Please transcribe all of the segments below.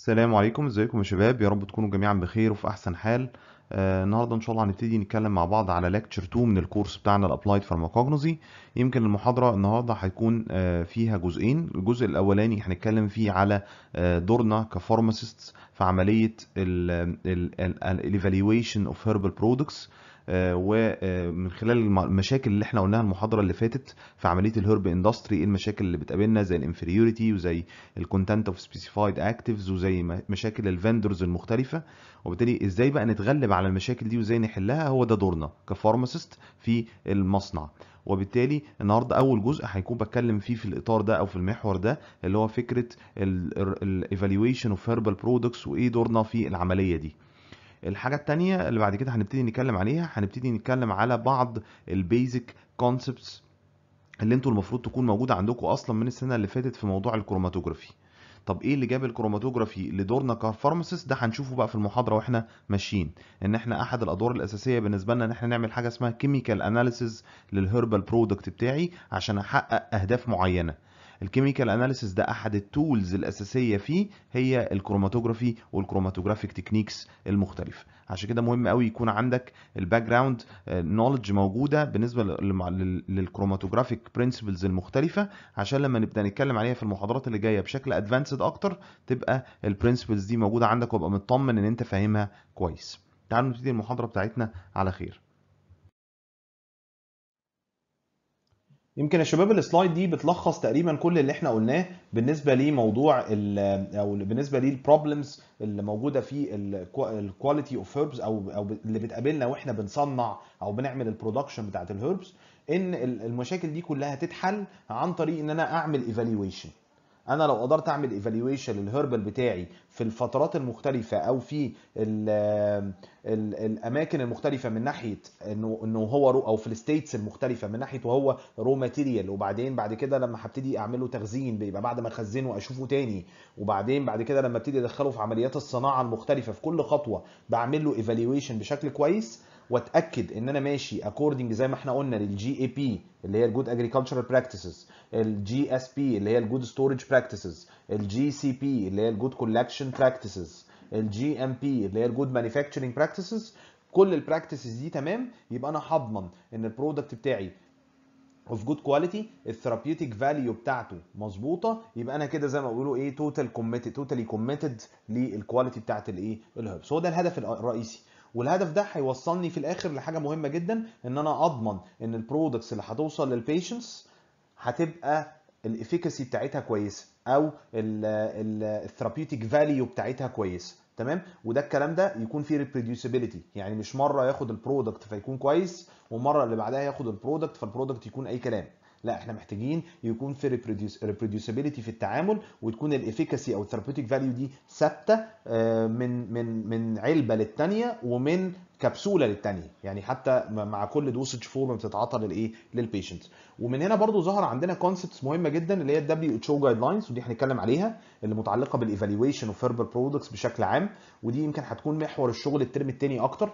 السلام عليكم ازيكم يا شباب يا رب تكونوا جميعا بخير وفي احسن حال آه النهارده ان شاء الله هنبتدي نتكلم مع بعض على ليكتشر 2 من الكورس بتاعنا الابلايد فارماكوجنوسي يمكن المحاضره النهارده هيكون آه فيها جزئين الجزء الاولاني هنتكلم فيه على آه دورنا كفارماسيست في عمليه الايفالويشن اوف هيربال برودكتس ومن خلال المشاكل اللي احنا قلناها المحاضره اللي فاتت في عمليه الهرب اندستري ايه المشاكل اللي بتقابلنا زي الانفيريوريتي وزي الكونتنت اوف سبيسيفايد اكتيفز وزي مشاكل الفندرز المختلفه وبالتالي ازاي بقى نتغلب على المشاكل دي وازاي نحلها هو ده دورنا كفارماسيست في المصنع وبالتالي النهارده اول جزء هيكون بتكلم فيه في الاطار ده او في المحور ده اللي هو فكره الايفالويشن اوف هيربال برودكتس وايه دورنا في العمليه دي الحاجة التانية اللي بعد كده هنبتدي نتكلم عليها هنبتدي نتكلم على بعض البيزك كونسبتس اللي انتوا المفروض تكون موجودة عندكم اصلا من السنة اللي فاتت في موضوع الكروماتوجرافي طب ايه اللي جاب الكروماتوجرافي لدورنا كفارماسيست ده هنشوفه بقى في المحاضره واحنا ماشيين ان احنا احد الادوار الاساسيه بالنسبه لنا ان احنا نعمل حاجه اسمها كيميكال اناليسيز للهربال برودكت بتاعي عشان احقق اهداف معينه الكيميكال اناليسيس ده احد التولز الاساسيه فيه هي الكروماتوجرافي والكروماتوجرافيك تكنيكس المختلفه عشان كده مهم قوي يكون عندك الباك جراوند نولج موجوده بالنسبه للكروماتوجرافيك برنسبلز المختلفه عشان لما نبدا نتكلم عليها في المحاضرات اللي جايه بشكل ادفانسد اكتر تبقى البرنسبلز دي موجوده عندك وابقى مطمن ان انت فاهمها كويس تعالوا نبتدي المحاضره بتاعتنا على خير يمكن يا شباب السلايد دي بتلخص تقريبا كل اللي احنا قلناه بالنسبه لموضوع او بالنسبه للبروبلمز اللي موجوده في الكواليتي اوف هيربز او او اللي بتقابلنا واحنا بنصنع او بنعمل البرودكشن بتاعت الهيربز ان المشاكل دي كلها تتحل عن طريق ان انا اعمل ايفالويشن انا لو قدرت اعمل ايفالويشن للهربل بتاعي في الفترات المختلفه او في ال ال الاماكن المختلفه من ناحيه انه انه هو رو او في الستيتس المختلفه من ناحيه وهو رو ماتيريال وبعدين بعد كده لما هبتدي اعمل له تخزين بيبقى بعد ما اخزنه اشوفه تاني وبعدين بعد كده لما ابتدي ادخله في عمليات الصناعه المختلفه في كل خطوه بعمل له ايفالويشن بشكل كويس واتاكد ان انا ماشي اكوردنج زي ما احنا قلنا للجي اي بي اللي هي الجود اجريكلتشرال براكتسز الجي اس بي اللي هي الجود ستورج براكتسز الجي سي بي اللي هي الجود كولكشن براكتسز الجي ام بي اللي هي الجود مانيفاكتشرنج براكتسز كل البراكتسز دي تمام يبقى انا هضمن ان البرودكت بتاعي اوف جود كواليتي الثيرابيوتيك فاليو بتاعته مظبوطه يبقى انا كده زي ما بيقولوا ايه توتال كوميتد توتالي كوميتد للكواليتي بتاعت الايه الهربس هو ده الهدف الرئيسي والهدف ده هيوصلني في الاخر لحاجه مهمه جدا ان انا اضمن ان البرودكتس اللي هتوصل للبيشنتس هتبقى الافيكاسي بتاعتها كويسه او الثيرابيوتيك فاليو بتاعتها كويسه تمام وده الكلام ده يكون فيه ريبروديوسيبيليتي يعني مش مره ياخد البرودكت فيكون كويس والمره اللي بعدها ياخد البرودكت فالبرودكت يكون اي كلام لا احنا محتاجين يكون في ريبروديوسيبيليتي في التعامل وتكون الافيكاسي او الثيرابيوتيك فاليو دي ثابته من من من علبه للثانيه ومن كبسوله للثانيه يعني حتى مع كل دوسج فورم بتتعاطى للايه للبيشنت ومن هنا برضو ظهر عندنا كونسبتس مهمه جدا اللي هي الدبليو اتش او جايد لاينز ودي هنتكلم عليها اللي متعلقه بالايفالويشن اوف هيربال برودكتس بشكل عام ودي يمكن هتكون محور الشغل الترم الثاني اكتر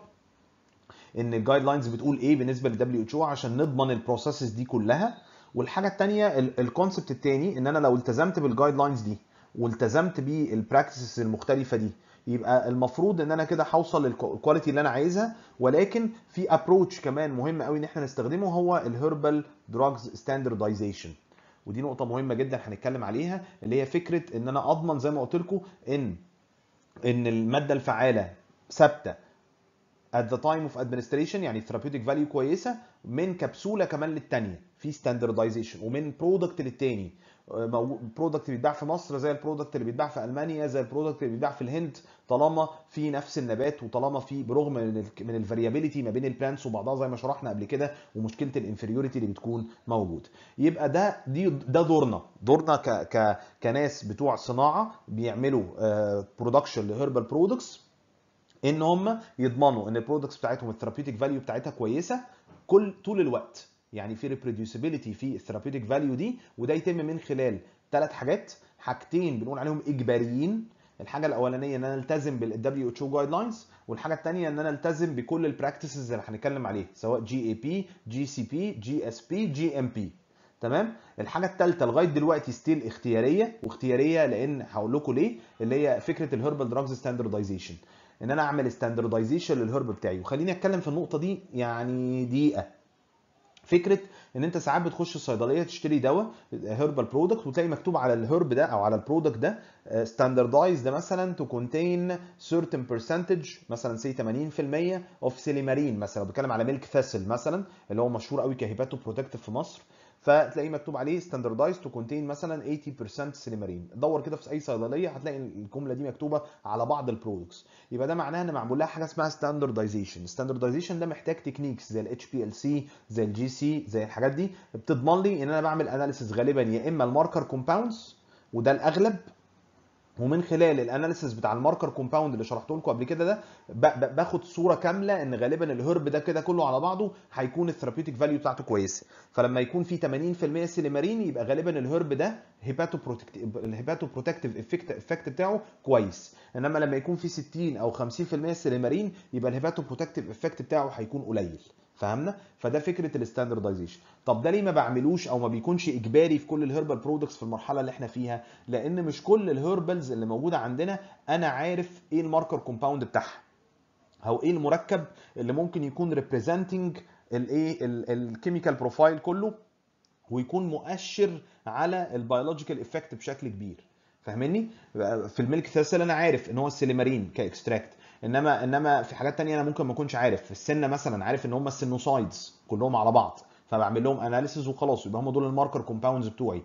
ان الجايد لاينز بتقول ايه بالنسبه للدبليو اتش او عشان نضمن البروسيسز دي كلها والحاجه الثانيه الكونسبت الثاني ان انا لو التزمت بالجايد لاينز دي والتزمت بالبراكتسز المختلفه دي يبقى المفروض ان انا كده هوصل للكواليتي اللي انا عايزها ولكن في ابروتش كمان مهم قوي ان احنا نستخدمه هو الهيربال دراجز ستاندردايزيشن ودي نقطه مهمه جدا هنتكلم عليها اللي هي فكره ان انا اضمن زي ما قلت لكم ان ان الماده الفعاله ثابته at the time of administration يعني therapeutic value كويسه من كبسوله كمان للثانيه في standardization ومن برودكت للتاني برودكت بيتباع في مصر زي البرودكت اللي بيتباع في المانيا زي البرودكت اللي بيتباع في الهند طالما في نفس النبات وطالما في برغم من من الفاريابيليتي ما بين البلانتس وبعضها زي ما شرحنا قبل كده ومشكله الانفيريوريتي اللي بتكون موجود يبقى ده دي ده دورنا دورنا ك ك كناس بتوع صناعه بيعملوا برودكشن لهيربال برودكتس ان هم يضمنوا ان البرودكتس بتاعتهم الثيرابيوتيك فاليو بتاعتها كويسه كل طول الوقت يعني في ريبروديوسيبيليتي في الثيرابيوتيك فاليو دي وده يتم من خلال ثلاث حاجات حاجتين بنقول عليهم اجباريين الحاجه الاولانيه ان انا التزم بالدبليو اتش او جايد لاينز والحاجه الثانيه ان انا التزم بكل البراكتسز اللي هنتكلم عليها سواء جي اي بي جي سي بي جي اس بي جي ام بي تمام الحاجه الثالثه لغايه دلوقتي ستيل اختياريه واختياريه لان هقول لكم ليه اللي هي فكره الهربال دراجز ستاندردايزيشن ان انا اعمل ستاندردايزيشن للهرب بتاعي وخليني اتكلم في النقطه دي يعني دقيقه فكره ان انت ساعات بتخش الصيدليه تشتري دواء هيربال برودكت وتلاقي مكتوب على الهرب ده او على البرودكت ده ستاندردايز ده مثلا تو كونتين certain percentage مثلا سي 80% اوف سيليمارين مثلا بتكلم على ميلك فاسل مثلا اللي هو مشهور قوي كهيباتو بروتكتيف في مصر فتلاقيه مكتوب عليه ستاندردايز تو كونتين مثلا 80% سيليمارين دور كده في اي صيدليه هتلاقي الجمله دي مكتوبه على بعض البرودكتس يبقى ده معناه ان معمول لها حاجه اسمها ستاندردايزيشن ستاندردايزيشن ده محتاج تكنيكس زي الاتش بي ال سي زي الجي سي زي الحاجات دي بتضمن لي ان انا بعمل اناليسيس غالبا يا اما الماركر كومباوندز وده الاغلب ومن خلال الاناليسيس بتاع الماركر كومباوند اللي شرحته لكم قبل كده ده باخد صوره كامله ان غالبا الهرب ده كده كله على بعضه هيكون الثيرابيوتيك فاليو بتاعته كويسه فلما يكون في 80% سيليمارين يبقى غالبا الهرب ده هيباتو بروتكتيف الهيباتو بروتكتيف افكت افكت بتاعه كويس انما لما يكون في 60 او 50% سيليمارين يبقى الهيباتو بروتكتيف افكت بتاعه هيكون قليل فهمنا فده فكره الستاندردايزيشن طب ده ليه ما بعملوش او ما بيكونش اجباري في كل الهربال برودكتس في المرحله اللي احنا فيها لان مش كل الهربلز اللي موجوده عندنا انا عارف ايه الماركر كومباوند بتاعها او ايه المركب اللي ممكن يكون ريبريزنتنج الايه الكيميكال بروفايل كله ويكون مؤشر على البيولوجيكال افكت بشكل كبير فاهمني في الميلك ثاسل انا عارف ان هو السيليمارين كاكستراكت انما انما في حاجات تانية انا ممكن ما اكونش عارف في السنه مثلا عارف ان هم السينوسايدز كلهم على بعض فبعمل لهم اناليسيز وخلاص يبقى هم دول الماركر كومباوندز بتوعي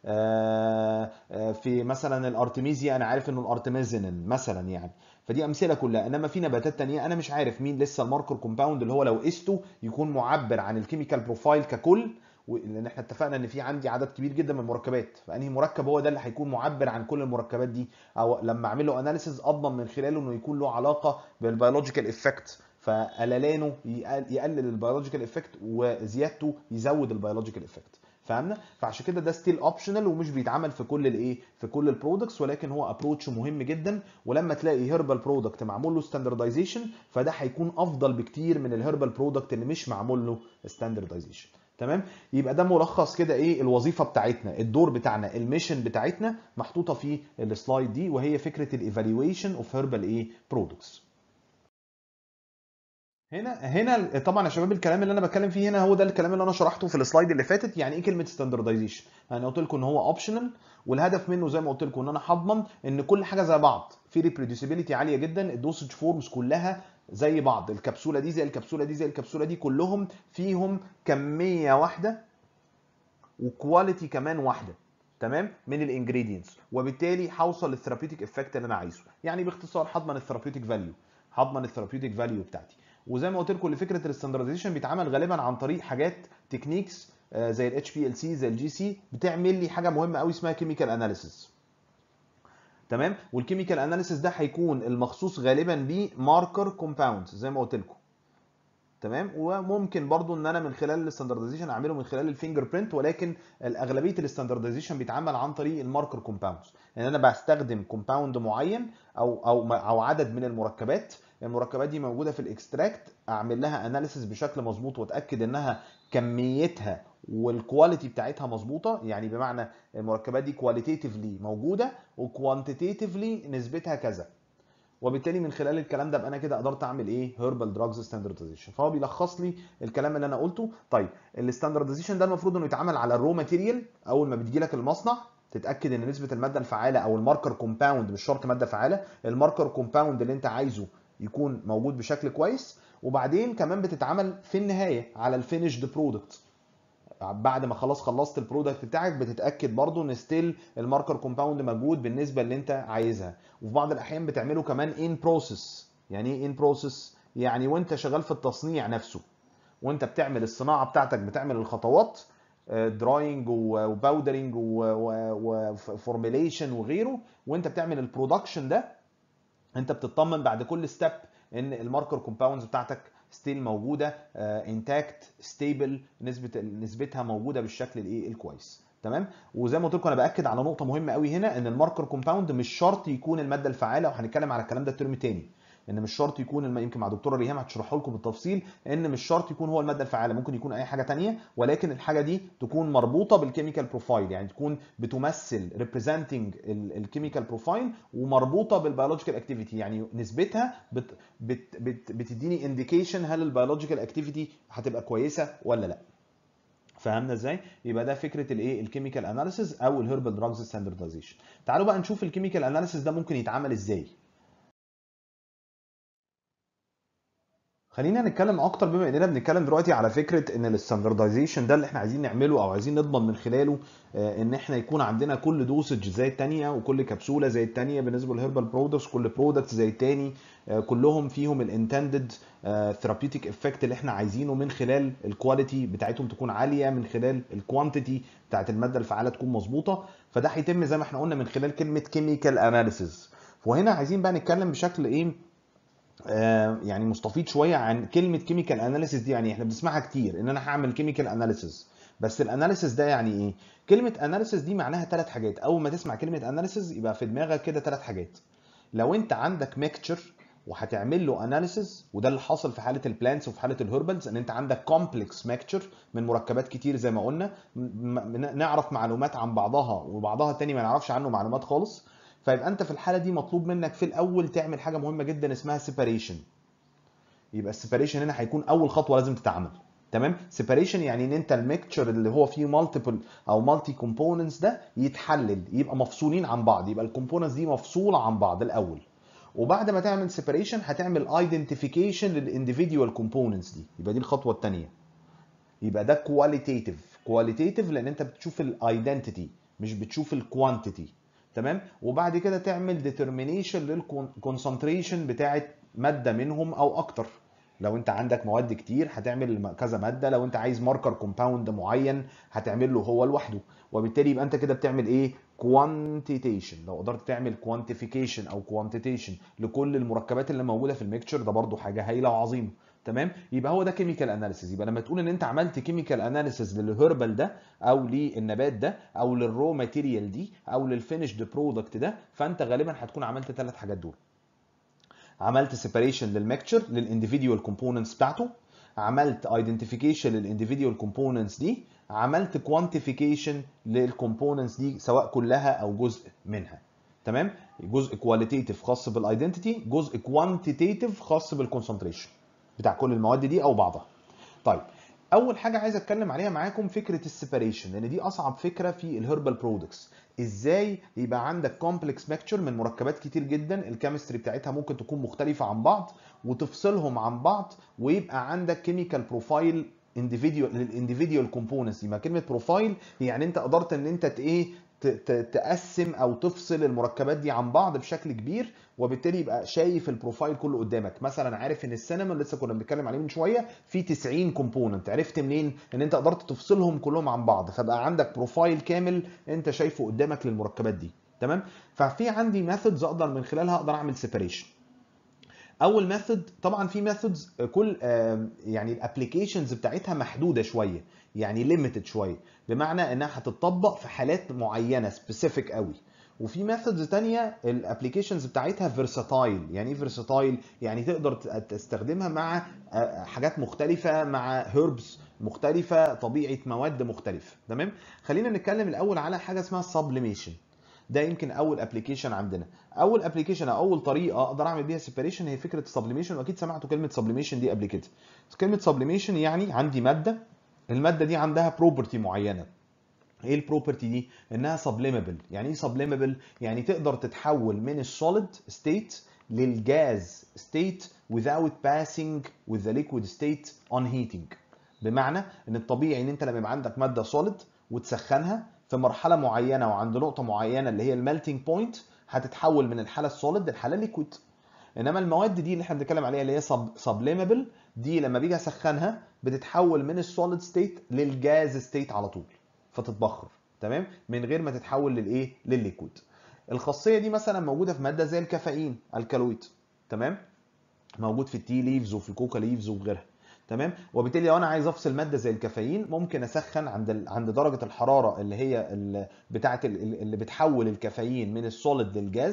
في مثلا الارتميزيا انا عارف انه الارتميزينين مثلا يعني فدي امثله كلها انما في نباتات تانية انا مش عارف مين لسه الماركر كومباوند اللي هو لو قسته يكون معبر عن الكيميكال بروفايل ككل لان احنا اتفقنا ان في عندي عدد كبير جدا من المركبات فانهي مركب هو ده اللي هيكون معبر عن كل المركبات دي او لما اعمل له اناليسيز اضمن من خلاله انه يكون له علاقه بالبيولوجيكال افكت فقللانه يقلل البيولوجيكال افكت وزيادته يزود البيولوجيكال افكت فهمنا فعشان كده ده ستيل اوبشنال ومش بيتعمل في كل الايه في كل البرودكتس ولكن هو ابروتش مهم جدا ولما تلاقي هيربال برودكت معمول له ستاندردايزيشن فده هيكون افضل بكتير من الهيربال برودكت اللي مش معمول له ستاندردايزيشن تمام يبقى ده ملخص كده ايه الوظيفه بتاعتنا الدور بتاعنا الميشن بتاعتنا محطوطه في السلايد دي وهي فكره الايفالويشن اوف هيربال ايه برودكتس هنا هنا طبعا يا شباب الكلام اللي انا بتكلم فيه هنا هو ده الكلام اللي انا شرحته في السلايد اللي فاتت يعني ايه كلمه ستاندردايزيشن انا قلت لكم ان هو اوبشنال والهدف منه زي ما قلت لكم ان انا هضمن ان كل حاجه زي بعض في ريبروديوسيبيليتي عاليه جدا الدوسج فورمز كلها زي بعض الكبسوله دي زي الكبسوله دي زي الكبسوله دي كلهم فيهم كميه واحده وكواليتي كمان واحده تمام من الانجريدينتس وبالتالي هوصل للثيرابيوتيك افكت اللي انا عايزه يعني باختصار هضمن الثيرابيوتيك فاليو هضمن الثيرابيوتيك فاليو بتاعتي وزي ما قلت لكم لفكره الاستاندرديزيشن بيتعمل غالبا عن طريق حاجات تكنيكس زي الاتش بي ال سي زي الجي سي بتعمل لي حاجه مهمه قوي اسمها كيميكال اناليسيس تمام والكيميكال اناليسيس ده هيكون المخصوص غالبا بيه ماركر كومباوند زي ما قلت لكم تمام وممكن برضو ان انا من خلال الاستاندرديزيشن اعمله من خلال الفينجر برينت ولكن الاغلبيه الاستاندرديزيشن بيتعمل عن طريق الماركر كومباوندز ان انا بستخدم كومباوند معين او او او عدد من المركبات المركبات دي موجوده في الاكستراكت اعمل لها اناليسيس بشكل مظبوط واتاكد انها كميتها والكواليتي بتاعتها مظبوطه يعني بمعنى المركبات دي كواليتيفلي موجوده وكوانتيتيفلي نسبتها كذا وبالتالي من خلال الكلام ده ابقى انا كده قدرت اعمل ايه هيربال دراجز ستاندرديزيشن فهو بيلخص لي الكلام اللي انا قلته طيب الستاندرديزيشن ده المفروض انه يتعمل على الرو ماتيريال اول ما بتجي لك المصنع تتاكد ان نسبه الماده الفعاله او الماركر كومباوند مش شرط ماده فعاله الماركر كومباوند اللي انت عايزه يكون موجود بشكل كويس وبعدين كمان بتتعمل في النهايه على الفينيشد برودكت بعد ما خلاص خلصت البرودكت بتاعك بتتاكد برضو ان ستيل الماركر كومباوند موجود بالنسبه اللي انت عايزها وفي بعض الاحيان بتعمله كمان ان بروسيس يعني ايه ان بروسيس يعني وانت شغال في التصنيع نفسه وانت بتعمل الصناعه بتاعتك بتعمل الخطوات دراينج وباودرنج وفورميليشن وغيره وانت بتعمل البرودكشن ده انت بتطمن بعد كل ستيب ان الماركر كومباوندز بتاعتك ستيل موجوده انتاكت ستيبل نسبه نسبتها موجوده بالشكل الايه الكويس تمام وزي ما قلت لكم انا باكد على نقطه مهمه قوي هنا ان الماركر كومباوند مش شرط يكون الماده الفعاله وهنتكلم على الكلام ده الترم تاني ان مش شرط يكون الم... يمكن مع دكتوره ريهام هتشرحه لكم بالتفصيل ان مش شرط يكون هو الماده الفعاله ممكن يكون اي حاجه تانية ولكن الحاجه دي تكون مربوطه بالكيميكال بروفايل يعني تكون بتمثل ريبريزنتنج الكيميكال بروفايل ومربوطه بالبيولوجيكال اكتيفيتي يعني نسبتها بت... بت... بت... بتديني انديكيشن هل البيولوجيكال اكتيفيتي هتبقى كويسه ولا لا فهمنا ازاي يبقى ده فكره الايه الكيميكال اناليسيز او الهيربال دراجز ستاندردايزيشن تعالوا بقى نشوف الكيميكال اناليسيز ده ممكن يتعمل ازاي خلينا نتكلم اكتر بما اننا بنتكلم دلوقتي على فكره ان الستاندردايزيشن ده اللي احنا عايزين نعمله او عايزين نضمن من خلاله ان احنا يكون عندنا كل دوسج زي الثانيه وكل كبسوله زي الثانيه بالنسبه للهيربال برودكتس كل برودكت زي الثاني كلهم فيهم الانتندد ثيرابيوتيك افكت اللي احنا عايزينه من خلال الكواليتي بتاعتهم تكون عاليه من خلال الكوانتيتي بتاعت الماده الفعاله تكون مظبوطه فده هيتم زي ما احنا قلنا من خلال كلمه كيميكال اناليسيز وهنا عايزين بقى نتكلم بشكل ايه آه يعني مستفيض شويه عن كلمه كيميكال اناليسيس دي يعني احنا بنسمعها كتير ان انا هعمل كيميكال اناليسيس بس الاناليسيس ده يعني ايه كلمه اناليسيس دي معناها ثلاث حاجات اول ما تسمع كلمه اناليسيس يبقى في دماغك كده ثلاث حاجات لو انت عندك ميكتشر وهتعمل له اناليسيس وده اللي حاصل في حاله البلانتس وفي حاله الهربلز ان انت عندك كومبلكس ميكتشر من مركبات كتير زي ما قلنا نعرف معلومات عن بعضها وبعضها التاني ما نعرفش عنه معلومات خالص فيبقى انت في الحاله دي مطلوب منك في الاول تعمل حاجه مهمه جدا اسمها سيباريشن يبقى السيباريشن هنا هيكون اول خطوه لازم تتعمل تمام سيباريشن يعني ان انت الميكتشر اللي هو فيه مالتيبل او مالتي كومبوننتس ده يتحلل يبقى مفصولين عن بعض يبقى الكومبوننتس دي مفصوله عن بعض الاول وبعد ما تعمل سيباريشن هتعمل ايدنتيفيكيشن للانديفيديوال كومبوننتس دي يبقى دي الخطوه الثانيه يبقى ده كواليتيتيف كواليتيتيف لان انت بتشوف الايدنتيتي مش بتشوف الكوانتيتي تمام وبعد كده تعمل ديترمينيشن للكونسنتريشن بتاعت ماده منهم او اكتر لو انت عندك مواد كتير هتعمل كذا ماده لو انت عايز ماركر كومباوند معين هتعمل له هو لوحده وبالتالي يبقى انت كده بتعمل ايه كوانتيتيشن لو قدرت تعمل كوانتيفيكيشن او كوانتيتيشن لكل المركبات اللي موجوده في الميكتشر ده برضو حاجه هايله وعظيمه تمام يبقى هو ده كيميكال اناليسيز يبقى لما تقول ان انت عملت كيميكال اناليسيز للهربل ده او للنبات ده او للرو ماتيريال دي او للفينيشد برودكت ده فانت غالبا هتكون عملت ثلاث حاجات دول عملت سيباريشن للميكتشر للانديفيديوال كومبوننتس بتاعته عملت ايدنتيفيكيشن للانديفيديوال كومبوننتس دي عملت كوانتيفيكيشن للكومبوننتس دي سواء كلها او جزء منها تمام جزء كواليتيتيف خاص بالايدنتيتي جزء كوانتيتيف خاص بالكونسنتريشن بتاع كل المواد دي او بعضها طيب اول حاجه عايز اتكلم عليها معاكم فكره السيباريشن لان دي اصعب فكره في الهربال برودكتس ازاي يبقى عندك كومبلكس ميكتشر من مركبات كتير جدا الكيمستري بتاعتها ممكن تكون مختلفه عن بعض وتفصلهم عن بعض ويبقى عندك كيميكال بروفايل انديفيديوال للانديفيديوال كومبوننتس يبقى كلمه بروفايل يعني انت قدرت ان انت ايه تقسم او تفصل المركبات دي عن بعض بشكل كبير وبالتالي يبقى شايف البروفايل كله قدامك مثلا عارف ان السينما لسه كنا بنتكلم عليه من شويه في 90 كومبوننت عرفت منين ان انت قدرت تفصلهم كلهم عن بعض فبقى عندك بروفايل كامل انت شايفه قدامك للمركبات دي تمام ففي عندي ميثودز اقدر من خلالها اقدر اعمل سيبريشن اول ميثود طبعا في ميثودز كل يعني الابلكيشنز بتاعتها محدوده شويه يعني ليميتد شويه بمعنى انها هتطبق في حالات معينه سبيسيفيك قوي وفي ميثودز تانية الابلكيشنز بتاعتها فيرساتايل يعني ايه فيرساتايل يعني تقدر تستخدمها مع حاجات مختلفه مع هيربس مختلفه طبيعه مواد مختلفه تمام خلينا نتكلم الاول على حاجه اسمها سبليميشن ده يمكن اول ابلكيشن عندنا اول ابلكيشن او اول طريقه اقدر اعمل بيها سيبريشن هي فكره السبليميشن واكيد سمعتوا كلمه سبليميشن دي قبل كده كلمه سبليميشن يعني عندي ماده الماده دي عندها بروبرتي معينه ايه البروبرتي دي انها سبليمبل يعني ايه سبليمبل يعني تقدر تتحول من السوليد ستيت للجاز ستيت without passing with the liquid state on heating بمعنى ان الطبيعي ان انت لما يبقى عندك ماده سوليد وتسخنها في مرحله معينه وعند نقطه معينه اللي هي الميلتنج بوينت هتتحول من الحاله السوليد للحاله الليكويد انما المواد دي اللي احنا بنتكلم عليها اللي هي سبليمبل دي لما بيجي اسخنها بتتحول من السوليد ستيت للجاز ستيت على طول فتتبخر تمام من غير ما تتحول للايه للليكويد الخاصيه دي مثلا موجوده في ماده زي الكافيين الكالويد تمام موجود في التي ليفز وفي الكوكا ليفز وغيرها تمام وبالتالي لو انا عايز افصل ماده زي الكافيين ممكن اسخن عند ال... عند درجه الحراره اللي هي ال... بتاعه ال... اللي بتحول الكافيين من السوليد للجاز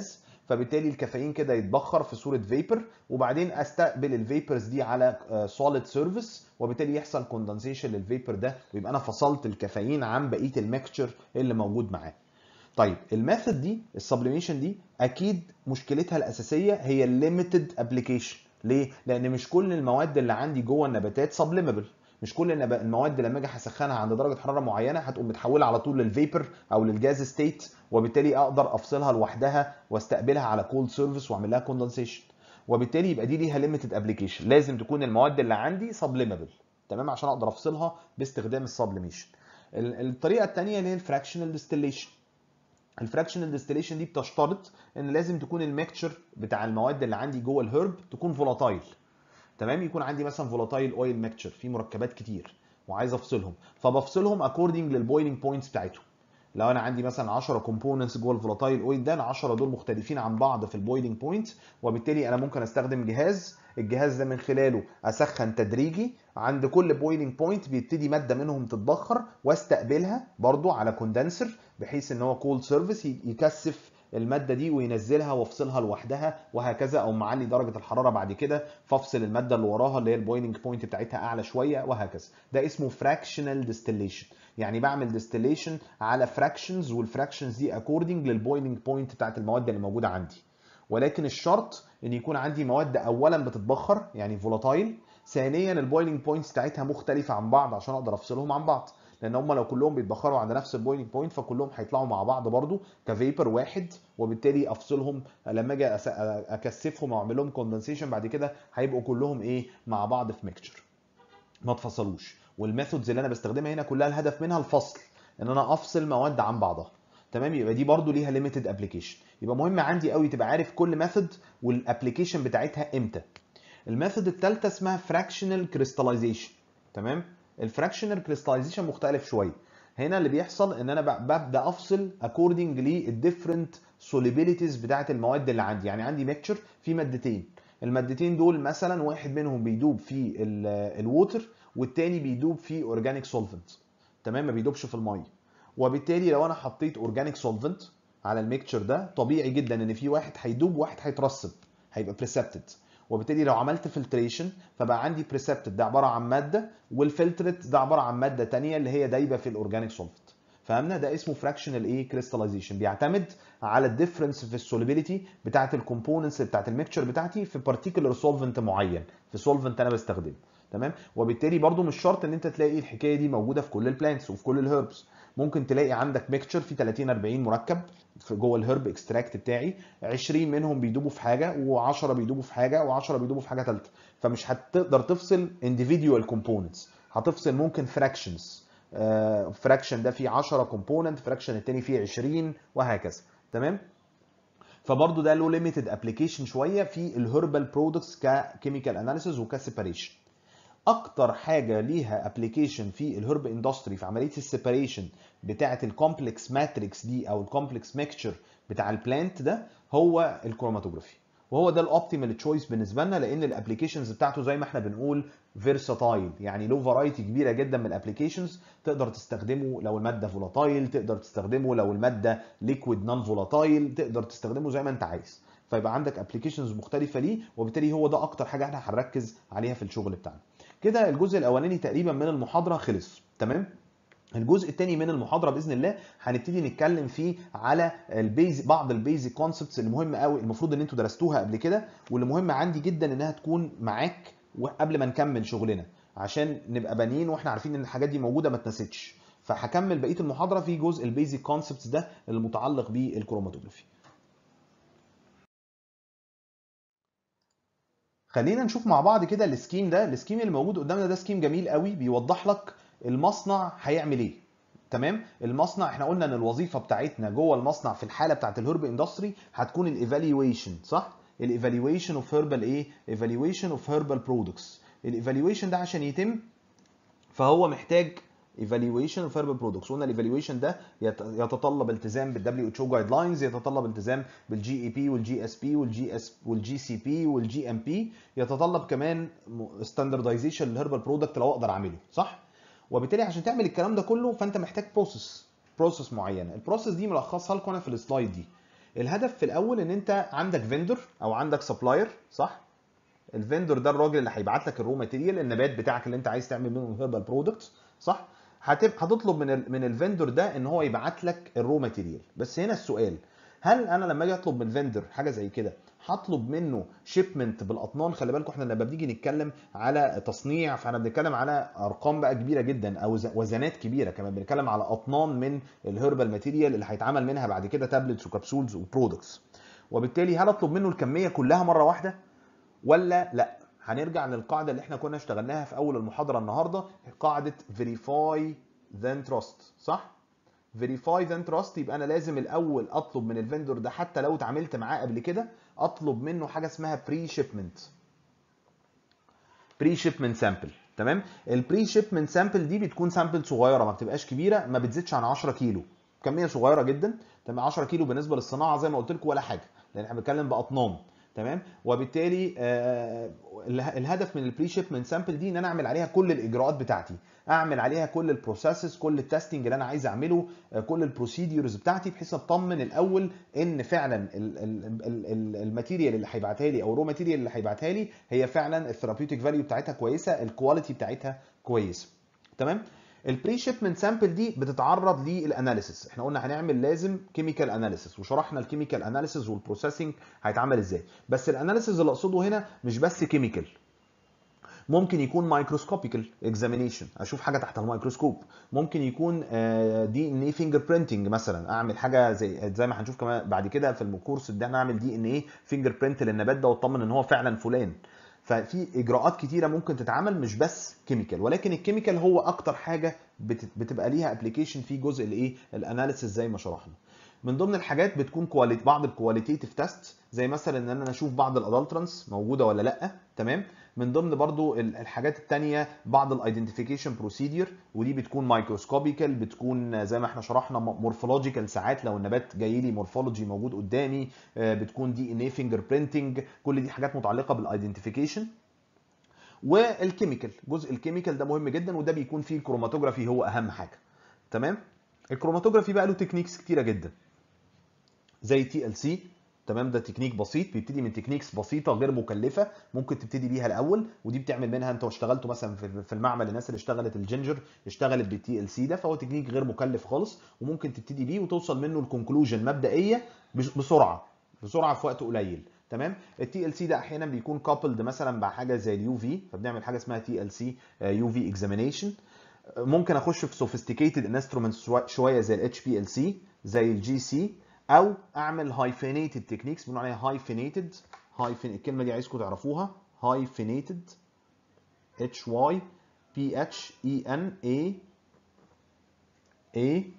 فبالتالي الكافيين كده يتبخر في صوره فيبر وبعدين استقبل الفيبرز دي على سوليد سيرفيس وبالتالي يحصل كوندنسيشن للفيبر ده ويبقى انا فصلت الكافيين عن بقيه الميكتشر اللي موجود معاه طيب الميثود دي السبليميشن دي اكيد مشكلتها الاساسيه هي الليميتد ابلكيشن ليه لان مش كل المواد اللي عندي جوه النباتات سبليمبل مش كل النب- المواد لما اجي هسخنها عند درجه حراره معينه هتقوم متحوله على طول للفيبر او للجاز ستيت وبالتالي اقدر افصلها لوحدها واستقبلها على كولد سيرفيس واعمل لها كوندنسيشن وبالتالي يبقى دي ليها ليميتد ابلكيشن لازم تكون المواد اللي عندي سبليمبل تمام عشان اقدر افصلها باستخدام السبليميشن الطريقه الثانيه اللي هي الفراكشنال ديستليشن الفراكشنال ديستليشن دي بتشترط ان لازم تكون الميكتشر بتاع المواد اللي عندي جوه الهرب تكون فولاتايل تمام يكون عندي مثلا فولاتايل اويل ميكتشر فيه مركبات كتير وعايز افصلهم فبفصلهم اكوردنج للبويلنج بوينتس بتاعتهم لو انا عندي مثلا 10 كومبوننتس جوه الفولاتايل اويل ده ال 10 دول مختلفين عن بعض في البويلنج بوينت وبالتالي انا ممكن استخدم جهاز الجهاز ده من خلاله اسخن تدريجي عند كل بويلنج بوينت بيبتدي ماده منهم تتبخر واستقبلها برضو على كوندنسر بحيث ان هو كولد سيرفيس يكثف الماده دي وينزلها وافصلها لوحدها وهكذا او معلي درجه الحراره بعد كده فافصل الماده اللي وراها اللي هي البويلنج بوينت بتاعتها اعلى شويه وهكذا ده اسمه فراكشنال ديستليشن يعني بعمل ديستليشن على فراكشنز والفراكشنز دي اكوردنج للبويلنج بوينت بتاعت المواد اللي موجوده عندي ولكن الشرط ان يكون عندي مواد اولا بتتبخر يعني فولاتايل ثانيا البويلنج بوينتس بتاعتها مختلفه عن بعض عشان اقدر افصلهم عن بعض لان هم لو كلهم بيتبخروا عند نفس البويلنج بوينت فكلهم هيطلعوا مع بعض برضو كفيبر واحد وبالتالي افصلهم لما اجي أس- اكثفهم واعمل لهم كوندنسيشن بعد كده هيبقوا كلهم ايه مع بعض في ميكتشر ما اتفصلوش والميثودز اللي انا بستخدمها هنا كلها الهدف منها الفصل ان انا افصل مواد عن بعضها تمام يبقى دي برضو ليها ليميتد ابلكيشن يبقى مهم عندي قوي تبقى عارف كل ميثود والابلكيشن بتاعتها امتى الميثود الثالثه اسمها فراكشنال كريستاليزيشن تمام الفراكشنال كريستاليزيشن مختلف شويه هنا اللي بيحصل ان انا ب- ببدا افصل اكوردنج للديفرنت سوليبيليتيز بتاعت المواد اللي عندي يعني عندي ميكتشر في مادتين المادتين دول مثلا واحد منهم بيدوب في الووتر والتاني بيدوب في اورجانيك سولفنت تمام ما بيدوبش في الميه وبالتالي لو انا حطيت اورجانيك سولفنت على الميكتشر ده طبيعي جدا ان في واحد هيدوب وواحد هيترسب هيبقى بريسبتد وبالتالي لو عملت فلتريشن فبقى عندي بريسبتد ده عباره عن ماده والفلترت ده عباره عن ماده تانية اللي هي دايبه في الاورجانيك سولفنت فهمنا ده اسمه فراكشنال ايه كريستاليزيشن بيعتمد على الديفرنس في السوليبيليتي بتاعه الكومبوننتس بتاعه الميكتشر بتاعتي في بارتيكولر سولفنت معين في سولفنت انا بستخدمه تمام وبالتالي برضو مش شرط ان انت تلاقي الحكايه دي موجوده في كل البلانتس وفي كل الهيربس ممكن تلاقي عندك ميكتشر في 30 40 مركب في جوه الهرب اكستراكت بتاعي 20 منهم بيدوبوا في حاجه و10 بيدوبوا في حاجه و10 بيدوبوا في حاجه ثالثه فمش هتقدر تفصل individual components هتفصل ممكن fractions فراكشن ده فيه 10 كومبوننت فراكشن التاني فيه 20 وهكذا تمام فبرضه ده له ليميتد ابلكيشن شويه في الهربال برودكتس ككيميكال اناليسيز وكسيبريشن اكتر حاجه ليها ابلكيشن في الهرب اندستري في عمليه السيبريشن بتاعه الكومبلكس ماتريكس دي او الكومبلكس ميكتشر بتاع البلانت ده هو الكروماتوجرافي وهو ده الاوبتيمال تشويس بالنسبه لنا لان الابلكيشنز بتاعته زي ما احنا بنقول فيرساتايل يعني له فرايتي كبيره جدا من الابلكيشنز تقدر تستخدمه لو الماده فولاتايل تقدر تستخدمه لو الماده ليكويد نون فولاتايل تقدر تستخدمه زي ما انت عايز فيبقى عندك ابلكيشنز مختلفه ليه وبالتالي هو ده اكتر حاجه احنا هنركز عليها في الشغل بتاعنا كده الجزء الاولاني تقريبا من المحاضره خلص تمام الجزء الثاني من المحاضره باذن الله هنبتدي نتكلم فيه على البيز بعض البيزك كونسبتس المهمه قوي المفروض ان انتوا درستوها قبل كده واللي مهم عندي جدا انها تكون معاك قبل ما نكمل شغلنا عشان نبقى بانيين واحنا عارفين ان الحاجات دي موجوده ما اتنستش فهكمل بقيه المحاضره في جزء البيزك كونسبتس ده المتعلق بالكروماتوجرافي خلينا نشوف مع بعض كده السكيم ده السكيم اللي موجود قدامنا ده سكيم جميل قوي بيوضح لك المصنع هيعمل ايه تمام المصنع احنا قلنا ان الوظيفه بتاعتنا جوه المصنع في الحاله بتاعت الهرب اندستري هتكون الايفالويشن صح الايفالويشن اوف هيربال ايه ايفالويشن اوف هيربال برودكتس الايفالويشن ده عشان يتم فهو محتاج ايفالويشن اوف هيربال برودكتس قلنا الايفالويشن ده يتطلب التزام بالدبليو اتش او جايد لاينز يتطلب التزام بالجي اي بي والجي اس بي والجي اس والجي سي بي والجي ام بي يتطلب كمان ستاندردايزيشن للهيربال برودكت لو اقدر اعمله صح وبالتالي عشان تعمل الكلام ده كله فانت محتاج بروسيس بروسيس معينه البروسيس دي ملخصها لكم انا في السلايد دي الهدف في الاول ان انت عندك فيندور او عندك سبلاير صح الفيندور ده الراجل اللي هيبعت لك الرو ماتيريال النبات بتاعك اللي انت عايز تعمل منه هيربال برودكتس صح هتب... هتطلب من ال... من الفيندور ده ان هو يبعت لك الرو ماتيريال بس هنا السؤال هل انا لما اجي اطلب من الفيندور حاجه زي كده هطلب منه شيبمنت بالاطنان خلي بالكم احنا لما بنيجي نتكلم على تصنيع فاحنا بنتكلم على ارقام بقى كبيره جدا او وزنات كبيره كمان بنتكلم على اطنان من الهيربال ماتيريال اللي هيتعمل منها بعد كده تابلتس وكبسولز وبرودكتس وبالتالي هل اطلب منه الكميه كلها مره واحده ولا لا هنرجع للقاعده اللي احنا كنا اشتغلناها في اول المحاضره النهارده قاعده verify then trust صح verify then trust يبقى انا لازم الاول اطلب من الفندور ده حتى لو اتعاملت معاه قبل كده اطلب منه حاجه اسمها بري شيبمنت بري شيبمنت سامبل تمام البري شيبمنت سامبل دي بتكون سامبل صغيره ما بتبقاش كبيره ما بتزيدش عن 10 كيلو كميه صغيره جدا تمام 10 كيلو بالنسبه للصناعه زي ما قلت لكم ولا حاجه لان احنا بنتكلم باطنان تمام وبالتالي آه الهدف من البري شيبمنت سامبل دي ان انا اعمل عليها كل الاجراءات بتاعتي اعمل عليها كل البروسيسز كل التستنج اللي انا عايز اعمله آه كل البروسيديورز بتاعتي بحيث اطمن الاول ان فعلا الماتيريال اللي هيبعتها لي او الرو ماتيريال اللي هيبعتها لي هي فعلا الثيرابيوتيك فاليو بتاعتها كويسه الكواليتي بتاعتها كويسه تمام البري شيبمنت سامبل دي بتتعرض للاناليسيس احنا قلنا هنعمل لازم كيميكال اناليسيس وشرحنا الكيميكال اناليسيس والبروسيسنج هيتعمل ازاي بس الاناليسيس اللي اقصده هنا مش بس كيميكال ممكن يكون مايكروسكوبيكال اكزامينيشن اشوف حاجه تحت الميكروسكوب ممكن يكون دي ان اي فينجر برينتنج مثلا اعمل حاجه زي زي ما هنشوف كمان بعد كده في الكورس ده اعمل دي ان اي فينجر برينت للنبات ده واطمن ان هو فعلا فلان ففي اجراءات كتيره ممكن تتعمل مش بس كيميكال ولكن الكيميكال هو اكتر حاجه بتبقى ليها ابلكيشن في جزء الايه الاناليسيس زي ما شرحنا من ضمن الحاجات بتكون كواليتي بعض الكواليتيتيف تيست زي مثلا ان انا اشوف بعض الادلترنس موجوده ولا لا تمام من ضمن برضو الحاجات التانية بعض الايدنتيفيكيشن بروسيدير ودي بتكون مايكروسكوبيكال بتكون زي ما احنا شرحنا مورفولوجيكال ساعات لو النبات جاي لي مورفولوجي موجود قدامي بتكون دي ان اي فينجر برينتنج كل دي حاجات متعلقه بالايدنتيفيكيشن والكيميكال جزء الكيميكال ده مهم جدا وده بيكون فيه الكروماتوجرافي هو اهم حاجه تمام الكروماتوجرافي بقى له تكنيكس كتيره جدا زي تي ال سي تمام ده تكنيك بسيط بيبتدي من تكنيكس بسيطه غير مكلفه ممكن تبتدي بيها الاول ودي بتعمل منها انت واشتغلتوا مثلا في المعمل الناس اللي اشتغلت الجينجر اشتغلت بالتي ال سي ده فهو تكنيك غير مكلف خالص وممكن تبتدي بيه وتوصل منه الكونكلوجن مبدئيه بسرعه بسرعه في وقت قليل تمام التي ال سي ده احيانا بيكون كابلد مثلا مع حاجه زي اليو في فبنعمل حاجه اسمها تي ال سي يو في اكزامينيشن ممكن اخش في سوفيستيكيتد انسترومنتس شويه زي الاتش بي ال سي زي الجي سي او اعمل هايفينيتد تكنيكس بنقول عليها هايفينيتد هايفين الكلمه دي عايزكم تعرفوها هايفينيتد اتش واي بي اتش اي ان اي اي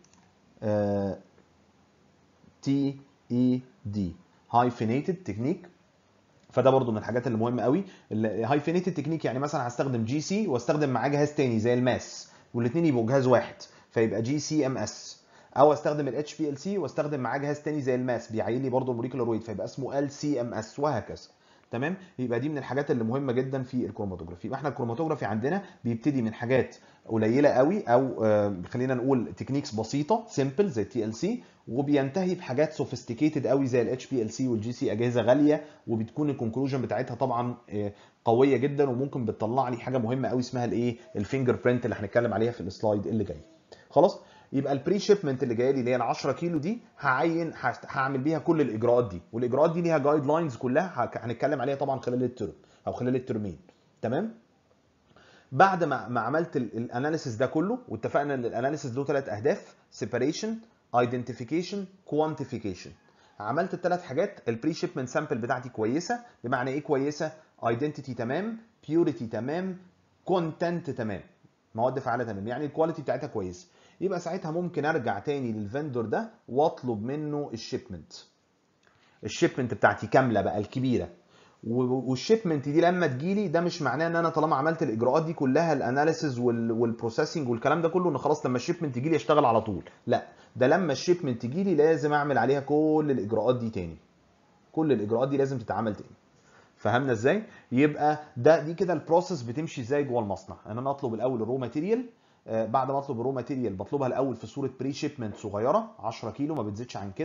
تي اي دي هايفينيتد تكنيك فده برضو من الحاجات اللي مهمه قوي الهايفينيتد تكنيك يعني مثلا هستخدم جي سي واستخدم معاه جهاز تاني زي الماس والاثنين يبقوا جهاز واحد فيبقى جي سي ام اس او استخدم الاتش بي ال سي واستخدم معاه جهاز تاني زي الماس بيعين لي برضه الموليكولار ويت فيبقى اسمه ال سي ام اس وهكذا تمام يبقى دي من الحاجات اللي مهمه جدا في الكروماتوجرافي يبقى احنا الكروماتوجرافي عندنا بيبتدي من حاجات قليله قوي او آه خلينا نقول تكنيكس بسيطه سيمبل زي التي ال سي وبينتهي بحاجات سوفيستيكيتد قوي زي الاتش بي ال سي والجي سي اجهزه غاليه وبتكون الكونكلوجن بتاعتها طبعا آه قويه جدا وممكن بتطلع لي حاجه مهمه قوي اسمها الايه الفينجر برينت اللي هنتكلم عليها في السلايد اللي جاي خلاص يبقى البري شيبمنت اللي جايه لي اللي هي ال 10 كيلو دي هعين هعمل بيها كل الاجراءات دي والاجراءات دي ليها جايد لاينز كلها هنتكلم عليها طبعا خلال الترم او خلال الترمين تمام بعد ما ما عملت الاناليسيس ده كله واتفقنا ان الاناليسيس له ثلاث اهداف سيبريشن ايدنتيفيكيشن كوانتيفيكيشن عملت الثلاث حاجات البري شيبمنت سامبل بتاعتي كويسه بمعنى ايه كويسه ايدنتيتي تمام بيوريتي تمام كونتنت تمام مواد فعاله تمام يعني الكواليتي بتاعتها كويسه يبقى ساعتها ممكن ارجع تاني للفندور ده واطلب منه الشيبمنت الشيبمنت بتاعتي كامله بقى الكبيره والشيبمنت دي لما تجيلي ده مش معناه ان انا طالما عملت الاجراءات دي كلها الاناليسز والبروسيسنج والكلام ده كله ان خلاص لما الشيبمنت تجيلي اشتغل على طول لا ده لما الشيبمنت تجيلي لازم اعمل عليها كل الاجراءات دي تاني كل الاجراءات دي لازم تتعمل تاني فهمنا ازاي يبقى ده دي كده البروسيس بتمشي ازاي جوه المصنع ان انا اطلب الاول الرو ماتيريال بعد ما اطلب الرو ماتيريال بطلبها الاول في صوره بري شيبمنت صغيره 10 كيلو ما بتزيدش عن كده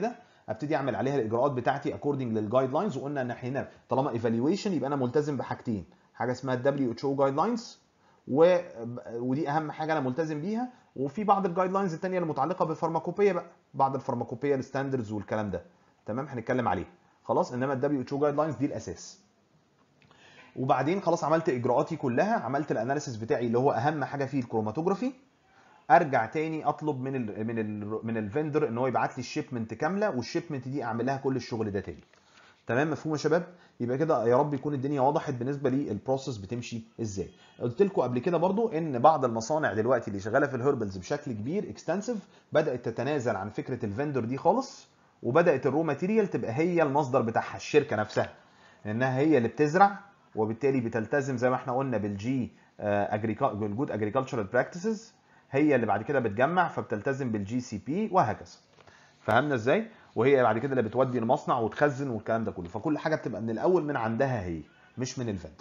ابتدي اعمل عليها الاجراءات بتاعتي اكوردنج للجايد لاينز وقلنا ان احنا هنا طالما ايفالويشن يبقى انا ملتزم بحاجتين حاجه اسمها الدبليو اتش او جايد لاينز و... ودي اهم حاجه انا ملتزم بيها وفي بعض الجايد لاينز الثانيه المتعلقه بالفارماكوبيه بقى بعض الفارماكوبيه الستاندردز والكلام ده تمام هنتكلم عليه خلاص انما الدبليو اتش او جايد لاينز دي الاساس وبعدين خلاص عملت اجراءاتي كلها عملت الاناليسيس بتاعي اللي هو اهم حاجه فيه الكروماتوجرافي ارجع تاني اطلب من ال من ال من الفندر ان هو يبعت لي الشيبمنت كامله والشيبمنت دي اعمل لها كل الشغل ده تاني تمام مفهوم يا شباب يبقى كده يا رب يكون الدنيا وضحت بالنسبه للبروسيس بتمشي ازاي قلت لكم قبل كده برضو ان بعض المصانع دلوقتي اللي شغاله في الهربلز بشكل كبير اكستنسيف بدات تتنازل عن فكره الفندر دي خالص وبدات الرو ماتيريال تبقى هي المصدر بتاعها الشركه نفسها لانها هي اللي بتزرع وبالتالي بتلتزم زي ما احنا قلنا بالجي بالجود اجريكلتشرال براكتسز هي اللي بعد كده بتجمع فبتلتزم بالجي سي بي وهكذا فهمنا ازاي وهي بعد كده اللي بتودي المصنع وتخزن والكلام ده كله فكل حاجه بتبقى من الاول من عندها هي مش من الفندر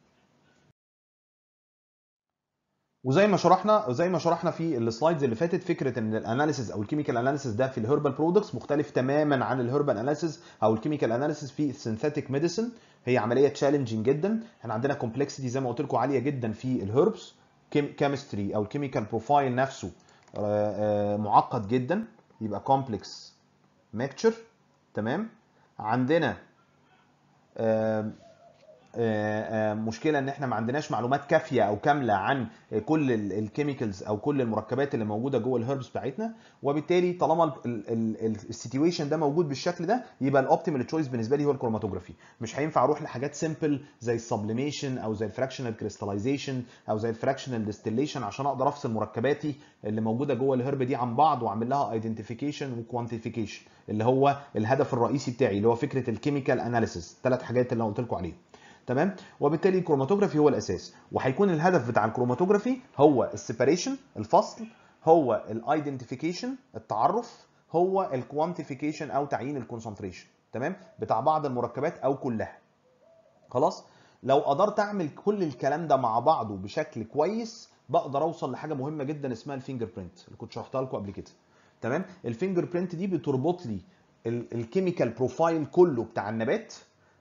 وزي ما شرحنا زي ما شرحنا في السلايدز اللي فاتت فكره ان الاناليسيز او الكيميكال اناليسيز ده في الهربال برودكتس مختلف تماما عن الهربال اناليسيز او الكيميكال اناليسيز في السينثيتك ميديسن هي عمليه تشالنجينج جدا احنا عندنا كومبلكسيتي زي ما قلت لكم عاليه جدا في الهربس كيمستري او الكيميكال بروفايل نفسه معقد جدا يبقى كومبلكس ميكتشر تمام عندنا مشكله ان احنا ما عندناش معلومات كافيه او كامله عن كل الكيميكالز او كل المركبات اللي موجوده جوه الهربس بتاعتنا وبالتالي طالما السيتويشن ده موجود بالشكل ده يبقى الاوبتيمال تشويس بالنسبه لي هو الكروماتوجرافي مش هينفع اروح لحاجات سيمبل زي السبليميشن او زي الفراكشنال كريستاليزيشن او زي الفراكشنال ديستيليشن عشان اقدر افصل مركباتي اللي موجوده جوه الهرب دي عن بعض واعمل لها ايدنتيفيكيشن وكوانتيفيكيشن اللي هو الهدف الرئيسي بتاعي اللي هو فكره الكيميكال اناليسيس ثلاث حاجات اللي انا قلت لكم عليهم تمام وبالتالي الكروماتوجرافي هو الاساس وهيكون الهدف بتاع الكروماتوجرافي هو السيباريشن الفصل هو الايدنتيفيكيشن التعرف هو الكوانتيفيكيشن او تعيين الكونسنتريشن تمام بتاع بعض المركبات او كلها خلاص لو قدرت اعمل كل الكلام ده مع بعضه بشكل كويس بقدر اوصل لحاجه مهمه جدا اسمها الفينجر برينت اللي كنت شرحتها لكم قبل كده تمام الفينجر برينت دي بتربط لي الكيميكال بروفايل كله بتاع النبات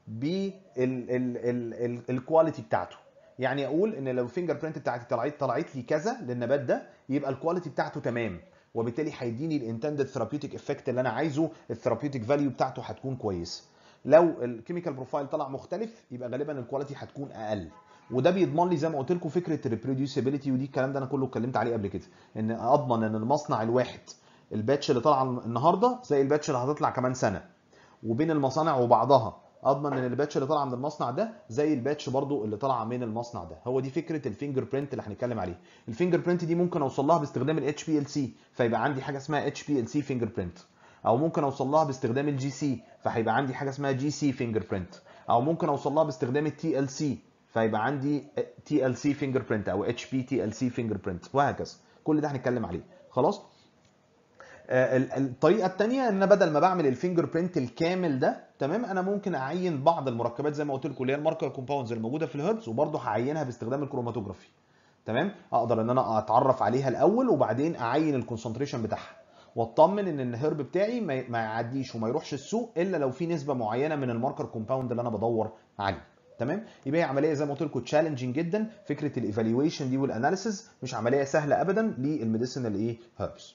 بالكواليتي بتاعته يعني اقول ان لو الفينجر برينت بتاعتي طلعت طلعت لي كذا للنبات ده يبقى الكواليتي بتاعته تمام وبالتالي هيديني الانتندد ثيرابيوتيك افكت اللي انا عايزه الثيرابيوتيك فاليو بتاعته هتكون كويسه لو الكيميكال بروفايل طلع مختلف يبقى غالبا الكواليتي هتكون اقل وده بيضمن لي زي ما قلت لكم فكره الريبروديوسيبيليتي ودي الكلام ده انا كله اتكلمت عليه قبل كده ان اضمن ان المصنع الواحد الباتش اللي طالعه النهارده زي الباتش اللي هتطلع كمان سنه وبين المصانع وبعضها اضمن ان الباتش اللي طالعه من المصنع ده زي الباتش برضو اللي طالعه من المصنع ده هو دي فكره الفينجر برينت اللي هنتكلم عليه الفينجر برينت دي ممكن اوصل لها باستخدام الاتش بي ال سي فيبقى عندي حاجه اسمها اتش بي ال سي فينجر برينت او ممكن اوصل لها باستخدام الجي سي فهيبقى عندي حاجه اسمها جي سي فينجر برينت او ممكن اوصل لها باستخدام التي ال سي فيبقى عندي تي ال سي فينجر برينت او اتش بي تي ال سي فينجر برينت وهكذا كل ده هنتكلم عليه خلاص الطريقه الثانيه ان بدل ما بعمل الفينجر برينت الكامل ده تمام انا ممكن اعين بعض المركبات زي ما قلت لكم اللي هي الماركر كومباوندز اللي موجوده في الهربس وبرضه هعينها باستخدام الكروماتوجرافي تمام اقدر ان انا اتعرف عليها الاول وبعدين اعين الكونسنتريشن بتاعها واطمن ان الهرب بتاعي ما يعديش وما يروحش السوق الا لو في نسبه معينه من الماركر كومباوند اللي انا بدور عليه تمام يبقى هي عمليه زي ما قلت لكم تشالنجينج جدا فكره الايفالويشن دي والاناليسيز مش عمليه سهله ابدا للميديسينال ايه هربس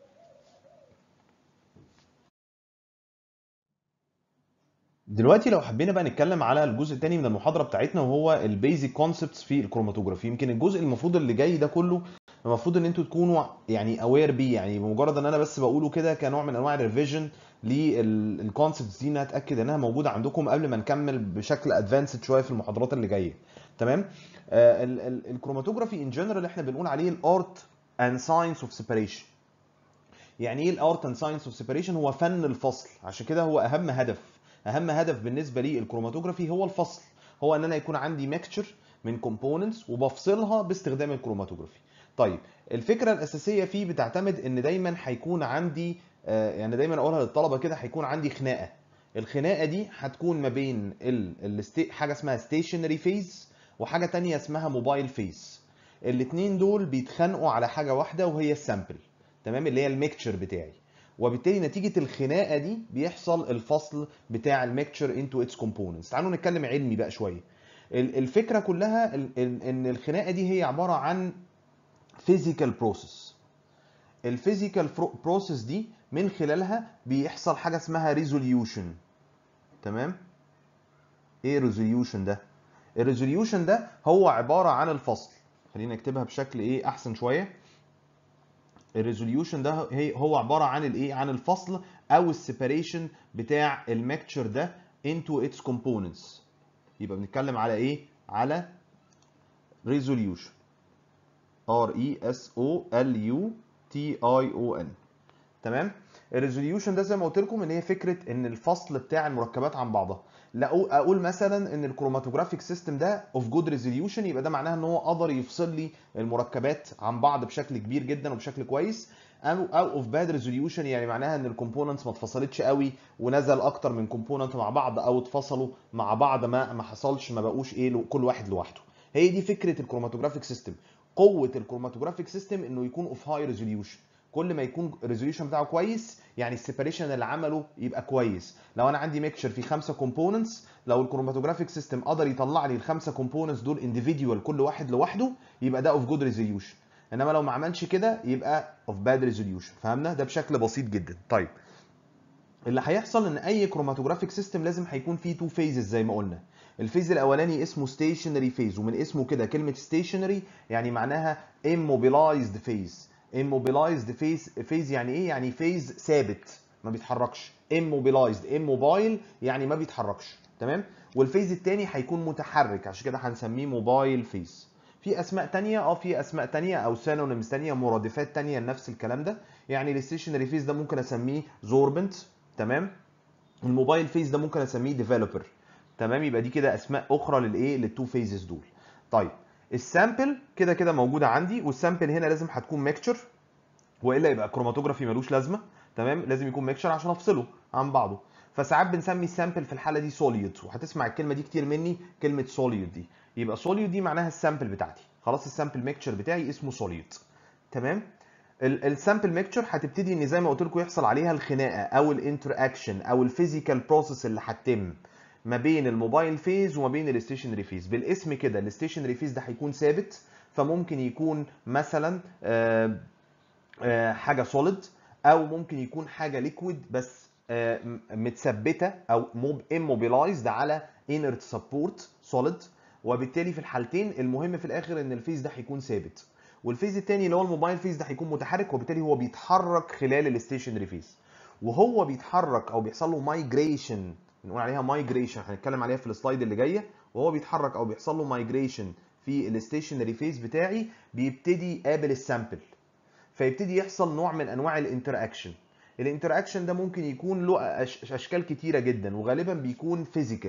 دلوقتي لو حبينا بقى نتكلم على الجزء الثاني من المحاضره بتاعتنا وهو البيزك كونسبتس في الكروماتوجرافي يمكن الجزء المفروض اللي جاي ده كله المفروض ان انتوا تكونوا يعني اوير بيه يعني بمجرد ان انا بس بقوله كده كنوع من انواع الريفيجن للكونسبتس دي انها اتاكد انها موجوده عندكم قبل ما نكمل بشكل ادفانسد شويه في المحاضرات اللي جايه تمام آه الكروماتوجرافي ان جنرال احنا بنقول عليه الارت اند ساينس اوف سيبريشن يعني ايه الارت اند ساينس اوف سيبريشن هو فن الفصل عشان كده هو اهم هدف اهم هدف بالنسبه لي الكروماتوجرافي هو الفصل هو ان انا يكون عندي ميكتشر من كومبوننتس وبفصلها باستخدام الكروماتوجرافي طيب الفكره الاساسيه فيه بتعتمد ان دايما هيكون عندي يعني دايما اقولها للطلبه كده هيكون عندي خناقه الخناقه دي هتكون ما بين ال حاجه اسمها ستيشنري فيز وحاجه تانية اسمها موبايل فيز الاثنين دول بيتخانقوا على حاجه واحده وهي السامبل تمام اللي هي الميكتشر بتاعي وبالتالي نتيجه الخناقه دي بيحصل الفصل بتاع الميكتشر انتو اتس كومبوننتس تعالوا نتكلم علمي بقى شويه ال- الفكره كلها ال- ال- ان الخناقه دي هي عباره عن فيزيكال بروسيس الفيزيكال بروسيس دي من خلالها بيحصل حاجه اسمها ريزوليوشن تمام ايه ريزوليوشن ده الريزوليوشن ده هو عباره عن الفصل خلينا نكتبها بشكل ايه احسن شويه الريزوليوشن ده هي هو عباره عن الايه عن الفصل او السيباريشن بتاع الميكتشر ده into its components يبقى بنتكلم على ايه على resolution R E S O L U T I O N تمام الريزوليوشن ده زي ما قلت لكم ان هي فكره ان الفصل بتاع المركبات عن بعضها لا أقول- اقول مثلا ان الكروماتوجرافيك سيستم ده اوف جود ريزوليوشن يبقى ده معناها ان هو قدر يفصل لي المركبات عن بعض بشكل كبير جدا وبشكل كويس او او اوف باد ريزوليوشن يعني معناها ان الكومبوننتس ما اتفصلتش قوي ونزل اكتر من كومبوننت مع بعض او اتفصلوا مع بعض ما ما حصلش ما بقوش ايه لو- كل واحد لوحده هي دي فكره الكروماتوجرافيك سيستم قوه الكروماتوجرافيك سيستم انه يكون اوف هاي ريزوليوشن كل ما يكون الريزوليوشن بتاعه كويس يعني السيبريشن اللي عمله يبقى كويس لو انا عندي ميكشر فيه خمسه كومبوننتس لو الكروماتوجرافيك سيستم قدر يطلع لي الخمسه كومبوننتس دول انديفيديوال كل واحد لوحده يبقى ده اوف جود ريزوليوشن انما لو ما عملش كده يبقى اوف باد ريزوليوشن فهمنا ده بشكل بسيط جدا طيب اللي هيحصل ان اي كروماتوجرافيك سيستم لازم هيكون فيه تو فيزز زي ما قلنا الفيز الاولاني اسمه ستيشنري فيز ومن اسمه كده كلمه ستيشنري يعني معناها immobilized فيز immobilized فيز فيز يعني ايه يعني فيز ثابت ما بيتحركش immobilized immobile يعني ما بيتحركش تمام والفيز الثاني هيكون متحرك عشان كده هنسميه موبايل فيز في اسماء تانية اه في اسماء تانية او سينونيمز تانية مرادفات تانية لنفس الكلام ده يعني الستيشنري فيز ده ممكن اسميه زوربنت تمام الموبايل فيز ده ممكن اسميه ديفلوبر تمام يبقى دي كده اسماء اخرى للايه للتو فيزز دول طيب السامبل كده كده موجوده عندي والسامبل هنا لازم هتكون ميكتشر والا يبقى كروماتوجرافي ملوش لازمه تمام لازم يكون ميكشر عشان افصله عن بعضه فساعات بنسمي السامبل في الحاله دي سوليد وهتسمع الكلمه دي كتير مني كلمه سوليد دي يبقى سوليد دي معناها السامبل بتاعتي خلاص السامبل ميكشر بتاعي اسمه سوليد تمام السامبل ميكتشر هتبتدي ان زي ما قلت لكم يحصل عليها الخناقه او الانتر اكشن او الفيزيكال بروسيس اللي هتتم ما بين الموبايل فيز وما بين الستيشنري فيز بالاسم كده الستيشنري فيز ده هيكون ثابت فممكن يكون مثلا آه، آه، حاجه سوليد او ممكن يكون حاجه ليكويد بس آه، م- متثبته او immobilized على inert support solid وبالتالي في الحالتين المهم في الاخر ان الفيز ده هيكون ثابت والفيز الثاني اللي هو الموبايل فيز ده هيكون متحرك وبالتالي هو بيتحرك خلال الستيشنري فيز وهو بيتحرك او بيحصل له مايجريشن بنقول عليها مايجريشن هنتكلم عليها في السلايد اللي جايه وهو بيتحرك او بيحصل له مايجريشن في الستيشنري فيز بتاعي بيبتدي يقابل السامبل فيبتدي يحصل نوع من انواع الانتر اكشن الانتر اكشن ده ممكن يكون له أش- اشكال كتيره جدا وغالبا بيكون فيزيكال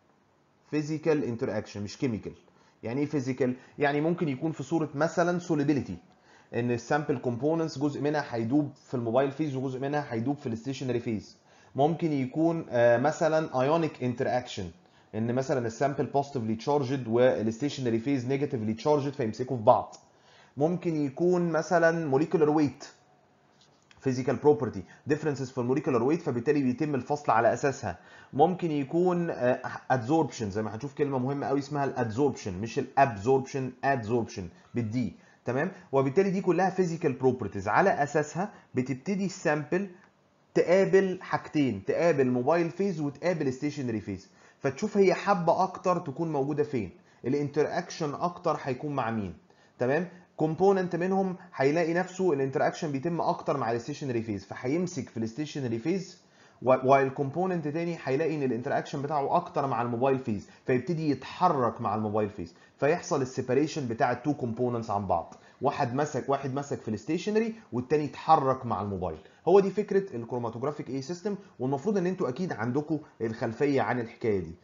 فيزيكال انتر اكشن مش كيميكال يعني ايه فيزيكال يعني ممكن يكون في صوره مثلا سوليبيليتي ان السامبل كومبوننتس جزء منها هيدوب في الموبايل فيز وجزء منها هيدوب في الستيشنري فيز ممكن يكون آه، مثلا ايونيك انتر اكشن ان مثلا السامبل بوزيتيفلي تشارجد والستيشنري فيز نيجاتيفلي تشارجد فيمسكوا في بعض ممكن يكون مثلا موليكولر ويت physical property differences في الموليكولر ويت فبالتالي بيتم الفصل على اساسها ممكن يكون آه، adsorption زي ما هنشوف كلمه مهمه قوي اسمها الادزوربشن مش الابزوربشن adsorption بالدي تمام وبالتالي دي كلها physical properties على اساسها بتبتدي السامبل تقابل حاجتين تقابل موبايل فيز وتقابل ستيشنري فيز فتشوف هي حابه اكتر تكون موجوده فين الانتر اكشن اكتر هيكون مع مين تمام كومبوننت منهم هيلاقي نفسه الانتر اكشن بيتم اكتر مع الستيشنري فيز فهيمسك في الستيشنري فيز والكومبوننت تاني هيلاقي ان الانتر اكشن بتاعه اكتر مع الموبايل فيز فيبتدي يتحرك مع الموبايل فيز فيحصل السيبريشن بتاع التو كومبوننتس عن بعض واحد مسك واحد مسك في الستيشنري والتاني اتحرك مع الموبايل هو دي فكره الكروماتوجرافيك اي سيستم والمفروض ان انتوا اكيد عندكم الخلفيه عن الحكايه دي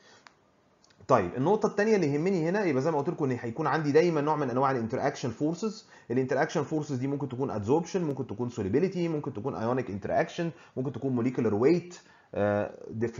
طيب النقطة الثانية اللي يهمني هنا يبقى زي ما قلت لكم ان هيكون عندي دايما نوع من انواع الانتر اكشن فورسز، الانتر اكشن فورسز دي ممكن تكون ادزوربشن، ممكن تكون سوليبيليتي، ممكن تكون ايونيك انتر اكشن، ممكن تكون موليكولر ويت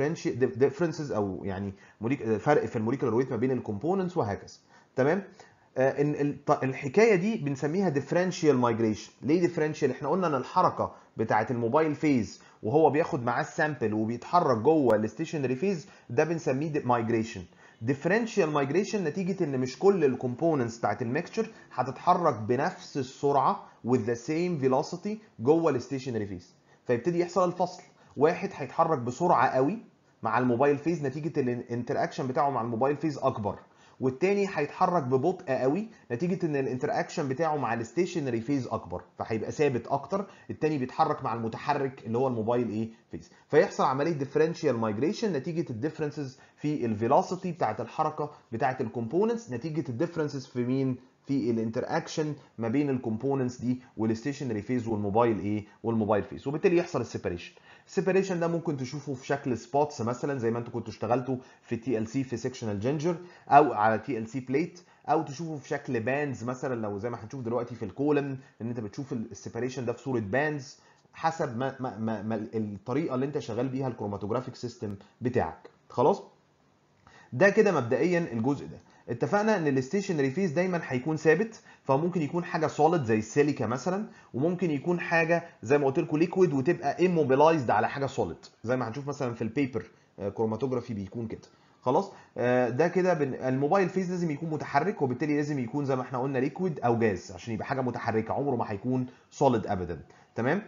ديفرنسز او يعني موليك- فرق في الموليكولر ويت ما بين الكومبوننتس وهكذا. تمام؟ آه، إن الط- الحكايه دي بنسميها ديفرنشال مايجريشن ليه ديفرنشال احنا قلنا ان الحركه بتاعه الموبايل فيز وهو بياخد معاه السامبل وبيتحرك جوه الستيشنري فيز ده بنسميه مايجريشن ديفرنشال مايجريشن نتيجه ان مش كل الكومبوننتس بتاعت الميكشر هتتحرك بنفس السرعه with the same velocity جوه الستيشنري فيز فيبتدي يحصل الفصل واحد هيتحرك بسرعه قوي مع الموبايل فيز نتيجه الانتراكشن بتاعه مع الموبايل فيز اكبر والتاني هيتحرك ببطء قوي نتيجه ان الانتراكشن بتاعه مع الستيشنري فيز اكبر فهيبقى ثابت اكتر التاني بيتحرك مع المتحرك اللي هو الموبايل ايه فيز فيحصل عمليه ديفرنشال مايجريشن نتيجه الديفرنسز في الفيلوسيتي بتاعه الحركه بتاعه الكومبوننتس نتيجه الديفرنسز في مين في الانتراكشن ما بين الكومبوننتس دي والستيشنري فيز والموبايل ايه والموبايل فيز وبالتالي يحصل السيبريشن السيبريشن ده ممكن تشوفه في شكل سبوتس مثلا زي ما انتوا كنتوا اشتغلتوا في تي ال سي في سيكشنال جينجر او على تي ال سي بليت او تشوفه في شكل باندز مثلا لو زي ما هنشوف دلوقتي في الكولم ان انت بتشوف السيبريشن ده في صوره باندز حسب ما, ما, ما, ما الطريقه اللي انت شغال بيها الكروماتوجرافيك سيستم بتاعك خلاص ده كده مبدئيا الجزء ده اتفقنا ان الستيشنري فيز دايما هيكون ثابت فممكن يكون حاجه سوليد زي السيليكا مثلا وممكن يكون حاجه زي ما قلت لكم ليكويد وتبقى immobilized على حاجه سوليد زي ما هنشوف مثلا في البيبر كروماتوجرافي بيكون كده خلاص آه، ده كده بن- الموبايل فيز لازم يكون متحرك وبالتالي لازم يكون زي ما احنا قلنا ليكويد او جاز عشان يبقى حاجه متحركه عمره ما هيكون سوليد ابدا تمام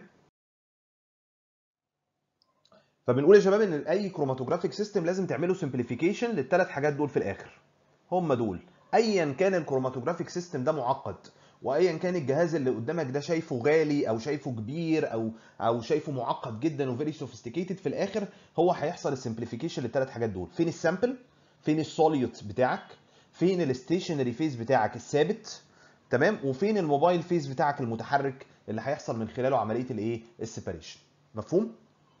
فبنقول يا شباب ان اي كروماتوجرافيك سيستم لازم تعمله سمبليفيكيشن للثلاث حاجات دول في الاخر هم دول ايا كان الكروماتوجرافيك سيستم ده معقد وايا كان الجهاز اللي قدامك ده شايفه غالي او شايفه كبير او او شايفه معقد جدا وفيري سوفيستيكيتد في الاخر هو هيحصل السمبليفيكيشن للثلاث حاجات دول فين السامبل فين السوليوت بتاعك فين الستيشنري فيز بتاعك الثابت تمام وفين الموبايل فيز بتاعك المتحرك اللي هيحصل من خلاله عمليه الايه السيبريشن مفهوم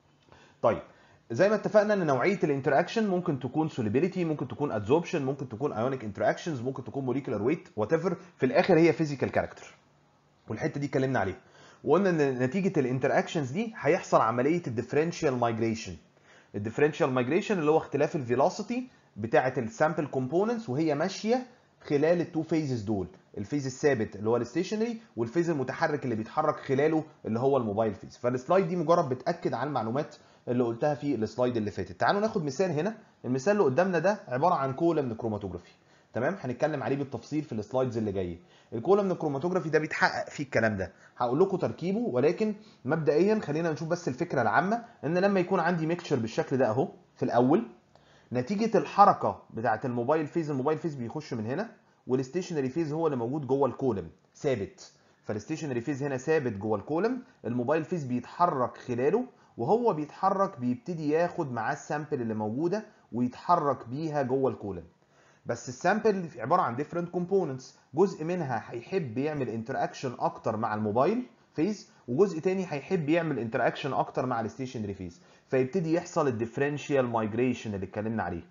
طيب زي ما اتفقنا ان نوعيه الانتراكشن ممكن تكون سوليبيليتي ممكن تكون ادزوربشن ممكن تكون ايونيك انتراكشنز ممكن تكون موليكولار ويت وات ايفر في الاخر هي فيزيكال كاركتر والحته دي اتكلمنا عليها وقلنا ان نتيجه الانتراكشنز دي هيحصل عمليه الديفرنشال مايجريشن الديفرنشال مايجريشن اللي هو اختلاف الفيلوسيتي بتاعه السامبل كومبوننتس وهي ماشيه خلال التو فيزز دول الفيز الثابت اللي هو الستيشنري والفيز المتحرك اللي بيتحرك خلاله اللي هو الموبايل فيز فالسلايد دي مجرد بتاكد على المعلومات اللي قلتها في السلايد اللي فاتت تعالوا ناخد مثال هنا المثال اللي قدامنا ده عباره عن كولم كروماتوجرافي تمام هنتكلم عليه بالتفصيل في السلايدز اللي جايه الكولم كروماتوجرافي ده بيتحقق فيه الكلام ده هقول لكم تركيبه ولكن مبدئيا خلينا نشوف بس الفكره العامه ان لما يكون عندي ميكشر بالشكل ده اهو في الاول نتيجه الحركه بتاعه الموبايل فيز الموبايل فيز بيخش من هنا والستيشنري فيز هو اللي موجود جوه الكولم ثابت فالستيشنري فيز هنا ثابت جوه الكولم الموبايل فيز بيتحرك خلاله وهو بيتحرك بيبتدي ياخد معاه السامبل اللي موجوده ويتحرك بيها جوه الكولم بس السامبل عباره عن ديفرنت كومبوننتس جزء منها هيحب يعمل انتراكشن اكتر مع الموبايل فيز وجزء تاني هيحب يعمل انتراكشن اكتر مع الستيشنري فيز فيبتدي يحصل الديفرنشال مايجريشن اللي اتكلمنا عليه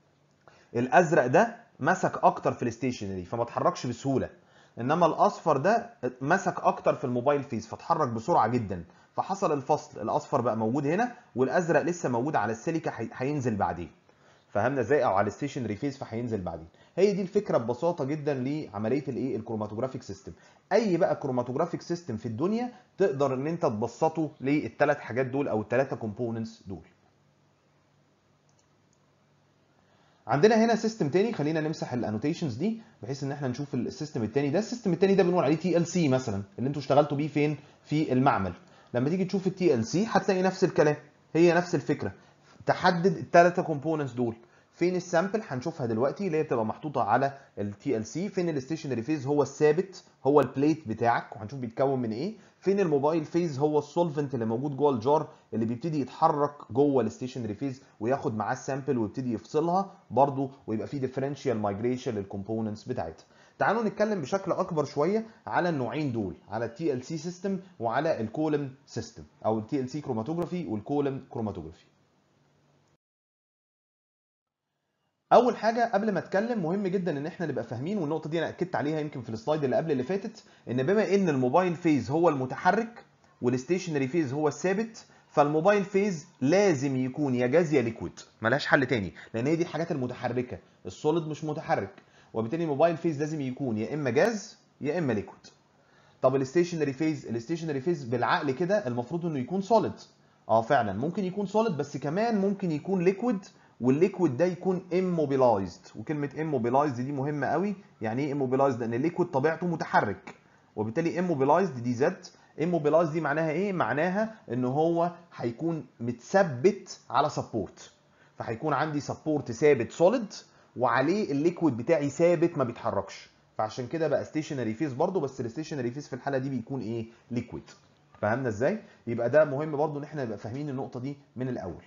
الازرق ده مسك اكتر في الستيشنري فما اتحركش بسهوله انما الاصفر ده مسك اكتر في الموبايل فيز فاتحرك بسرعه جدا فحصل الفصل الاصفر بقى موجود هنا والازرق لسه موجود على السيليكا هي- هينزل بعدين فهمنا ازاي او على الستيشنري فيز فهينزل بعدين هي دي الفكره ببساطه جدا لعمليه الايه الكروماتوجرافيك سيستم اي بقى كروماتوجرافيك سيستم في الدنيا تقدر ان انت تبسطه للثلاث حاجات دول او الثلاثه كومبوننتس دول عندنا هنا سيستم تاني خلينا نمسح الانوتيشنز دي بحيث ان احنا نشوف السيستم التاني ده السيستم التاني ده بنقول عليه تي ال سي مثلا اللي انتوا اشتغلتوا بيه فين في المعمل لما تيجي تشوف التي ال سي هتلاقي نفس الكلام هي نفس الفكره تحدد الثلاثه كومبوننتس دول فين السامبل هنشوفها دلوقتي اللي هي بتبقى محطوطه على التي ال سي فين الستيشنري فيز هو الثابت هو البليت بتاعك وهنشوف بيتكون من ايه فين الموبايل فيز هو السولفنت اللي موجود جوه الجار اللي بيبتدي يتحرك جوه الستيشنري فيز وياخد معاه السامبل ويبتدي يفصلها برضو ويبقى في ديفرنشال مايجريشن للكومبوننتس بتاعتها تعالوا نتكلم بشكل اكبر شويه على النوعين دول على التي ال سي سيستم وعلى الكولم سيستم او التي ال سي كروماتوجرافي والكولم كروماتوجرافي اول حاجه قبل ما اتكلم مهم جدا ان احنا نبقى فاهمين والنقطه دي انا اكدت عليها يمكن في السلايد اللي قبل اللي فاتت ان بما ان الموبايل فيز هو المتحرك والستيشنري فيز هو الثابت فالموبايل فيز لازم يكون يا جاز يا ليكويد ملهاش حل تاني لان هي دي الحاجات المتحركه السوليد مش متحرك وبالتالي الموبايل فيز لازم يكون يا اما جاز يا اما ليكويد طب الستيشنري فيز الستيشنري فيز بالعقل كده المفروض انه يكون سوليد اه فعلا ممكن يكون سوليد بس كمان ممكن يكون ليكويد والليكويد ده يكون immobilized وكلمه immobilized دي مهمه قوي يعني ايه immobilized لان الليكويد طبيعته متحرك وبالتالي immobilized دي زد immobilized دي معناها ايه معناها ان هو هيكون متثبت على سبورت فهيكون عندي سبورت ثابت سوليد وعليه الليكويد بتاعي ثابت ما بيتحركش فعشان كده بقى ستيشنري فيز برضو بس الستيشنري فيز في الحاله دي بيكون ايه ليكويد فهمنا ازاي يبقى ده مهم برضو ان احنا نبقى فاهمين النقطه دي من الاول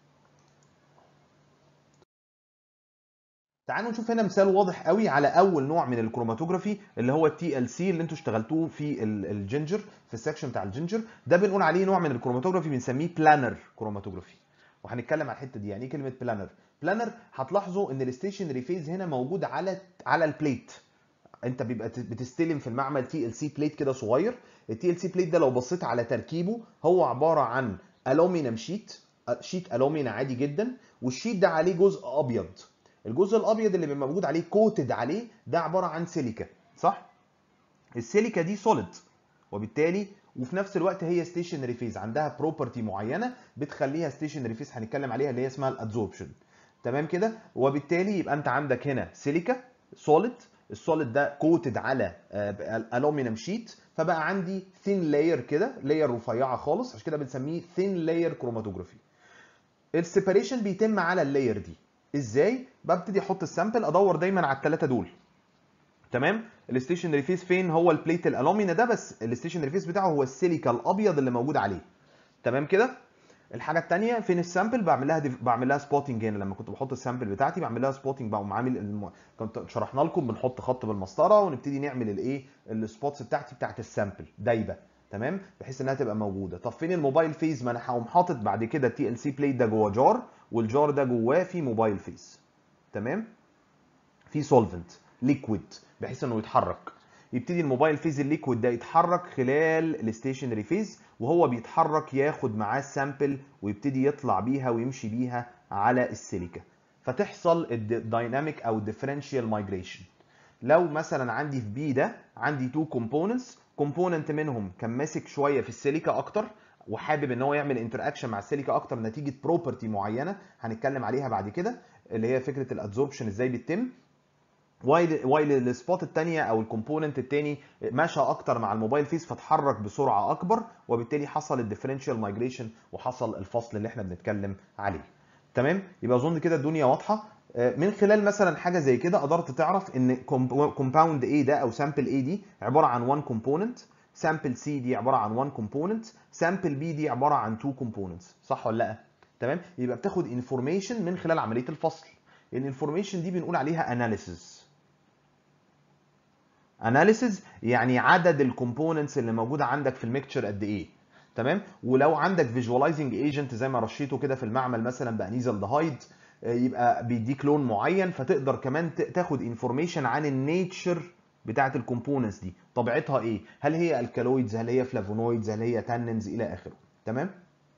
تعالوا نشوف هنا مثال واضح قوي على اول نوع من الكروماتوجرافي اللي هو التي ال سي اللي انتوا اشتغلتوه في الجنجر في السكشن بتاع الجنجر ده بنقول عليه نوع من الكروماتوجرافي بنسميه بلانر كروماتوجرافي وهنتكلم على الحته دي يعني ايه كلمه بلانر بلانر هتلاحظوا ان الستيشنري فيز هنا موجود على على البليت انت بيبقى بتستلم في المعمل تي ال سي بليت كده صغير التي ال سي بليت ده لو بصيت على تركيبه هو عباره عن الومنيوم شيت شيت الومنيوم عادي جدا والشيت ده عليه جزء ابيض الجزء الابيض اللي بيبقى موجود عليه كوتد عليه ده عباره عن سيليكا صح السيليكا دي سوليد وبالتالي وفي نفس الوقت هي ستيشنري فيز عندها بروبرتي معينه بتخليها ستيشنري فيز هنتكلم عليها اللي هي اسمها الادزوربشن تمام كده وبالتالي يبقى انت عندك هنا سيليكا سوليد السوليد ده كوتد على الومنيوم شيت فبقى عندي ثين لاير كده لاير رفيعه خالص عشان كده بنسميه ثين لاير كروماتوجرافي السيبريشن بيتم على اللاير دي ازاي ببتدي احط السامبل ادور دايما على الثلاثه دول تمام الستيشنري فيس فين هو البليت الالومينا ده بس الستيشنري فيس بتاعه هو السيليكا الابيض اللي موجود عليه تمام كده الحاجه الثانيه فين السامبل بعمل لها دف... بعمل لها سبوتنج هنا لما كنت بحط السامبل بتاعتي بعمل لها سبوتنج بقوم عامل الم... كنت شرحنا لكم بنحط خط بالمسطره ونبتدي نعمل الايه السبوتس بتاعتي بتاعت السامبل دايبه تمام بحيث انها تبقى موجوده طب فين الموبايل فيز ما انا هقوم حاطط بعد كده التي ال سي بليت ده جوه جار والجار ده جواه في موبايل فيز تمام في سولفنت ليكويد بحيث انه يتحرك يبتدي الموبايل فيز الليكويد ده يتحرك خلال الستيشنري فيز وهو بيتحرك ياخد معاه السامبل ويبتدي يطلع بيها ويمشي بيها على السيليكا فتحصل الدايناميك او الديفرنشال مايجريشن لو مثلا عندي في بي ده عندي تو كومبوننتس كومبوننت منهم كان ماسك شويه في السيليكا اكتر وحابب ان هو يعمل انتر اكشن مع السيليكا اكتر نتيجه بروبرتي معينه هنتكلم عليها بعد كده اللي هي فكره الادزوربشن ازاي بيتم وايل وايل السبوت الثانيه او الكومبوننت الثاني مشى اكتر مع الموبايل فيس فتحرك بسرعه اكبر وبالتالي حصل الديفرنشال مايجريشن وحصل الفصل اللي احنا بنتكلم عليه تمام يبقى اظن كده الدنيا واضحه من خلال مثلا حاجه زي كده قدرت تعرف ان كومباوند A ده او سامبل A دي عباره عن 1 كومبوننت سامبل C دي عباره عن 1 كومبوننت سامبل B دي عباره عن 2 كومبوننتس صح ولا لا تمام يبقى بتاخد انفورميشن من خلال عمليه الفصل الانفورميشن دي بنقول عليها اناليسيز اناليسيز يعني عدد الكومبوننتس اللي موجوده عندك في الميكتشر قد ايه تمام ولو عندك فيجواليزنج ايجنت زي ما رشيته كده في المعمل مثلا بانيزال دهايد يبقى بيديك لون معين فتقدر كمان تاخد انفورميشن عن النيتشر بتاعه الكومبوننتس دي طبيعتها ايه هل هي الكالويدز هل هي فلافونويدز هل هي تاننز الى اخره تمام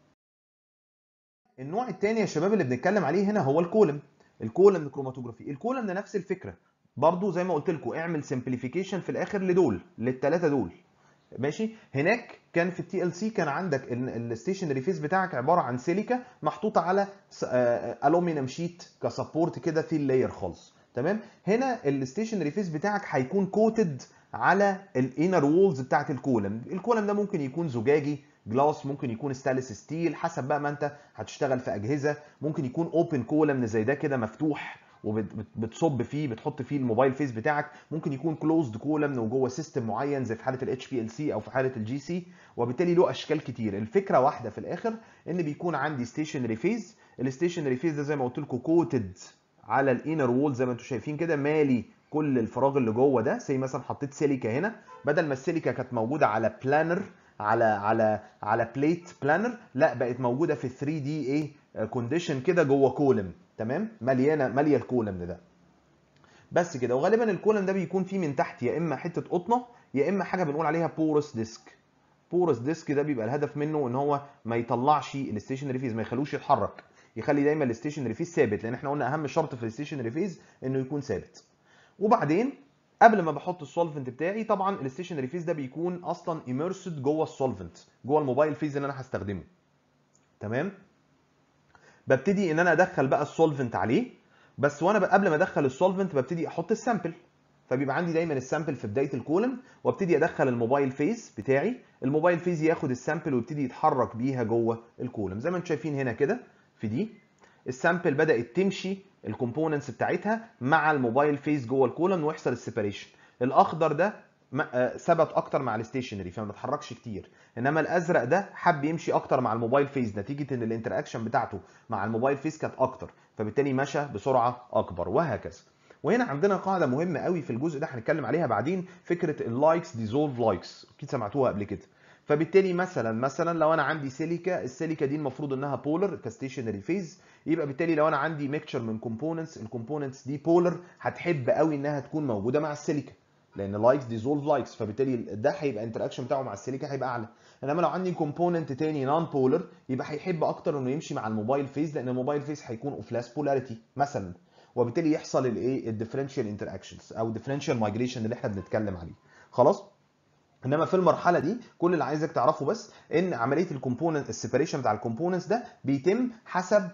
النوع الثاني يا شباب اللي بنتكلم عليه هنا هو الكولم الكولم كروماتوجرافي الكولم ده نفس الفكره برضو زي ما قلت لكم اعمل سمبليفيكيشن في الاخر لدول للثلاثه دول ماشي هناك كان في التي ال سي كان عندك الستيشنري فيس بتاعك عباره عن سيليكا محطوطه على الومنيوم شيت كسبورت كده في اللاير خالص تمام هنا الستيشنري فيس بتاعك هيكون كوتد على الانر وولز بتاعت الكولم الكولم ده ممكن يكون زجاجي جلاس ممكن يكون ستانلس ستيل حسب بقى ما انت هتشتغل في اجهزه ممكن يكون اوبن كولم زي ده كده مفتوح وبتصب فيه بتحط فيه الموبايل فيس بتاعك ممكن يكون كلوزد كولم وجوه سيستم معين زي في حاله الاتش بي ال سي او في حاله الجي سي وبالتالي له اشكال كتير الفكره واحده في الاخر ان بيكون عندي ستيشنري فيز الستيشنري فيز ده زي ما قلت لكم كوتد على الانر وول زي ما انتم شايفين كده مالي كل الفراغ اللي جوه ده زي مثلا حطيت سيليكا هنا بدل ما السيليكا كانت موجوده على بلانر على على على بليت بلانر لا بقت موجوده في 3 دي ايه كونديشن كده جوه كولم تمام مليانه ماليه الكولم ده بس كده وغالبا الكولم ده بيكون فيه من تحت يا اما حته قطنه يا اما حاجه بنقول عليها بورس ديسك بورس ديسك ده بيبقى الهدف منه ان هو ما يطلعش الستيشنري فيز ما يخلوش يتحرك يخلي دايما الستيشنري فيز ثابت لان احنا قلنا اهم شرط في الستيشنري فيز انه يكون ثابت وبعدين قبل ما بحط السولفنت بتاعي طبعا الستيشنري فيز ده بيكون اصلا اميرسد جوه السولفنت جوه الموبايل فيز اللي انا هستخدمه تمام ببتدي ان انا ادخل بقى السولفنت عليه بس وانا قبل ما ادخل السولفنت ببتدي احط السامبل فبيبقى عندي دايما السامبل في بدايه الكولم وابتدي ادخل الموبايل فيز بتاعي الموبايل فيز ياخد السامبل ويبتدي يتحرك بيها جوه الكولم زي ما انتم شايفين هنا كده في دي السامبل بدات تمشي الكومبوننتس بتاعتها مع الموبايل فيز جوه الكولم ويحصل السيبريشن الاخضر ده ثبت اكتر مع الستيشنري فما بيتحركش كتير انما الازرق ده حب يمشي اكتر مع الموبايل فيز نتيجه ان الانتراكشن بتاعته مع الموبايل فيز كانت اكتر فبالتالي مشى بسرعه اكبر وهكذا وهنا عندنا قاعده مهمه قوي في الجزء ده هنتكلم عليها بعدين فكره اللايكس ديزولف لايكس اكيد سمعتوها قبل كده فبالتالي مثلا مثلا لو انا عندي سيليكا السيليكا دي المفروض انها بولر كستيشنري فيز يبقى بالتالي لو انا عندي ميكتشر من كومبوننتس الكومبوننتس دي بولر هتحب قوي انها تكون موجوده مع السيليكا لان لايكس ديزولف لايكس فبالتالي ده هيبقى انتراكشن بتاعه مع السيليكا هيبقى اعلى انما لو عندي كومبوننت تاني نون بولر يبقى هيحب اكتر انه يمشي مع الموبايل فيز لان الموبايل فيز هيكون اوف لاس بولاريتي مثلا وبالتالي يحصل الايه الديفرنشال انتراكشنز او ديفرنشال مايجريشن اللي احنا بنتكلم عليه خلاص انما في المرحله دي كل اللي عايزك تعرفه بس ان عمليه الكومبوننت السيبريشن بتاع الكومبوننتس ده بيتم حسب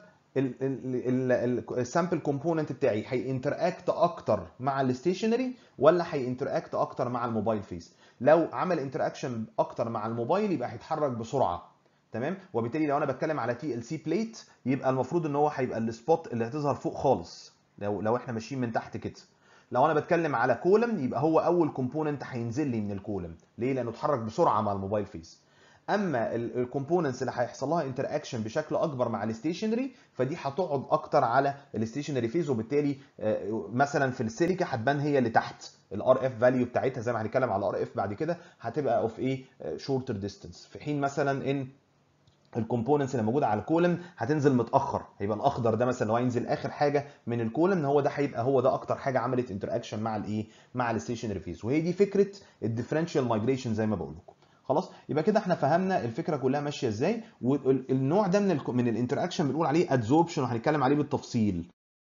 السامبل كومبوننت بتاعي هينتراكت اكتر مع الستيشنري ولا هينتراكت اكتر مع الموبايل فيز لو عمل انتراكشن اكتر مع الموبايل يبقى هيتحرك بسرعه تمام وبالتالي لو انا بتكلم على تي ال سي بليت يبقى المفروض ان هو هيبقى السبوت اللي هتظهر فوق خالص لو لو احنا ماشيين من تحت كده لو انا بتكلم على كولم يبقى هو اول كومبوننت هينزل لي من الكولم ليه لانه اتحرك بسرعه مع الموبايل فيز اما الكومبوننتس اللي هيحصل لها انتر اكشن بشكل اكبر مع الستيشنري فدي هتقعد اكتر على الستيشنري فيز وبالتالي مثلا في السيليكا هتبان هي اللي تحت الار اف فاليو بتاعتها زي ما هنتكلم على الار اف بعد كده هتبقى اوف ايه شورتر ديستانس في حين مثلا ان الكومبوننتس اللي موجوده على الكولم هتنزل متاخر هيبقى الاخضر ده مثلا لو هينزل اخر حاجه من الكولم هو ده هيبقى هو ده اكتر حاجه عملت انتر اكشن مع الايه مع الستيشنري فيز وهي دي فكره الديفرنشال مايجريشن زي ما بقول لكم خلاص يبقى كده احنا فهمنا الفكره كلها ماشيه ازاي والنوع ده من ال من الانتراكشن بنقول عليه ادزوربشن وهنتكلم عليه بالتفصيل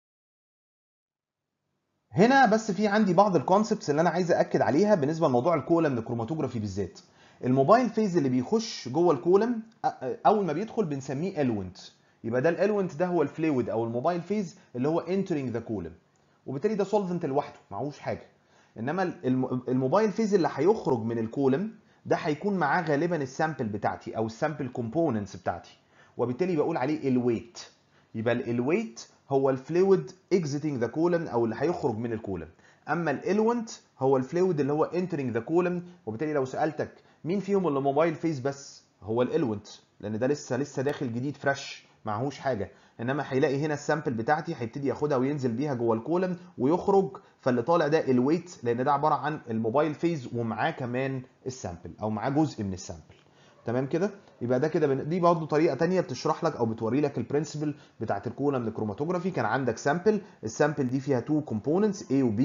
هنا بس في عندي بعض الكونسبتس اللي انا عايز اكد عليها بالنسبه لموضوع الكولم الكروماتوجرافي بالذات الموبايل فيز اللي بيخش جوه الكولم اول ما بيدخل بنسميه الونت يبقى ده الالونت ده هو الفلويد او الموبايل فيز اللي هو entering ذا كولم وبالتالي ده سولفنت لوحده معهوش حاجه انما الموبايل فيز اللي هيخرج من الكولم ده هيكون معاه غالبا السامبل بتاعتي او السامبل كومبوننتس بتاعتي وبالتالي بقول عليه الويت يبقى الويت هو الفلويد اكزيتنج ذا كولم او اللي هيخرج من الكولم اما الالونت هو الفلويد اللي هو entering ذا كولم وبالتالي لو سالتك مين فيهم اللي موبايل فيس بس هو الالونت لان ده لسه لسه داخل جديد فريش معهوش حاجه انما هيلاقي هنا السامبل بتاعتي هيبتدي ياخدها وينزل بيها جوه الكولم ويخرج فاللي طالع ده الويت لان ده عباره عن الموبايل فيز ومعاه كمان السامبل او معاه جزء من السامبل تمام كده يبقى ده كده دي برضه طريقه ثانيه بتشرح لك او بتوري لك البرنسبل بتاعت الكولم الكروماتوجرافي كان عندك سامبل السامبل دي فيها تو كومبوننتس A و B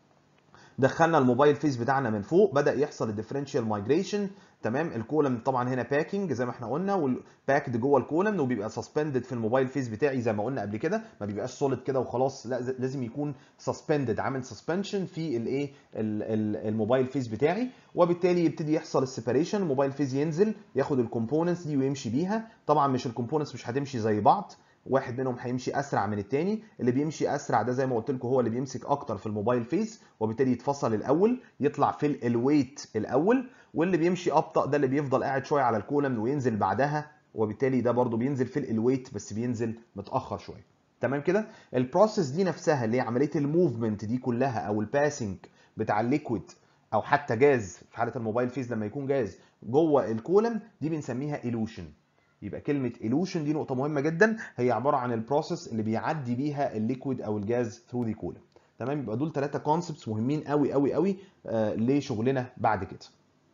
دخلنا الموبايل فيس بتاعنا من فوق بدا يحصل الديفرنشال مايجريشن تمام الكولم طبعا هنا باكينج زي ما احنا قلنا والباكد جوه الكولم وبيبقى سسبندد في الموبايل فيس بتاعي زي ما قلنا قبل كده ما بيبقاش سوليد كده وخلاص لا لازم يكون سسبندد عامل سسبنشن في الايه الموبايل فيس بتاعي وبالتالي يبتدي يحصل السيبريشن الموبايل فيس ينزل ياخد الكومبوننتس دي ويمشي بيها طبعا مش الكومبوننتس مش هتمشي زي بعض واحد منهم هيمشي اسرع من التاني اللي بيمشي اسرع ده زي ما قلت لكم هو اللي بيمسك اكتر في الموبايل فيس وبالتالي يتفصل الاول يطلع في الويت الاول واللي بيمشي ابطا ده اللي بيفضل قاعد شويه على الكولم وينزل بعدها وبالتالي ده برده بينزل في الويت بس بينزل متاخر شويه تمام كده البروسيس دي نفسها اللي هي عمليه الموفمنت دي كلها او الباسنج بتاع الليكويد او حتى جاز في حاله الموبايل فيز لما يكون جاز جوه الكولم دي بنسميها ايلوشن يبقى كلمه ايلوشن دي نقطه مهمه جدا هي عباره عن البروسيس اللي بيعدي بيها الليكويد او الجاز ثرو ذا كولم تمام يبقى دول ثلاثه كونسبتس مهمين قوي قوي قوي آه لشغلنا بعد كده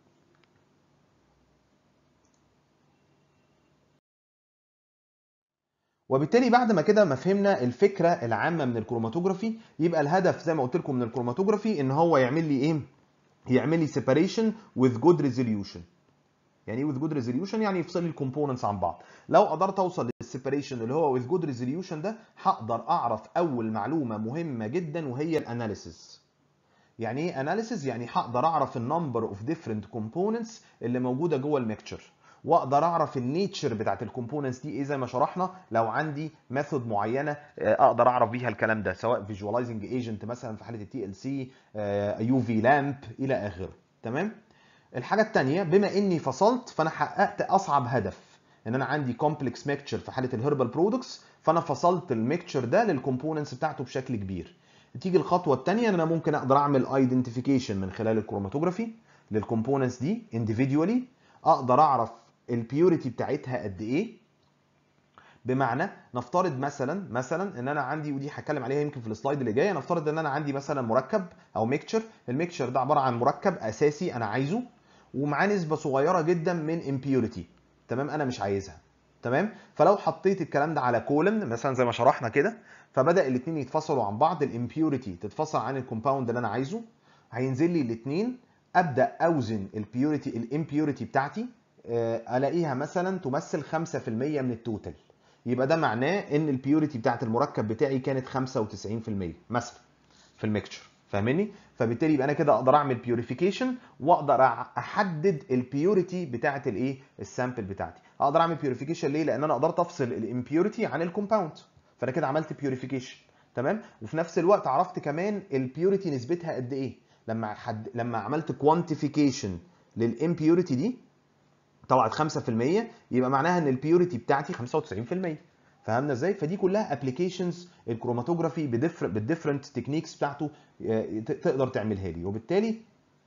وبالتالي بعد ما كده ما فهمنا الفكره العامه من الكروماتوجرافي يبقى الهدف زي ما قلت لكم من الكروماتوجرافي ان هو يعمل لي ايه يعمل لي سيباريشن with good resolution يعني ايه with good resolution يعني يفصل لي الكومبوننتس عن بعض لو قدرت اوصل للسيباريشن اللي هو with good resolution ده هقدر اعرف اول معلومه مهمه جدا وهي الاناليسيس يعني ايه اناليسيز يعني هقدر اعرف النمبر اوف ديفرنت كومبوننتس اللي موجوده جوه الميكتشر واقدر اعرف النيتشر بتاعت الكومبوننتس دي ايه زي ما شرحنا لو عندي ميثود معينه اقدر اعرف بيها الكلام ده سواء فيجواليزنج ايجنت مثلا في حاله التي ال سي يو في لامب الى اخره تمام الحاجه الثانيه بما اني فصلت فانا حققت اصعب هدف ان انا عندي كومبلكس ميكتشر في حاله الهربال برودكتس فانا فصلت الميكتشر ده للكومبوننتس بتاعته بشكل كبير تيجي الخطوه الثانيه ان انا ممكن اقدر اعمل ايدنتيفيكيشن من خلال الكروماتوجرافي للكومبوننتس دي individually اقدر اعرف البيوريتي بتاعتها قد ايه بمعنى نفترض مثلا مثلا ان انا عندي ودي هتكلم عليها يمكن في السلايد اللي جايه نفترض ان انا عندي مثلا مركب او ميكتشر الميكتشر ده عباره عن مركب اساسي انا عايزه ومعاه نسبه صغيره جدا من امبيوريتي تمام انا مش عايزها تمام فلو حطيت الكلام ده على كولم مثلا زي ما شرحنا كده فبدا الاثنين يتفصلوا عن بعض الامبيوريتي تتفصل عن الكومباوند اللي انا عايزه هينزل لي الاثنين ابدا اوزن البيوريتي الامبيوريتي بتاعتي الاقيها مثلا تمثل 5% من التوتال يبقى ده معناه ان البيوريتي بتاعت المركب بتاعي كانت 95% مثلا في الميكتشر فاهمني فبالتالي يبقى انا كده اقدر اعمل بيوريفيكيشن واقدر احدد البيوريتي بتاعت الايه السامبل بتاعتي اقدر اعمل بيوريفيكيشن ليه لان انا قدرت افصل الامبيوريتي عن الكومباوند فانا كده عملت بيوريفيكيشن تمام وفي نفس الوقت عرفت كمان البيوريتي نسبتها قد ايه لما حد لما عملت كوانتيفيكيشن للامبيوريتي دي طلعت 5% يبقى معناها ان البيوريتي بتاعتي 95% فهمنا ازاي فدي كلها ابلكيشنز الكروماتوجرافي بالديفرنت تكنيكس بتاعته تقدر تعملها لي وبالتالي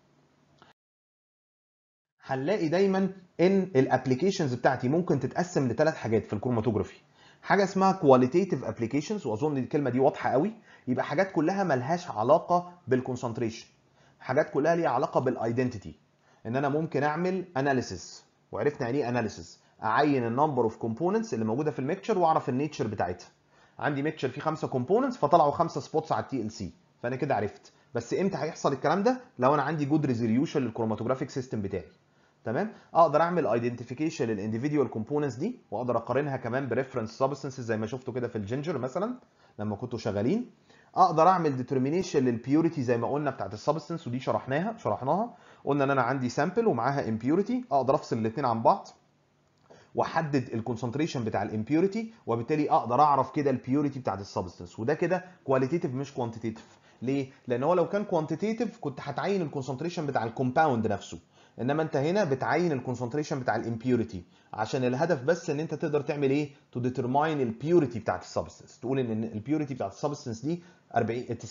هنلاقي دايما ان الابلكيشنز بتاعتي ممكن تتقسم لثلاث حاجات في الكروماتوجرافي حاجه اسمها كواليتيتيف ابلكيشنز واظن الكلمه دي واضحه قوي يبقى حاجات كلها ملهاش علاقه بالكونسنتريشن حاجات كلها ليها علاقه بالايدنتيتي ان انا ممكن اعمل اناليسيس وعرفنا يعني ايه اناليسيس اعين النمبر اوف كومبوننتس اللي موجوده في الميكتشر واعرف النيتشر بتاعتها عندي ميكتشر فيه خمسه كومبوننتس فطلعوا خمسه سبوتس على التي ال سي فانا كده عرفت بس امتى هيحصل الكلام ده لو انا عندي جود ريزوليوشن للكروماتوجرافيك سيستم بتاعي تمام اقدر اعمل ايدنتيفيكيشن للانديفيديوال كومبوننتس دي واقدر اقارنها كمان بريفرنس سبستنسز زي ما شفتوا كده في الجينجر مثلا لما كنتوا شغالين اقدر اعمل ديترمينيشن للبيوريتي زي ما قلنا بتاعت السبستنس ودي شرحناها شرحناها قلنا ان انا عندي سامبل ومعاها امبيوريتي اقدر افصل الاثنين عن بعض واحدد الكونسنتريشن بتاع الامبيوريتي وبالتالي اقدر اعرف كده البيوريتي بتاعت السبستنس وده كده كواليتيتيف مش كوانتيتيف ليه لان هو لو كان كوانتيتيف كنت هتعين الكونسنتريشن بتاع الكومباوند نفسه انما انت هنا بتعين الكونسنتريشن بتاع الامبيوريتي عشان الهدف بس ان انت تقدر تعمل ايه تو ديترماين البيوريتي بتاعت السبستنس تقول ان البيوريتي بتاعت السبستنس دي 40 90% 80%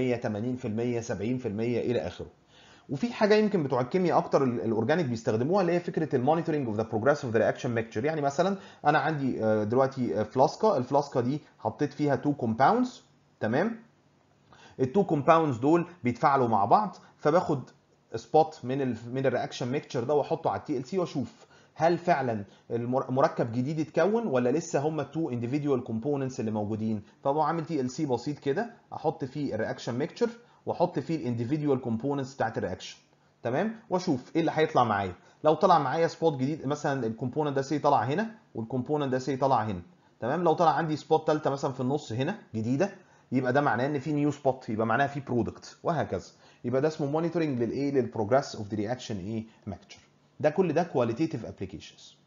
70% الى اخره وفي حاجه يمكن بتوع الكيمياء اكتر الاورجانيك بيستخدموها اللي هي فكره المونيتورنج اوف ذا بروجريس اوف ذا رياكشن ميكتشر يعني مثلا انا عندي دلوقتي فلاسكا الفلاسكا دي حطيت فيها تو كومباوندز تمام التو كومباوندز دول بيتفاعلوا مع بعض فباخد سبوت من ال من الرياكشن ميكتشر ده واحطه على التي ال سي واشوف هل فعلا مركب جديد اتكون ولا لسه هم التو انديفيدوال كومبوننتس اللي موجودين فبقوم عامل تي ال سي بسيط كده احط فيه الرياكشن ميكتشر واحط فيه الانديفيدوال كومبوننتس بتاعت الرياكشن تمام واشوف ايه اللي هيطلع معايا لو طلع معايا سبوت جديد مثلا الكومبوننت ده سي طلع هنا والكومبوننت ده سي طلع هنا تمام لو طلع عندي سبوت ثالثه مثلا في النص هنا جديده يبقى ده معناه ان في نيو سبوت يبقى معناها في برودكت وهكذا يبقى ده اسمه مونيتورنج للايه للبروجريس اوف ذا رياكشن ايه ميكتشر ده كل ده كواليتيتيف ابلكيشنز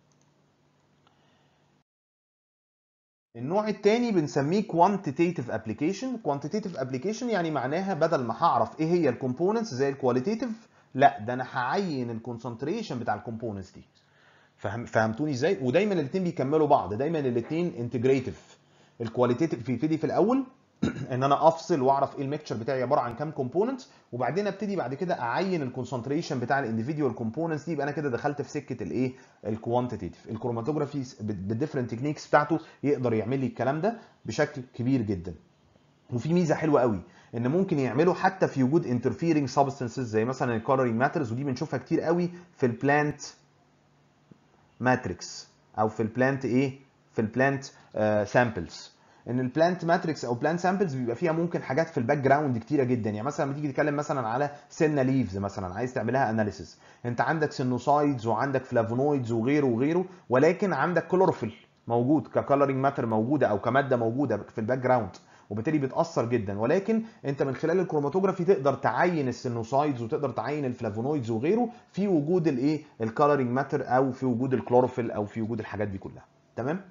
النوع الثاني بنسميه كوانتيتيف ابلكيشن كوانتيتيف ابلكيشن يعني معناها بدل ما هعرف ايه هي الكومبوننتس زي الكواليتيف لا ده انا هعين الكونسنتريشن بتاع الكومبوننتس دي فهم فهمتوني ازاي ودايما الاثنين بيكملوا بعض دايما الاثنين انتجريتيف الكواليتيف بيبتدي في الاول ان انا افصل واعرف ايه الميكتشر بتاعي عباره عن كام كومبوننت وبعدين ابتدي بعد كده اعين الكونسنتريشن بتاع الانديفيدوال كومبوننتس دي يبقى انا كده دخلت في سكه الايه الكوانتيتيف الكروماتوجرافي بالديفرنت تكنيكس بتاعته يقدر يعمل لي الكلام ده بشكل كبير جدا وفي ميزه حلوه قوي ان ممكن يعملوا حتى في وجود انترفيرنج سبستانسز زي مثلا الكولرينج ماترز ودي بنشوفها كتير قوي في البلانت ماتريكس او في البلانت ايه في البلانت سامبلز ان البلانت ماتريكس او بلانت سامبلز بيبقى فيها ممكن حاجات في الباك جراوند كتيره جدا يعني مثلا لما تيجي تتكلم مثلا على سنه ليفز مثلا عايز تعملها اناليسيس انت عندك سينوسايدز وعندك فلافونويدز وغيره وغيره ولكن عندك كلوروفيل موجود ككالرنج ماتر موجوده او كماده موجوده في الباك جراوند وبالتالي بتاثر جدا ولكن انت من خلال الكروماتوجرافي تقدر تعين السينوسايدز وتقدر تعين الفلافونويدز وغيره في وجود الايه الكالرنج ماتر او في وجود الكلوروفيل او في وجود الحاجات دي كلها تمام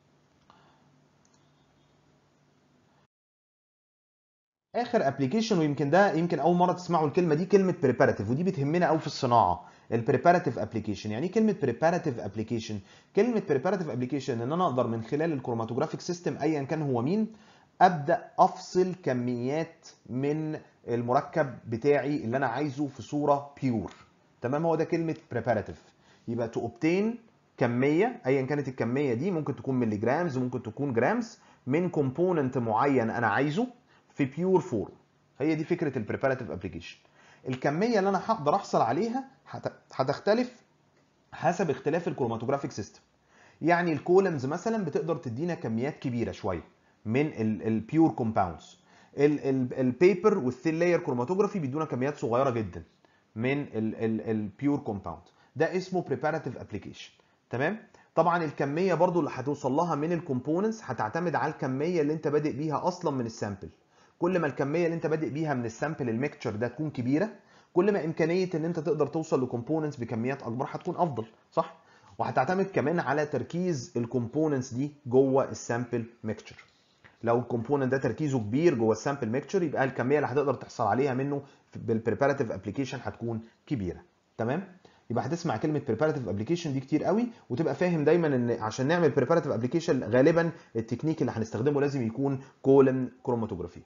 اخر ابلكيشن ويمكن ده يمكن اول مره تسمعوا الكلمه دي كلمه بريباراتيف ودي بتهمنا قوي في الصناعه البريباراتيف ابلكيشن يعني ايه كلمه بريباراتيف ابلكيشن كلمه بريباراتيف ابلكيشن ان انا اقدر من خلال الكروماتوجرافيك سيستم ايا كان هو مين ابدا افصل كميات من المركب بتاعي اللي انا عايزه في صوره بيور تمام هو ده كلمه بريباراتيف يبقى تو اوبتين كميه ايا كانت الكميه دي ممكن تكون ملي جرامز ممكن تكون جرامز من كومبوننت معين انا عايزه في بيور فورم هي دي فكره البريباراتيف ابلكيشن الكميه اللي انا هقدر احصل عليها هتختلف حسب اختلاف الكروماتوجرافيك سيستم يعني الكولمز مثلا بتقدر تدينا كميات كبيره شويه من البيور كومباوندز البيبر والثين لاير كروماتوجرافي بيدونا كميات صغيره جدا من البيور كومباوند ده اسمه بريباراتيف ابلكيشن تمام طبعا الكميه برضو اللي هتوصل لها من الكومبوننتس هتعتمد على الكميه اللي انت بادئ بيها اصلا من السامبل كل ما الكميه اللي انت بادئ بيها من السامبل الميكتشر ده تكون كبيره كل ما امكانيه ان انت تقدر توصل لكومبوننتس بكميات اكبر هتكون افضل صح وهتعتمد كمان على تركيز الكومبوننتس دي جوه السامبل ميكتشر لو الكومبوننت ده تركيزه كبير جوه السامبل ميكتشر يبقى الكميه اللي هتقدر تحصل عليها منه بالبريباراتيف ابلكيشن هتكون كبيره تمام يبقى هتسمع كلمه بريباراتيف ابلكيشن دي كتير قوي وتبقى فاهم دايما ان عشان نعمل بريباراتيف ابلكيشن غالبا التكنيك اللي هنستخدمه لازم يكون كولم كروماتوجرافي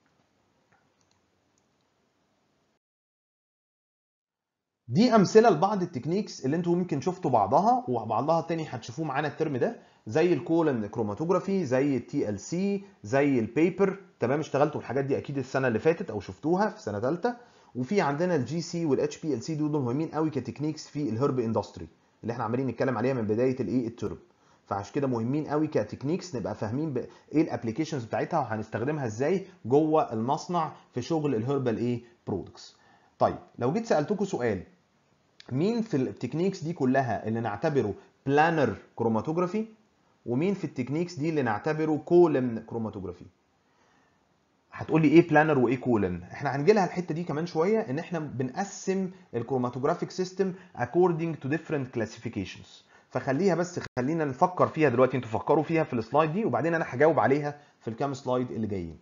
دي امثله لبعض التكنيكس اللي انتوا ممكن شفتوا بعضها وبعضها التاني هتشوفوه معانا الترم ده زي الكولن كروماتوجرافي زي التي ال سي زي البيبر تمام اشتغلتوا الحاجات دي اكيد السنه اللي فاتت او شفتوها في سنه ثالثه وفي عندنا الجي سي والاتش بي ال سي دول مهمين قوي كتكنيكس في الهرب اندستري اللي احنا عمالين نتكلم عليها من بدايه الايه الترم فعشان كده مهمين قوي كتكنيكس نبقى فاهمين ب... ايه الابلكيشنز بتاعتها وهنستخدمها ازاي جوه المصنع في شغل الهربال ايه برودكتس طيب لو جيت سالتكم سؤال مين في التكنيكس دي كلها اللي نعتبره بلانر كروماتوجرافي ومين في التكنيكس دي اللي نعتبره كولم كروماتوجرافي هتقول لي ايه بلانر وايه كولم احنا هنجي لها الحته دي كمان شويه ان احنا بنقسم الكروماتوجرافيك سيستم according to different classifications فخليها بس خلينا نفكر فيها دلوقتي انتوا فكروا فيها في السلايد دي وبعدين انا هجاوب عليها في الكام سلايد اللي جايين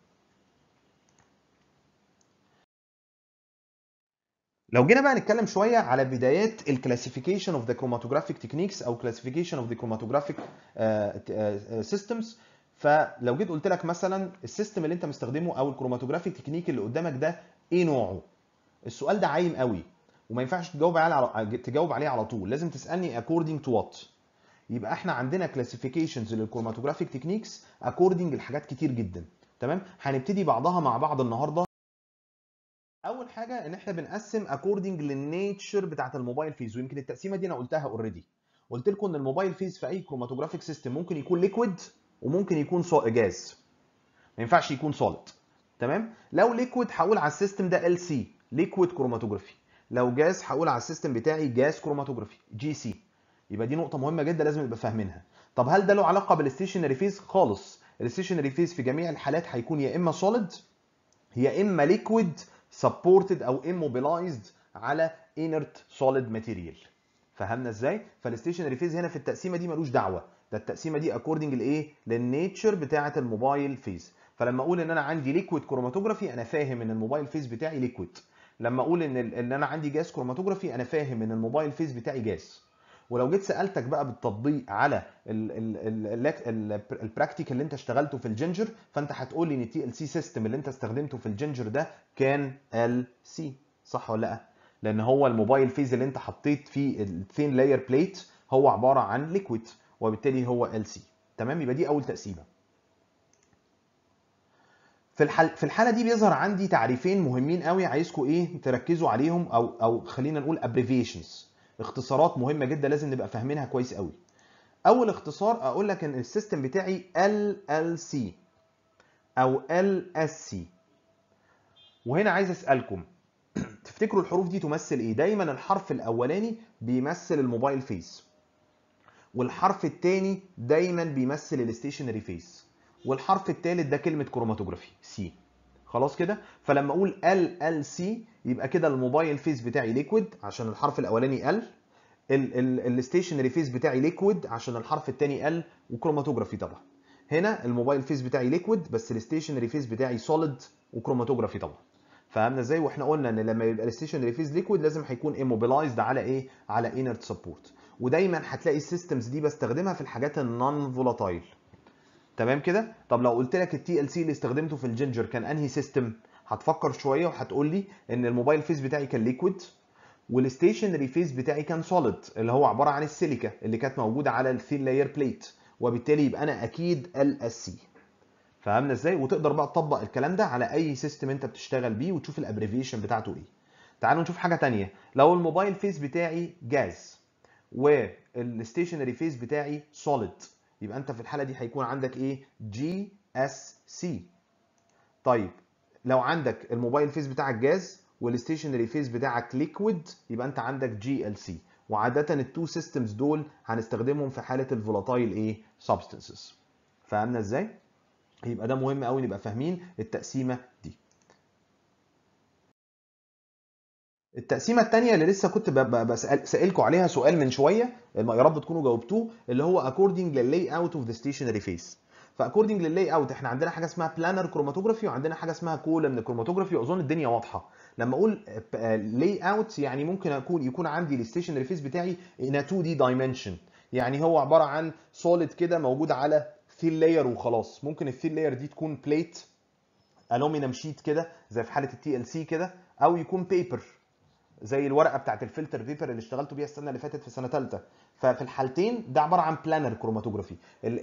لو جينا بقى نتكلم شويه على بدايات الكلاسيفيكيشن اوف ذا كروماتوجرافيك تكنيكس او كلاسيفيكيشن اوف ذا كروماتوجرافيك سيستمز فلو جيت قلت لك مثلا السيستم اللي انت مستخدمه او الكروماتوجرافيك تكنيك اللي قدامك ده ايه نوعه السؤال ده عايم قوي وما ينفعش تجاوب عليه تجاوب عليه على طول لازم تسالني according to what يبقى احنا عندنا كلاسيفيكيشنز للكروماتوجرافيك تكنيكس according لحاجات كتير جدا تمام هنبتدي بعضها مع بعض النهارده اول حاجه ان احنا بنقسم اكوردنج للنيتشر بتاعت الموبايل فيز ويمكن التقسيمه دي انا قلتها اوريدي قلت لكم ان الموبايل فيز في اي كروماتوجرافيك سيستم ممكن يكون ليكويد وممكن يكون جاز ما ينفعش يكون سوليد تمام لو ليكويد هقول على السيستم ده ال سي ليكويد كروماتوجرافي لو جاز هقول على السيستم بتاعي جاز كروماتوجرافي جي سي يبقى دي نقطه مهمه جدا لازم نبقى فاهمينها طب هل ده له علاقه بالستيشنري فيز خالص الستيشنري فيز في جميع الحالات هيكون يا اما سوليد يا اما ليكويد supported او immobilized على inert solid material فهمنا ازاي فالستيشنري فيز هنا في التقسيمه دي ملوش دعوه ده التقسيمه دي اكوردنج لايه للنيتشر بتاعه الموبايل فيز فلما اقول ان انا عندي ليكويد كروماتوجرافي انا فاهم ان الموبايل فيز بتاعي ليكويد لما اقول ان ان انا عندي جاز كروماتوجرافي انا فاهم ان الموبايل فيز بتاعي جاز ولو جيت سالتك بقى بالتطبيق على البراكتيكال اللي انت اشتغلته في الجنجر فانت هتقول لي ان التي ال سي سيستم اللي انت استخدمته في الجنجر ده كان ال سي صح ولا لا لان هو الموبايل فيز اللي انت حطيت فيه الثين لاير بليت هو عباره عن ليكويد وبالتالي هو ال سي تمام يبقى دي اول تقسيمه في الحال في الحاله دي بيظهر عندي تعريفين مهمين قوي عايزكم ايه تركزوا عليهم او او خلينا نقول ابريفيشنز اختصارات مهمه جدا لازم نبقى فاهمينها كويس قوي اول اختصار اقول لك ان السيستم بتاعي LLC او LSC وهنا عايز اسالكم تفتكروا الحروف دي تمثل ايه دايما الحرف الاولاني بيمثل الموبايل فيس والحرف الثاني دايما بيمثل الستيشنري فيس والحرف الثالث ده كلمه كروماتوجرافي سي خلاص كده فلما اقول ال ال سي يبقى كده الموبايل فيز بتاعي ليكويد عشان الحرف الاولاني ال الستيشنري فيز بتاعي ليكويد عشان الحرف الثاني ال وكروماتوجرافي طبعا هنا الموبايل فيز بتاعي ليكويد بس الستيشنري فيز بتاعي سوليد وكروماتوجرافي طبعا فهمنا ازاي واحنا قلنا ان لما يبقى الستيشنري فيز ليكويد لازم هيكون ايموبيلايزد على ايه على انرت سبورت ودايما هتلاقي السيستمز دي بستخدمها في الحاجات النون فولاتايل تمام كده طب لو قلت لك التي ال سي اللي استخدمته في الجينجر كان انهي سيستم هتفكر شويه وهتقول لي ان الموبايل فيز بتاعي كان ليكويد والستيشنري فيز بتاعي كان سوليد اللي هو عباره عن السيليكا اللي كانت موجوده على الثين لاير بليت وبالتالي يبقى انا اكيد ال اس سي فهمنا ازاي وتقدر بقى تطبق الكلام ده على اي سيستم انت بتشتغل بيه وتشوف الابريفيشن بتاعته ايه تعالوا نشوف حاجه تانية لو الموبايل فيز بتاعي جاز والستيشنري فيز بتاعي سوليد يبقى انت في الحاله دي هيكون عندك ايه جي اس سي طيب لو عندك الموبايل فيز بتاعك جاز والستيشنري فيز بتاعك ليكويد يبقى انت عندك جي ال سي وعاده التو سيستمز دول هنستخدمهم في حاله الفولاتايل ايه سبستانسز فهمنا ازاي يبقى ده مهم قوي نبقى فاهمين التقسيمه دي التقسيمه الثانيه اللي لسه كنت سائلكم عليها سؤال من شويه يا رب تكونوا جاوبتوه اللي هو according لللاي اوت اوف ذا ستيشنري فيس فاكوردنج لللاي اوت احنا عندنا حاجه اسمها بلانر كروماتوجرافي وعندنا حاجه اسمها كولمن كروماتوجرافي واظن الدنيا واضحه لما اقول لاي اوت يعني ممكن اكون يكون عندي الستيشنري فيس بتاعي in a 2 دي دايمنشن يعني هو عباره عن سوليد كده موجود على ثين لاير وخلاص ممكن الثين لاير دي تكون بليت الومنيوم شيت كده زي في حاله التي ال سي كده او يكون بيبر زي الورقه بتاعت الفلتر بيبر اللي اشتغلت بيها السنه اللي فاتت في سنه ثالثه ففي الحالتين ده عباره عن بلانر كروماتوجرافي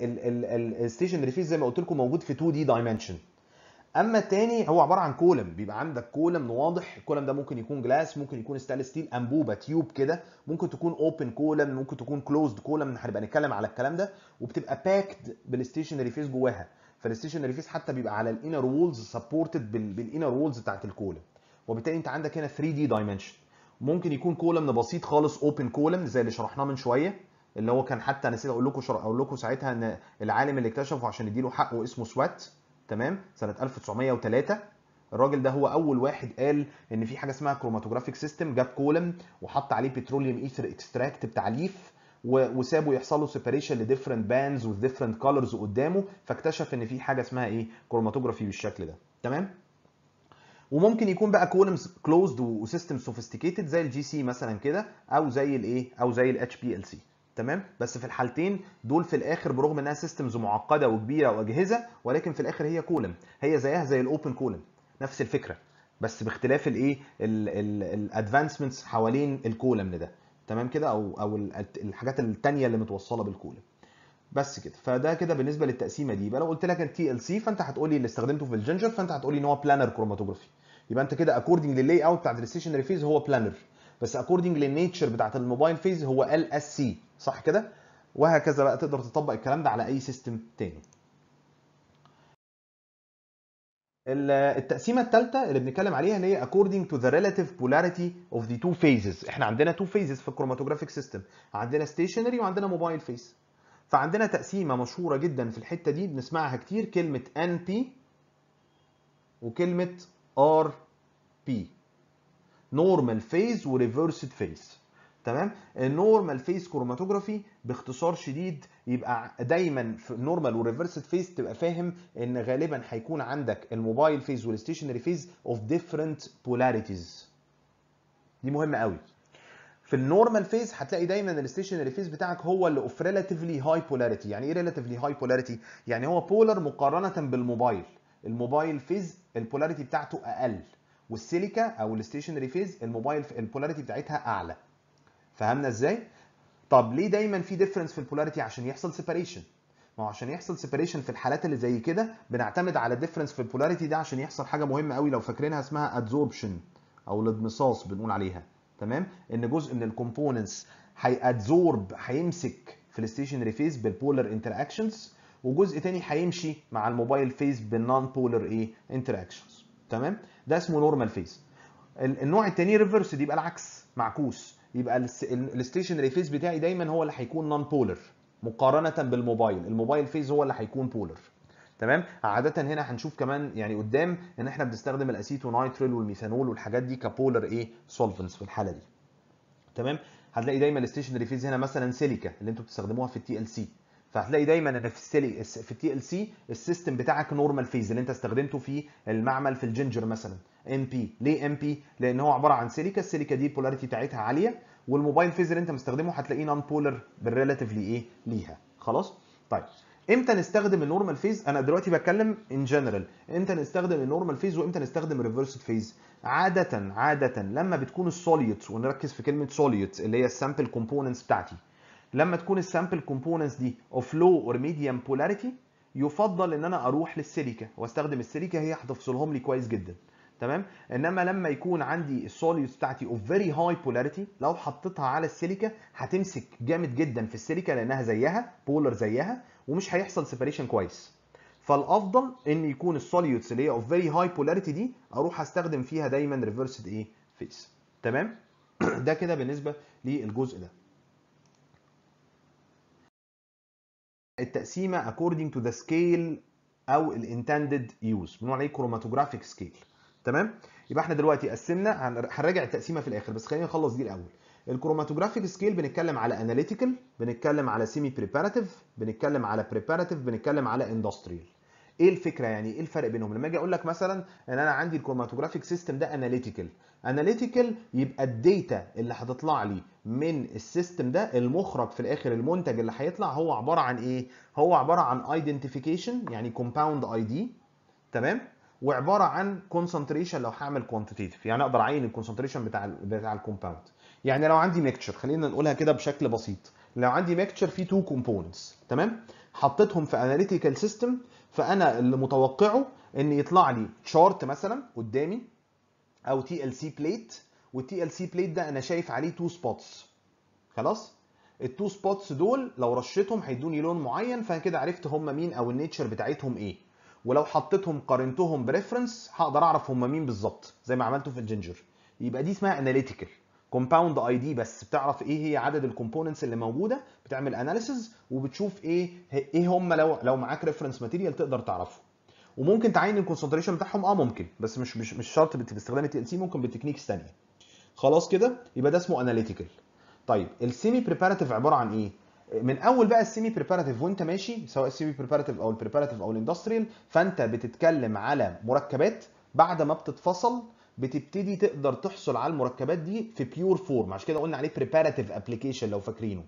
الستيشنري فيز زي ما قلت لكم موجود في 2 دي دايمنشن اما الثاني هو عباره عن كولم بيبقى عندك كولم واضح الكولم ده ممكن يكون جلاس ممكن يكون ستانلس ستيل انبوبه تيوب كده ممكن تكون اوبن كولم ممكن تكون كلوزد كولم هنبقى نتكلم على الكلام ده وبتبقى باكد بالستيشنري فيز جواها فالستيشنري فيز حتى بيبقى على الانر وولز سبورتد بالانر وولز بتاعت الكولم وبالتالي انت عندك هنا 3 دي دايمنشن ممكن يكون كولم بسيط خالص اوبن كولم زي اللي شرحناه من شويه اللي هو كان حتى نسيت اقول لكم اقول لكم ساعتها ان العالم اللي اكتشفه عشان يديله حقه اسمه سوات تمام سنه 1903 الراجل ده هو اول واحد قال ان في حاجه اسمها كروماتوجرافيك سيستم جاب كولم وحط عليه بتروليوم ايثر اكستراكت بتعليف وسابه يحصل له سيبريشن لديفرنت باندز وديفرنت كولرز قدامه فاكتشف ان في حاجه اسمها ايه كروماتوجرافي بالشكل ده تمام وممكن يكون بقى كولمز كلوزد وسيستم سوفيستيكيتد زي الجي سي مثلا كده او زي الايه او زي الاتش بي ال سي تمام بس في الحالتين دول في الاخر برغم انها سيستمز معقده وكبيره واجهزه ولكن في الاخر هي كولم هي زيها زي الاوبن كولم نفس الفكره بس باختلاف الايه الادفانسمنتس حوالين الكولم ده تمام كده او او الحاجات الثانيه اللي متوصله بالكولم بس كده فده كده بالنسبه للتقسيمه دي يبقى لو قلت لك التي ال سي فانت هتقولي اللي استخدمته في الجنجر فانت هتقولي ان هو بلانر كروماتوجرافي يبقى انت كده اكوردنج لللاي اوت بتاعت الستيشنري فيز هو بلانر بس اكوردنج للنيتشر بتاعت الموبايل فيز هو ال اس سي صح كده وهكذا بقى تقدر تطبق الكلام ده على اي سيستم تاني التقسيمه الثالثه اللي بنتكلم عليها اللي هي according to the relative polarity of the two phases احنا عندنا two phases في الكروماتوجرافيك سيستم عندنا stationary وعندنا موبايل فيز فعندنا تقسيمه مشهوره جدا في الحته دي بنسمعها كتير كلمه NP وكلمه RP نورمال فيز وريفرسد فيز تمام النورمال فيز كروماتوجرافي باختصار شديد يبقى دايما في النورمال والريفرسد فيز تبقى فاهم ان غالبا هيكون عندك الموبايل فيز والستيشنري فيز اوف ديفرنت بولاريتيز دي مهمه قوي في النورمال فيز هتلاقي دايما الستيشنري فيز بتاعك هو اللي اوف ريلاتيفلي هاي بولاريتي يعني ايه ريلاتيفلي هاي بولاريتي يعني هو بولر مقارنه بالموبايل الموبايل فيز البولاريتي بتاعته اقل والسيليكا او الستيشنري فيز الموبايل البولاريتي بتاعتها اعلى فهمنا ازاي طب ليه دايما في ديفرنس في البولاريتي عشان يحصل سيباريشن ما هو عشان يحصل سيباريشن في الحالات اللي زي كده بنعتمد على الديفرنس في البولاريتي ده عشان يحصل حاجه مهمه قوي لو فاكرينها اسمها ادزوربشن او الادمصاص بنقول عليها تمام ان جزء من الكومبوننتس هيادزورب هيمسك في الستيشنري فيز بالبولر انتر اكشنز وجزء تاني هيمشي مع الموبايل فيز بالنون بولر ايه انتر اكشنز تمام ده اسمه نورمال فيز النوع التاني ريفرس يبقى العكس معكوس يبقى الستيشنري فيز بتاعي دايما هو اللي هيكون نون بولر مقارنه بالموبايل الموبايل فيز هو اللي هيكون بولر تمام عاده هنا هنشوف كمان يعني قدام ان احنا بنستخدم الاسيتونايتريل والميثانول والحاجات دي كبولر ايه سولفنتس في الحاله دي تمام هتلاقي دايما الستيشنري فيز هنا مثلا سيليكا اللي انتوا بتستخدموها في التي ال سي فهتلاقي دايما ان في السيلي في التي ال سي السيستم بتاعك نورمال فيز اللي انت استخدمته في المعمل في الجنجر مثلا ام بي ليه ام بي لان هو عباره عن سيليكا السيليكا دي البولاريتي بتاعتها عاليه والموبايل فيز اللي انت مستخدمه هتلاقيه نون بولر بالريلاتيفلي ايه ليها خلاص طيب امتى نستخدم النورمال فيز انا دلوقتي بتكلم ان جنرال امتى نستخدم النورمال فيز وامتى نستخدم الريفرسد فيز عاده عاده لما بتكون السوليوتس ونركز في كلمه سوليوتس اللي هي السامبل كومبوننتس بتاعتي لما تكون السامبل كومبوننتس دي اوف لو اور ميديوم بولاريتي يفضل ان انا اروح للسيليكا واستخدم السيليكا هي هتفصلهم لي كويس جدا تمام انما لما يكون عندي السوليوتس بتاعتي اوف فيري هاي بولاريتي لو حطيتها على السيليكا هتمسك جامد جدا في السيليكا لانها زيها بولر زيها ومش هيحصل سيبريشن كويس فالافضل ان يكون السوليوتس اللي هي اوف فيري هاي بولاريتي دي اروح استخدم فيها دايما ريفرسد ايه فيس تمام ده كده بالنسبه للجزء ده التقسيمه according to the scale او الانتندد يوز بنقول عليه كروماتوجرافيك سكيل تمام يبقى احنا دلوقتي قسمنا هنراجع التقسيمه في الاخر بس خلينا نخلص دي الاول الكروماتوجرافيك سكيل بنتكلم على اناليتيكال بنتكلم على سيمي بريباراتيف بنتكلم على بريباراتيف بنتكلم على اندستريال ايه الفكره يعني ايه الفرق بينهم لما اجي اقول لك مثلا ان انا عندي الكروماتوجرافيك سيستم ده اناليتيكال اناليتيكال يبقى الداتا اللي هتطلع لي من السيستم ده المخرج في الاخر المنتج اللي هيطلع هو عباره عن ايه هو عباره عن ايدنتيفيكيشن يعني كومباوند اي دي تمام وعباره عن كونسنتريشن لو هعمل كوانتيتيف يعني اقدر اعين الكونسنتريشن بتاع ال بتاع الكومباوند يعني لو عندي ميكتشر خلينا نقولها كده بشكل بسيط لو عندي ميكتشر فيه تو كومبوننتس تمام حطيتهم في اناليتيكال سيستم فانا اللي متوقعه ان يطلع لي تشارت مثلا قدامي او تي ال سي بليت والتي ال سي بليت ده انا شايف عليه تو سبوتس خلاص التو سبوتس دول لو رشيتهم هيدوني لون معين فانا كده عرفت هم مين او النيتشر بتاعتهم ايه ولو حطيتهم قارنتهم بريفرنس هقدر اعرف هم مين بالظبط زي ما عملته في الجينجر يبقى دي اسمها اناليتيكال كومباوند اي دي بس بتعرف ايه هي عدد الكومبوننتس اللي موجوده بتعمل اناليسز وبتشوف ايه ايه هم لو لو معاك ريفرنس ماتيريال تقدر تعرفه وممكن تعين الكونسنتريشن بتاعهم اه ممكن بس مش مش مش شرط باستخدام التي ال سي ممكن بالتكنيكس ثانيه خلاص كده يبقى ده اسمه اناليتيكال طيب السيمي بريباراتيف عباره عن ايه من اول بقى السيمي بريباراتيف وانت ماشي سواء السيمي بريباراتيف او البريباراتيف او الاندستريال فانت بتتكلم على مركبات بعد ما بتتفصل بتبتدي تقدر تحصل على المركبات دي في بيور فورم عشان كده قلنا عليه بريباراتيف ابلكيشن لو فاكرينه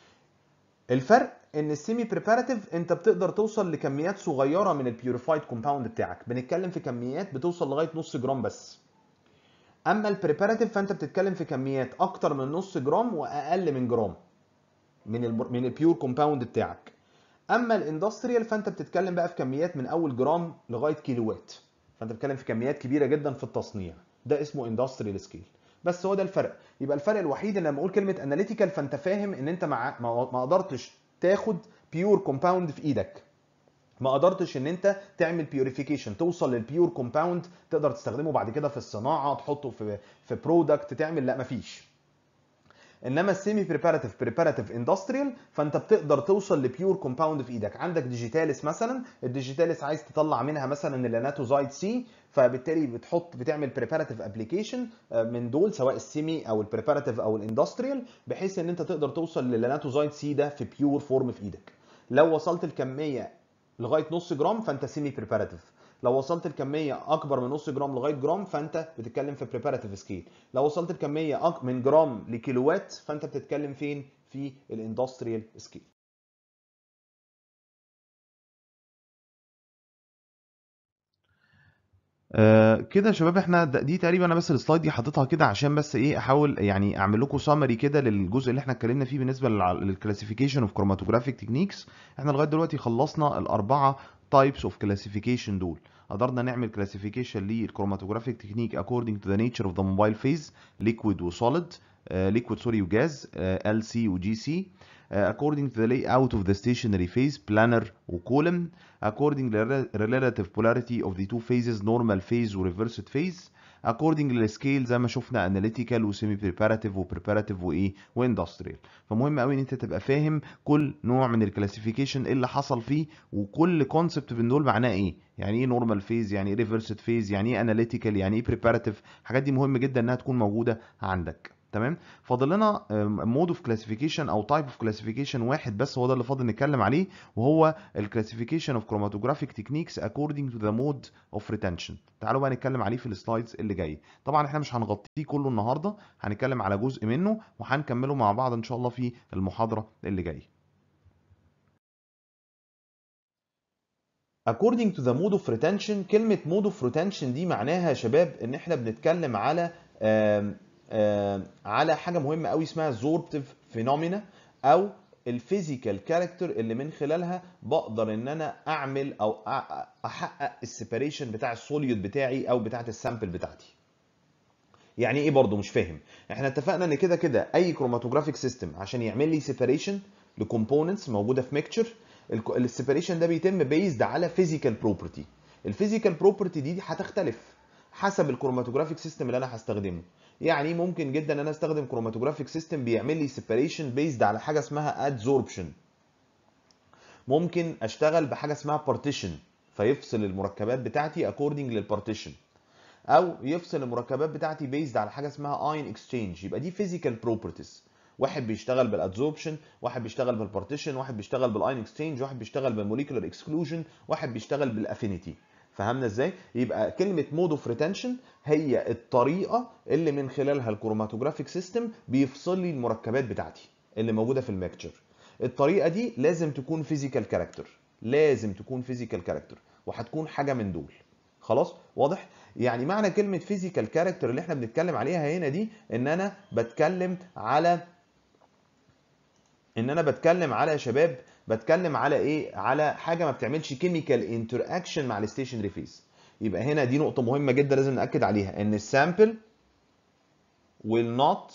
الفرق ان السيمي بريباراتيف انت بتقدر توصل لكميات صغيره من البيوريفايد كومباوند بتاعك بنتكلم في كميات بتوصل لغايه نص جرام بس اما البريباراتيف فانت بتتكلم في كميات اكتر من نص جرام واقل من جرام من ال من البيور كومباوند بتاعك اما الاندستريال فانت بتتكلم بقى في كميات من اول جرام لغايه كيلوات فانت بتتكلم في كميات كبيره جدا في التصنيع ده اسمه اندستريال سكيل بس هو ده الفرق يبقى الفرق الوحيد ان لما اقول كلمه اناليتيكال فانت فاهم ان انت مع ما قدرتش تاخد بيور كومباوند في ايدك ما قدرتش ان انت تعمل بيوريفيكيشن توصل للبيور كومباوند تقدر تستخدمه بعد كده في الصناعه تحطه في في برودكت تعمل لا مفيش انما السيمي بريباراتيف بريباراتيف اندستريال فانت بتقدر توصل لبيور كومباوند في ايدك عندك ديجيتاليس مثلا الديجيتاليس عايز تطلع منها مثلا اللاناتوزايد سي فبالتالي بتحط بتعمل بريباراتيف ابلكيشن من دول سواء السيمي او البريباراتيف او الاندستريال بحيث ان انت تقدر توصل للاناتوزايد سي ده في بيور فورم في ايدك لو وصلت الكميه لغايه نص جرام فانت سيمي بريباراتيف لو وصلت الكميه اكبر من نص جرام لغايه جرام فانت بتتكلم في بريباراتيف سكيل لو وصلت الكميه من جرام لكيلوات فانت بتتكلم فين في الاندستريال سكيل آه كده يا شباب احنا دي تقريبا انا بس السلايد دي حاططها كده عشان بس ايه احاول يعني اعمل لكم سامري كده للجزء اللي احنا اتكلمنا فيه بالنسبه للكلاسيفيكيشن اوف كروماتوجرافيك تكنيكس احنا لغايه دلوقتي خلصنا الاربعه تايبس اوف كلاسيفيكيشن دول قدرنا نعمل كلاسيفيكيشن للكروماتوجرافيك تكنيك according to the nature of the mobile phase liquid وsolid liquid sorry وجاز LC وجي سي according to the layout of the stationary phase planar وcolumn according to the relative polarity of the two phases normal phase و reversed phase according للسكيل زي ما شفنا اناليتيكال وسيمي بريباراتيف وبريباراتيف وايه واندستريال فمهم قوي ان انت تبقى فاهم كل نوع من الكلاسيفيكيشن ايه اللي حصل فيه وكل كونسبت من دول معناه ايه يعني ايه نورمال فيز يعني ايه ريفرسد فيز يعني ايه اناليتيكال يعني ايه بريباراتيف الحاجات دي مهم جدا انها تكون موجوده عندك تمام فاضل لنا مود اوف كلاسيفيكيشن او تايب اوف كلاسيفيكيشن واحد بس هو ده اللي فاضل نتكلم عليه وهو الكلاسيفيكيشن اوف كروماتوجرافيك تكنيكس according to the mode of retention تعالوا بقى نتكلم عليه في السلايدز اللي جايه طبعا احنا مش هنغطيه كله النهارده هنتكلم على جزء منه وهنكمله مع بعض ان شاء الله في المحاضره اللي جايه according to the mode of retention كلمة mode of retention دي معناها يا شباب ان احنا بنتكلم على آم آم على حاجة مهمة قوي اسمها absorptive phenomena او الفيزيكال كاركتر اللي من خلالها بقدر ان انا اعمل او احقق السيباريشن بتاع السوليود بتاعي او بتاعت السامبل بتاعتي يعني ايه برضه مش فاهم احنا اتفقنا ان كده كده اي كروماتوجرافيك سيستم عشان يعمل لي سيباريشن لكومبوننتس موجوده في ميكتشر السيباريشن ده بيتم بيزد على فيزيكال بروبرتي الفيزيكال بروبرتي دي هتختلف حسب الكروماتوجرافيك سيستم اللي انا هستخدمه يعني ممكن جدا ان انا استخدم كروماتوجرافيك سيستم بيعمل لي سيباريشن بيزد على حاجه اسمها ادزوربشن ممكن اشتغل بحاجه اسمها بارتيشن فيفصل المركبات بتاعتي اكوردنج للبارتيشن او يفصل المركبات بتاعتي بيزد على حاجه اسمها اين اكسشينج يبقى دي فيزيكال بروبرتيز واحد بيشتغل بالادزوربشن واحد بيشتغل بالبارتيشن واحد بيشتغل بالاين اكسشينج واحد بيشتغل بالموليكولار اكسكلوجن واحد بيشتغل بالافينيتي فهمنا ازاي يبقى كلمه مود اوف ريتنشن هي الطريقه اللي من خلالها الكروماتوجرافيك سيستم بيفصل لي المركبات بتاعتي اللي موجوده في الميكتشر الطريقه دي لازم تكون فيزيكال كاركتر لازم تكون فيزيكال كاركتر وهتكون حاجه من دول خلاص واضح يعني معنى كلمه فيزيكال كاركتر اللي احنا بنتكلم عليها هنا دي ان انا بتكلم على ان انا بتكلم على يا شباب بتكلم على ايه على حاجه ما بتعملش كيميكال انتر اكشن مع الستيشنري فيز يبقى هنا دي نقطه مهمه جدا لازم ناكد عليها ان السامبل will not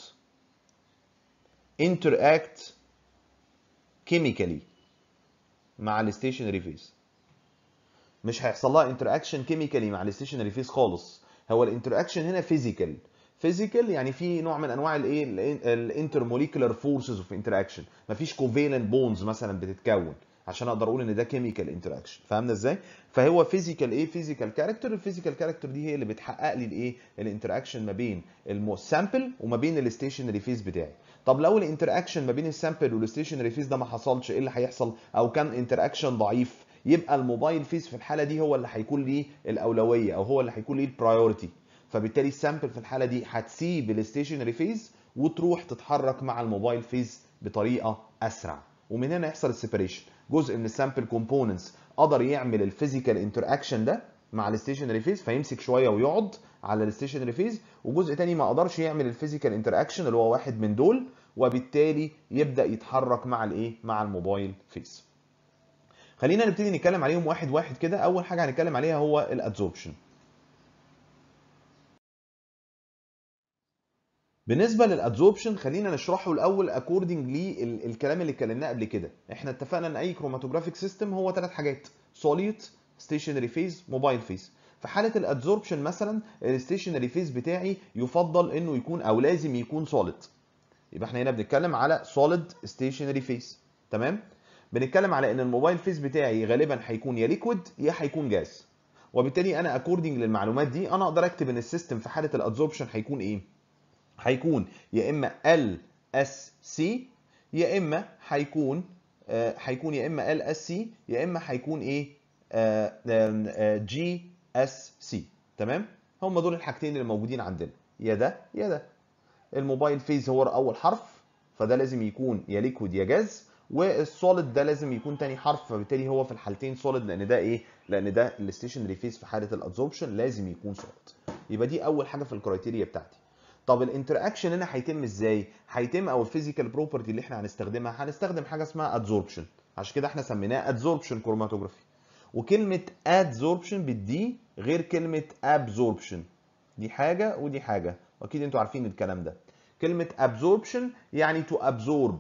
interact chemically مع الستيشنري فيز مش هيحصل لها انتراكشن كيميكالي مع الستيشنري فيز خالص هو الانتراكشن هنا فيزيكال فيزيكال يعني في نوع من انواع الايه الانترموليكولار فورسز اوف انتراكشن مفيش كوفيلنت بونز مثلا بتتكون عشان اقدر اقول ان ده كيميكال انتراكشن فهمنا ازاي فهو فيزيكال ايه فيزيكال كاركتر الفيزيكال كاركتر دي هي اللي بتحقق لي الايه الانتراكشن ما بين السامبل وما بين الستيشنري فيز بتاعي طب لو الانتراكشن ما بين السامبل والستيشنري فيز ده ما حصلش ايه اللي هيحصل او كان انتراكشن ضعيف يبقى الموبايل فيز في الحاله دي هو اللي هيكون ليه الاولويه او هو اللي هيكون ليه البرايورتي فبالتالي السامبل في الحاله دي هتسيب الستيشنري فيز وتروح تتحرك مع الموبايل فيز بطريقه اسرع ومن هنا يحصل السيبريشن جزء من السامبل كومبوننتس قدر يعمل الفيزيكال انتر اكشن ده مع الستيشنري فيز فيمسك شويه ويقعد على الستيشنري فيز وجزء تاني ما قدرش يعمل الفيزيكال انتر اكشن اللي هو واحد من دول وبالتالي يبدا يتحرك مع الايه مع الموبايل فيز خلينا نبتدي نتكلم عليهم واحد واحد كده اول حاجه هنتكلم عليها هو الادزوربشن بالنسبه للادزوربشن خلينا نشرحه الاول اكوردنج للكلام اللي اتكلمناه قبل كده احنا اتفقنا ان اي كروماتوجرافيك سيستم هو ثلاث حاجات سوليد ستيشنري فيز موبايل فيز في حاله الادزوربشن مثلا الستيشنري فيز بتاعي يفضل انه يكون او لازم يكون سوليد يبقى احنا هنا بنتكلم على سوليد ستيشنري فيز تمام بنتكلم على ان الموبايل فيز بتاعي غالبا هيكون يا ليكويد يا هيكون جاز وبالتالي انا اكوردنج للمعلومات دي انا اقدر اكتب ان السيستم في حاله الادزوربشن هيكون ايه هيكون يا اما ال اس سي يا اما هيكون هيكون يا اما ال اس سي يا اما هيكون ايه جي اس سي تمام هم دول الحاجتين اللي موجودين عندنا يا ده يا ده الموبايل فيز هو اول حرف فده لازم يكون يا ليكويد يا جاز والسوليد ده لازم يكون تاني حرف فبالتالي هو في الحالتين سوليد لان ده ايه لان ده الستيشنري فيز في حاله الادزوربشن لازم يكون سوليد يبقى دي اول حاجه في الكرايتيريا بتاعتي طب الانتراكشن هنا هيتم ازاي هيتم او الفيزيكال بروبرتي اللي احنا هنستخدمها هنستخدم حاجه اسمها ادزوربشن عشان كده احنا سميناه ادزوربشن كروماتوجرافي وكلمه ادزوربشن بالدي غير كلمه ابزوربشن دي حاجه ودي حاجه واكيد انتوا عارفين الكلام ده كلمه absorption يعني to absorb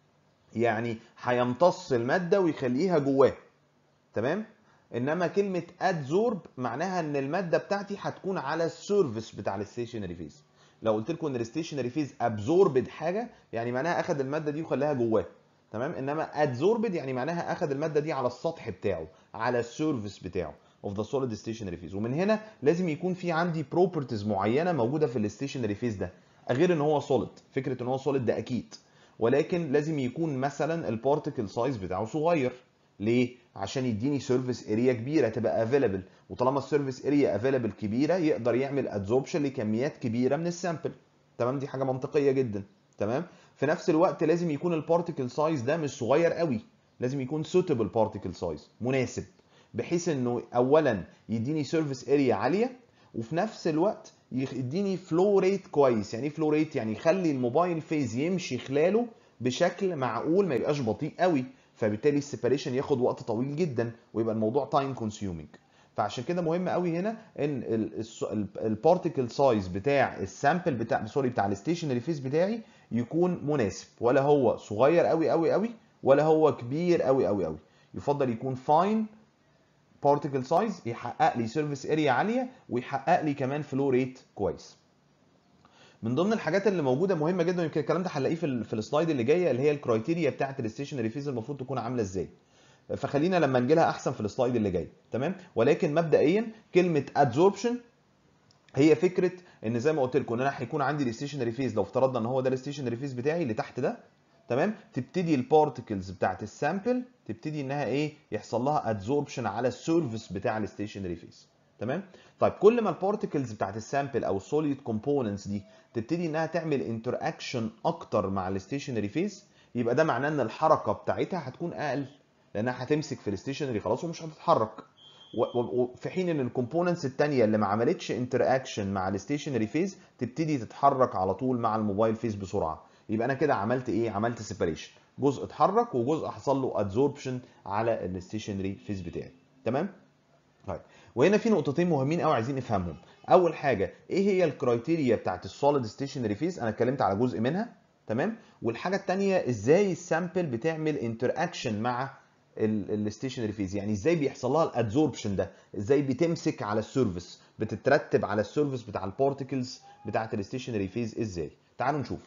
يعني هيمتص الماده ويخليها جواه تمام انما كلمه ادزورب معناها ان الماده بتاعتي هتكون على السيرفيس بتاع الستيشنري فيز لو قلت لكم ان الستيشنري فيز ابزوربد حاجه يعني معناها اخذ الماده دي وخلاها جواه تمام انما ادزوربد يعني معناها اخذ الماده دي على السطح بتاعه على السيرفيس بتاعه اوف ذا سوليد ستيشنري فيز ومن هنا لازم يكون في عندي بروبرتيز معينه موجوده في الستيشنري فيز ده غير ان هو سوليد فكره ان هو سوليد ده اكيد ولكن لازم يكون مثلا البارتيكل سايز بتاعه صغير ليه عشان يديني سيرفيس اريا كبيره تبقى افيلبل وطالما السيرفيس اريا افيلبل كبيره يقدر يعمل ادزوربشن لكميات كبيره من السامبل تمام دي حاجه منطقيه جدا تمام في نفس الوقت لازم يكون البارتيكل سايز ده مش صغير قوي لازم يكون سوتبل بارتيكل سايز مناسب بحيث انه اولا يديني سيرفيس اريا عاليه وفي نفس الوقت يديني فلو ريت كويس يعني ايه فلو ريت يعني يخلي الموبايل فيز يمشي خلاله بشكل معقول ما يبقاش بطيء قوي فبالتالي السيبريشن ياخد وقت طويل جدا ويبقى الموضوع تايم كونسيومينج فعشان كده مهم قوي هنا ان البارتيكل سايز بتاع السامبل بتاع سوري بتاع الستيشنري فيز بتاعي يكون مناسب ولا هو صغير قوي قوي قوي ولا هو كبير قوي قوي قوي يفضل يكون فاين بارتيكل سايز يحقق لي سيرفيس اريا عاليه ويحقق لي كمان فلو ريت كويس من ضمن الحاجات اللي موجوده مهمه جدا يمكن الكلام ده هنلاقيه في, في السلايد اللي جايه اللي هي الكرايتيريا بتاعه الستيشنري فيز المفروض تكون عامله ازاي فخلينا لما نجي لها احسن في السلايد اللي جاي تمام ولكن مبدئيا كلمه ادزوربشن هي فكره ان زي ما قلت لكم ان انا هيكون عندي الستيشنري فيز لو افترضنا ان هو ده الستيشنري فيز بتاعي اللي تحت ده تمام تبتدي البارتكلز بتاعت السامبل تبتدي انها ايه يحصل لها ادزوربشن على السيرفيس بتاع الستيشنري فيز تمام طيب كل ما البارتكلز بتاعت السامبل او السوليد كومبوننتس دي تبتدي انها تعمل انتر اكشن اكتر مع الستيشنري فيز يبقى ده معناه ان الحركه بتاعتها هتكون اقل لانها هتمسك في الستيشنري خلاص ومش هتتحرك وفي حين ان الكومبوننتس الثانيه اللي ما عملتش انتر اكشن مع الستيشنري فيز تبتدي تتحرك على طول مع الموبايل فيز بسرعه يبقى انا كده عملت ايه عملت سيبريشن جزء اتحرك وجزء حصل له ادزوربشن على الستيشنري فيز بتاعي تمام طيب وهنا في نقطتين مهمين قوي عايزين نفهمهم اول حاجه ايه هي الكرايتيريا بتاعت السوليد ستيشنري فيز انا اتكلمت على جزء منها تمام والحاجه الثانيه ازاي السامبل بتعمل انتر اكشن مع الستيشنري فيز يعني ازاي بيحصل لها الادزوربشن ده ازاي بتمسك على السيرفيس بتترتب على السيرفيس بتاع البارتكلز بتاعت الستيشنري فيز ازاي تعالوا نشوف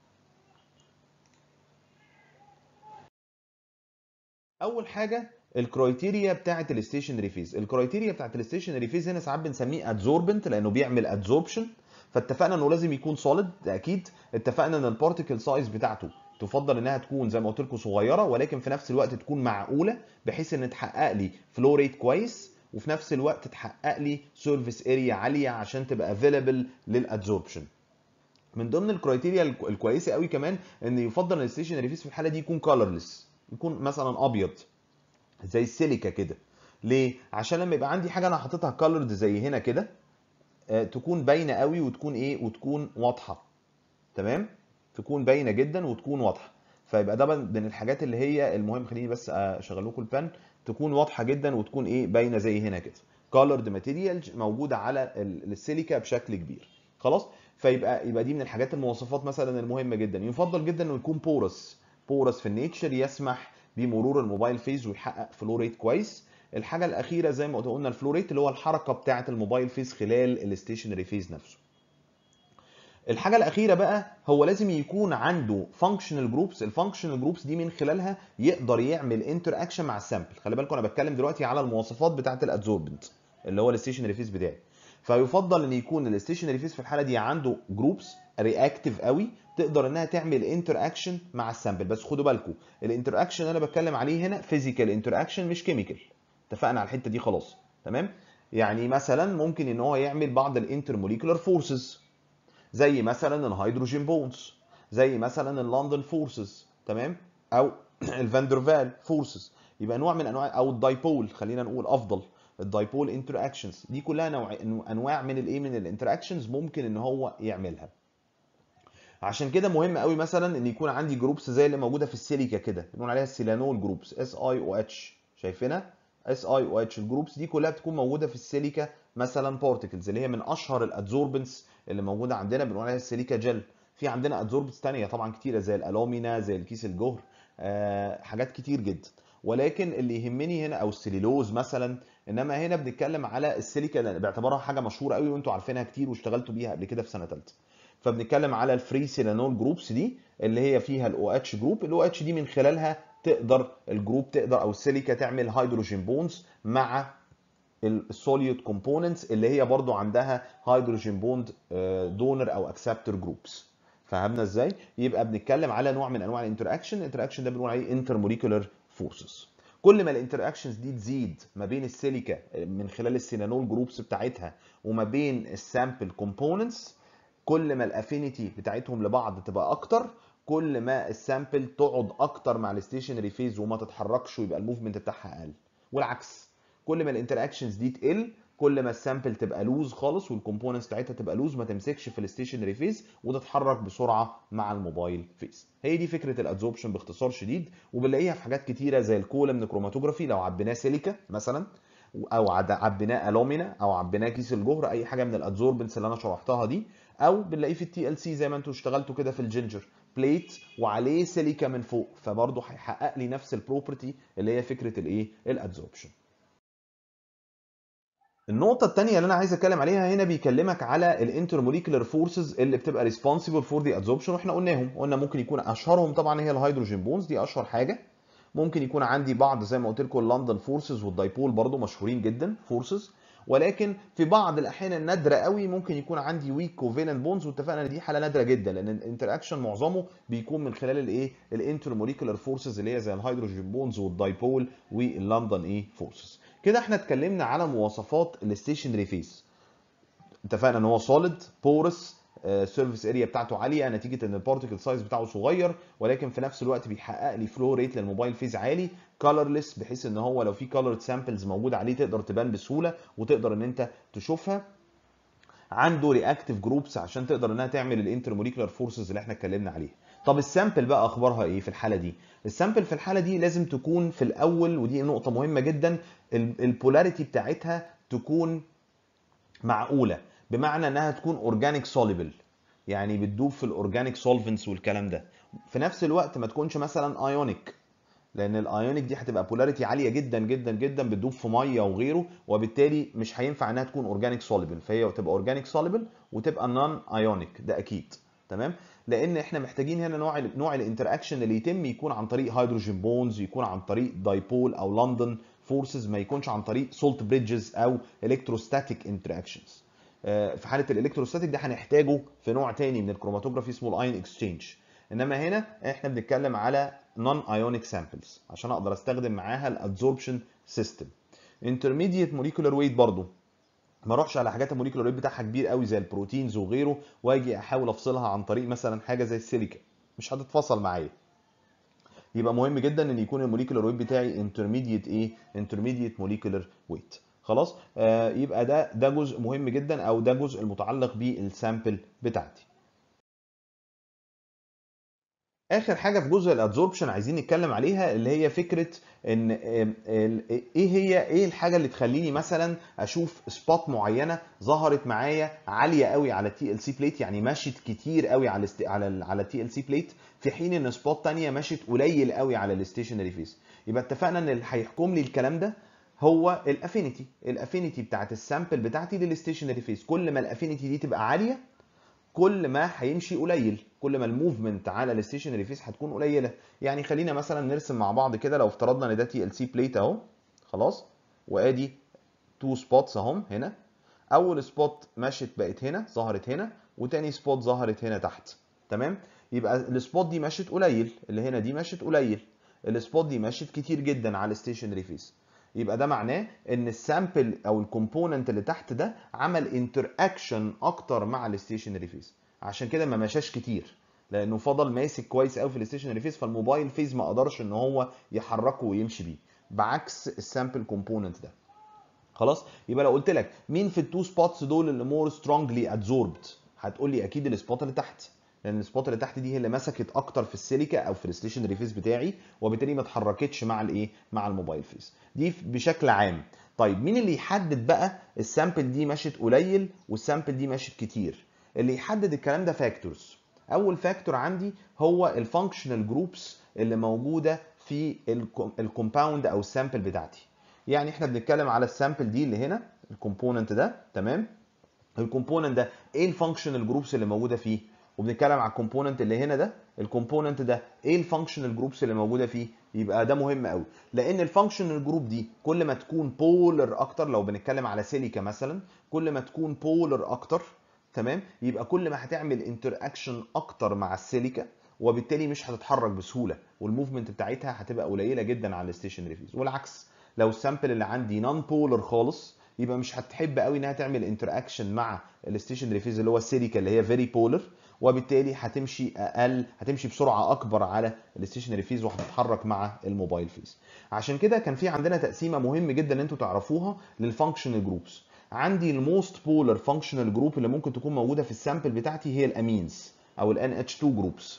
اول حاجه الكرايتيريا بتاعه الستيشنري فيز الكرايتيريا بتاعه الستيشنري فيز هنا ساعات بنسميه ادزوربنت لانه بيعمل ادزوربشن فاتفقنا انه لازم يكون سوليد ده اكيد اتفقنا ان البارتيكل سايز بتاعته تفضل انها تكون زي ما قلت لكم صغيره ولكن في نفس الوقت تكون معقوله بحيث ان تحقق لي فلو ريت كويس وفي نفس الوقت تحقق لي سيرفيس اريا عاليه عشان تبقى افيلبل للادزوربشن من ضمن الكرايتيريا الكويسه قوي كمان ان يفضل ان الستيشنري فيز في الحاله دي يكون كولرلس يكون مثلا ابيض زي السيليكا كده ليه عشان لما يبقى عندي حاجه انا حاططها كولرد زي هنا كده آه تكون باينه قوي وتكون ايه وتكون واضحه تمام تكون باينه جدا وتكون واضحه فيبقى ده من الحاجات اللي هي المهم خليني بس اشغل لكم البن تكون واضحه جدا وتكون ايه باينه زي هنا كده كولرد ماتيريال موجوده على السيليكا بشكل كبير خلاص فيبقى يبقى دي من الحاجات المواصفات مثلا المهمه جدا يفضل جدا انه يكون بورس بورس في النيتشر يسمح بمرور الموبايل فيز ويحقق فلو ريت كويس الحاجه الاخيره زي ما قلنا الفلو ريت اللي هو الحركه بتاعه الموبايل فيز خلال الستيشنري فيز نفسه الحاجه الاخيره بقى هو لازم يكون عنده فانكشنال جروبس الفانكشنال جروبس دي من خلالها يقدر يعمل انتر اكشن مع السامبل خلي بالكم انا بتكلم دلوقتي على المواصفات بتاعه الادزوربنت اللي هو الستيشنري فيز بتاعي فيفضل ان يكون الستيشنري فيز في الحاله دي عنده جروبس رياكتيف قوي تقدر انها تعمل انتر اكشن مع السامبل بس خدوا بالكم الانتر اكشن اللي انا بتكلم عليه هنا فيزيكال انتر اكشن مش كيميكال اتفقنا على الحته دي خلاص تمام يعني مثلا ممكن ان هو يعمل بعض الانتر موليكولار فورسز زي مثلا الهيدروجين بونز زي مثلا اللندن فورسز تمام او الفاندرفال فورسز يبقى نوع من انواع او الدايبول خلينا نقول افضل الدايبول انتر اكشنز دي كلها نوع انواع من الايه من الانتر اكشنز ممكن ان هو يعملها عشان كده مهم قوي مثلا ان يكون عندي جروبس زي اللي موجوده في السيليكا كده بنقول عليها السيلانول جروبس اس اي او اتش شايفينها اس اي او اتش الجروبس دي كلها بتكون موجوده في السيليكا مثلا بارتكلز اللي هي من اشهر الادزوربنس اللي موجوده عندنا بنقول عليها السيليكا جل في عندنا ادزوربتس تانية طبعا كتيره زي الالومينا زي الكيس الجهر آه حاجات كتير جدا ولكن اللي يهمني هنا او السليلوز مثلا انما هنا بنتكلم على السيليكا باعتبارها حاجه مشهوره قوي وانتوا عارفينها كتير واشتغلتوا بيها قبل كده في سنه ثالثه فبنتكلم على الفري سيلانول جروبس دي اللي هي فيها الاو اتش جروب الاو اتش دي من خلالها تقدر الجروب تقدر او السيليكا تعمل هيدروجين بونز مع السوليد كومبوننتس اللي هي برضو عندها هيدروجين بوند دونر او اكسبتور جروبس فهمنا ازاي يبقى بنتكلم على نوع من انواع الانتراكشن الانتراكشن ده بنقول عليه انترموليكولار فورسز كل ما الانتراكشنز دي تزيد ما بين السيليكا من خلال السينانول جروبس بتاعتها وما بين السامبل كومبوننتس كل ما الافينيتي بتاعتهم لبعض تبقى اكتر كل ما السامبل تقعد اكتر مع الستيشنري فيز وما تتحركش ويبقى الموفمنت بتاعها اقل والعكس كل ما الانتراكشنز دي تقل كل ما السامبل تبقى لوز خالص والكومبوننتس بتاعتها تبقى لوز ما تمسكش في الستيشنري فيز وتتحرك بسرعه مع الموبايل فيز هي دي فكره الادزوربشن باختصار شديد وبنلاقيها في حاجات كتيره زي الكولمن كروماتوجرافي لو عبيناه سيليكا مثلا او عبيناه الومينا او عبيناه كيس الجهر اي حاجه من الادزوربنس اللي انا شرحتها دي او بنلاقيه في التي ال سي زي ما انتم اشتغلتوا كده في الجينجر بليت وعليه سيليكا من فوق فبرضه هيحقق لي نفس البروبرتي اللي هي فكره الايه الادزوربشن النقطة الثانية اللي أنا عايز أتكلم عليها هنا بيكلمك على الانترموليكولار فورسز اللي بتبقى ريسبونسبل فور ذا ادزوربشن واحنا قلناهم قلنا ممكن يكون أشهرهم طبعا هي الهيدروجين بونز دي أشهر حاجة ممكن يكون عندي بعض زي ما قلت لكم اللندن فورسز والدايبول برضو مشهورين جدا فورسز ولكن في بعض الاحيان النادره قوي ممكن يكون عندي ويك كوفيلنت بونز واتفقنا ان دي حاله نادره جدا لان الانتراكشن معظمه بيكون من خلال الايه الانترموليكولار فورسز اللي هي زي الهيدروجين بونز والدايبول واللندن ايه فورسز كده احنا اتكلمنا على مواصفات الستيشنري فيس اتفقنا ان هو سوليد بورس سيرفيس اريا بتاعته عاليه نتيجه ان البارتيكل سايز بتاعه صغير ولكن في نفس الوقت بيحقق لي فلو ريت للموبايل فيز عالي كولرلس بحيث ان هو لو في كولرد سامبلز موجوده عليه تقدر تبان بسهوله وتقدر ان انت تشوفها عنده رياكتيف جروبس عشان تقدر انها تعمل الانترموليكولار فورسز اللي احنا اتكلمنا عليها طب السامبل بقى اخبارها ايه في الحاله دي السامبل في الحاله دي لازم تكون في الاول ودي نقطه مهمه جدا البولاريتي بتاعتها تكون معقوله بمعنى انها تكون اورجانيك سوليبل يعني بتدوب في الاورجانيك سولفنتس والكلام ده في نفس الوقت ما تكونش مثلا ايونيك لان الايونيك دي هتبقى بولاريتي عاليه جدا جدا جدا بتدوب في ميه وغيره وبالتالي مش هينفع انها تكون اورجانيك سوليبل فهي تبقى اورجانيك سوليبل وتبقى نون ايونيك ده اكيد تمام لان احنا محتاجين هنا نوع نوع الانتراكشن اللي يتم يكون عن طريق هيدروجين بونز يكون عن طريق دايبول او لندن فورسز ما يكونش عن طريق سولت بريدجز او الكتروستاتيك انتراكشنز في حاله الالكتروستاتيك ده هنحتاجه في نوع تاني من الكروماتوجرافي اسمه الاين اكسشينج انما هنا احنا بنتكلم على نون ايونيك سامبلز عشان اقدر استخدم معاها الادزوربشن سيستم انترميديت موليكولار ويت برضو ما اروحش على حاجات الموليكولار ويت بتاعها كبير قوي زي البروتينز وغيره واجي احاول افصلها عن طريق مثلا حاجه زي السيليكا مش هتتفصل معايا يبقى مهم جدا ان يكون الموليكولار ويت بتاعي انترميديت ايه انترميديت موليكولار ويت خلاص آه يبقى ده ده جزء مهم جدا او ده جزء المتعلق بالسامبل بتاعتي اخر حاجه في جزء الادزوربشن عايزين نتكلم عليها اللي هي فكره ان ايه هي ايه الحاجه اللي تخليني مثلا اشوف سبوت معينه ظهرت معايا عاليه قوي على التي ال سي بليت يعني مشت كتير قوي على على على التي ال سي بليت في حين ان سبوت ثانيه مشت قليل قوي على الستيشنري فيس يبقى اتفقنا ان اللي هيحكم لي الكلام ده هو الافينيتي الافينيتي بتاعت السامبل بتاعتي للستيشنري فيس كل ما الافينيتي دي تبقى عاليه كل ما هيمشي قليل كل ما الموفمنت على الستيشنري فيس هتكون قليله يعني خلينا مثلا نرسم مع بعض كده لو افترضنا ان ده تي ال سي بليت اهو خلاص وادي تو سبوتس اهم هنا اول سبوت مشت بقت هنا ظهرت هنا وتاني سبوت ظهرت هنا تحت تمام يبقى السبوت دي مشت قليل اللي هنا دي مشت قليل السبوت دي مشت كتير جدا على الستيشنري فيس يبقى ده معناه ان السامبل او الكومبوننت اللي تحت ده عمل انتر اكشن اكتر مع الستيشنري فيس عشان كده ما مشاش كتير لانه فضل ماسك كويس قوي في الستيشنري فيس فالموبايل فيز ما قدرش ان هو يحركه ويمشي بيه بعكس السامبل كومبوننت ده خلاص يبقى لو قلت لك مين في التو سبوتس دول اللي مور سترونجلي ادزوربد هتقول لي اكيد السبوت اللي تحت لان السبوت اللي تحت دي هي اللي مسكت اكتر في السيليكا او في الستيشنري فيس بتاعي وبالتالي ما اتحركتش مع الايه مع الموبايل فيس دي بشكل عام طيب مين اللي يحدد بقى السامبل دي مشت قليل والسامبل دي مشت كتير اللي يحدد الكلام ده فاكتورز اول فاكتور عندي هو الفانكشنال جروبس اللي موجوده في الكومباوند او السامبل بتاعتي يعني احنا بنتكلم على السامبل دي اللي هنا الكومبوننت ده تمام الكومبوننت ده ايه الفانكشنال جروبس اللي موجوده فيه وبنتكلم على الكومبوننت اللي هنا ده الكومبوننت ده ايه الفانكشنال جروبس اللي موجوده فيه يبقى ده مهم قوي لان الفانكشنال جروب دي كل ما تكون بولر اكتر لو بنتكلم على سيليكا مثلا كل ما تكون بولر اكتر تمام يبقى كل ما هتعمل انتر اكشن اكتر مع السيليكا وبالتالي مش هتتحرك بسهوله والموفمنت بتاعتها هتبقى قليله جدا على الستيشنري فيز والعكس لو السامبل اللي عندي نون بولر خالص يبقى مش هتحب قوي انها تعمل انتر اكشن مع الستيشنري فيز اللي هو السيليكا اللي هي فيري بولر وبالتالي هتمشي اقل هتمشي بسرعه اكبر على الستيشنري فيز وهتتحرك مع الموبايل فيز عشان كده كان في عندنا تقسيمه مهم جدا ان انتوا تعرفوها للفانكشنال جروبس عندي الموست بولر فانكشنال جروب اللي ممكن تكون موجوده في السامبل بتاعتي هي الامينز او الان اتش 2 جروبس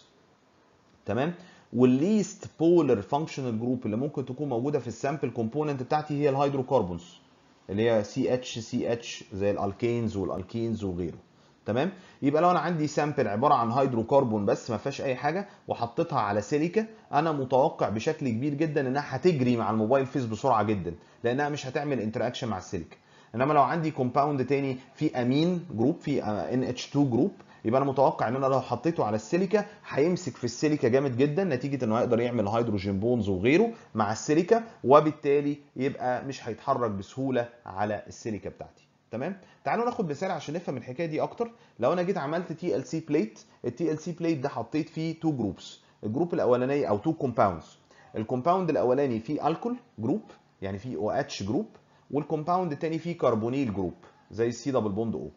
تمام والليست بولر فانكشنال جروب اللي ممكن تكون موجوده في السامبل كومبوننت بتاعتي هي الهيدروكربونز اللي هي سي اتش سي اتش زي الالكينز والالكينز وغيره تمام يبقى لو انا عندي سامبل عباره عن هيدروكربون بس ما فيهاش اي حاجه وحطيتها على سيليكا انا متوقع بشكل كبير جدا انها هتجري مع الموبايل فيس بسرعه جدا لانها مش هتعمل انتراكشن مع السيليكا انما لو عندي كومباوند تاني في امين جروب في ان اتش 2 جروب يبقى انا متوقع ان انا لو حطيته على السيليكا هيمسك في السيليكا جامد جدا نتيجه انه هيقدر يعمل هيدروجين بونز وغيره مع السيليكا وبالتالي يبقى مش هيتحرك بسهوله على السيليكا بتاعتي تمام تعالوا ناخد مثال عشان نفهم الحكايه دي اكتر لو انا جيت عملت تي ال سي بليت التي ال سي بليت ده حطيت فيه تو جروبس الجروب الاولاني او تو كومباوندز الكومباوند الاولاني فيه الكول جروب يعني فيه او اتش جروب والكومباوند الثاني فيه كربونيل جروب زي السي دبل بوند او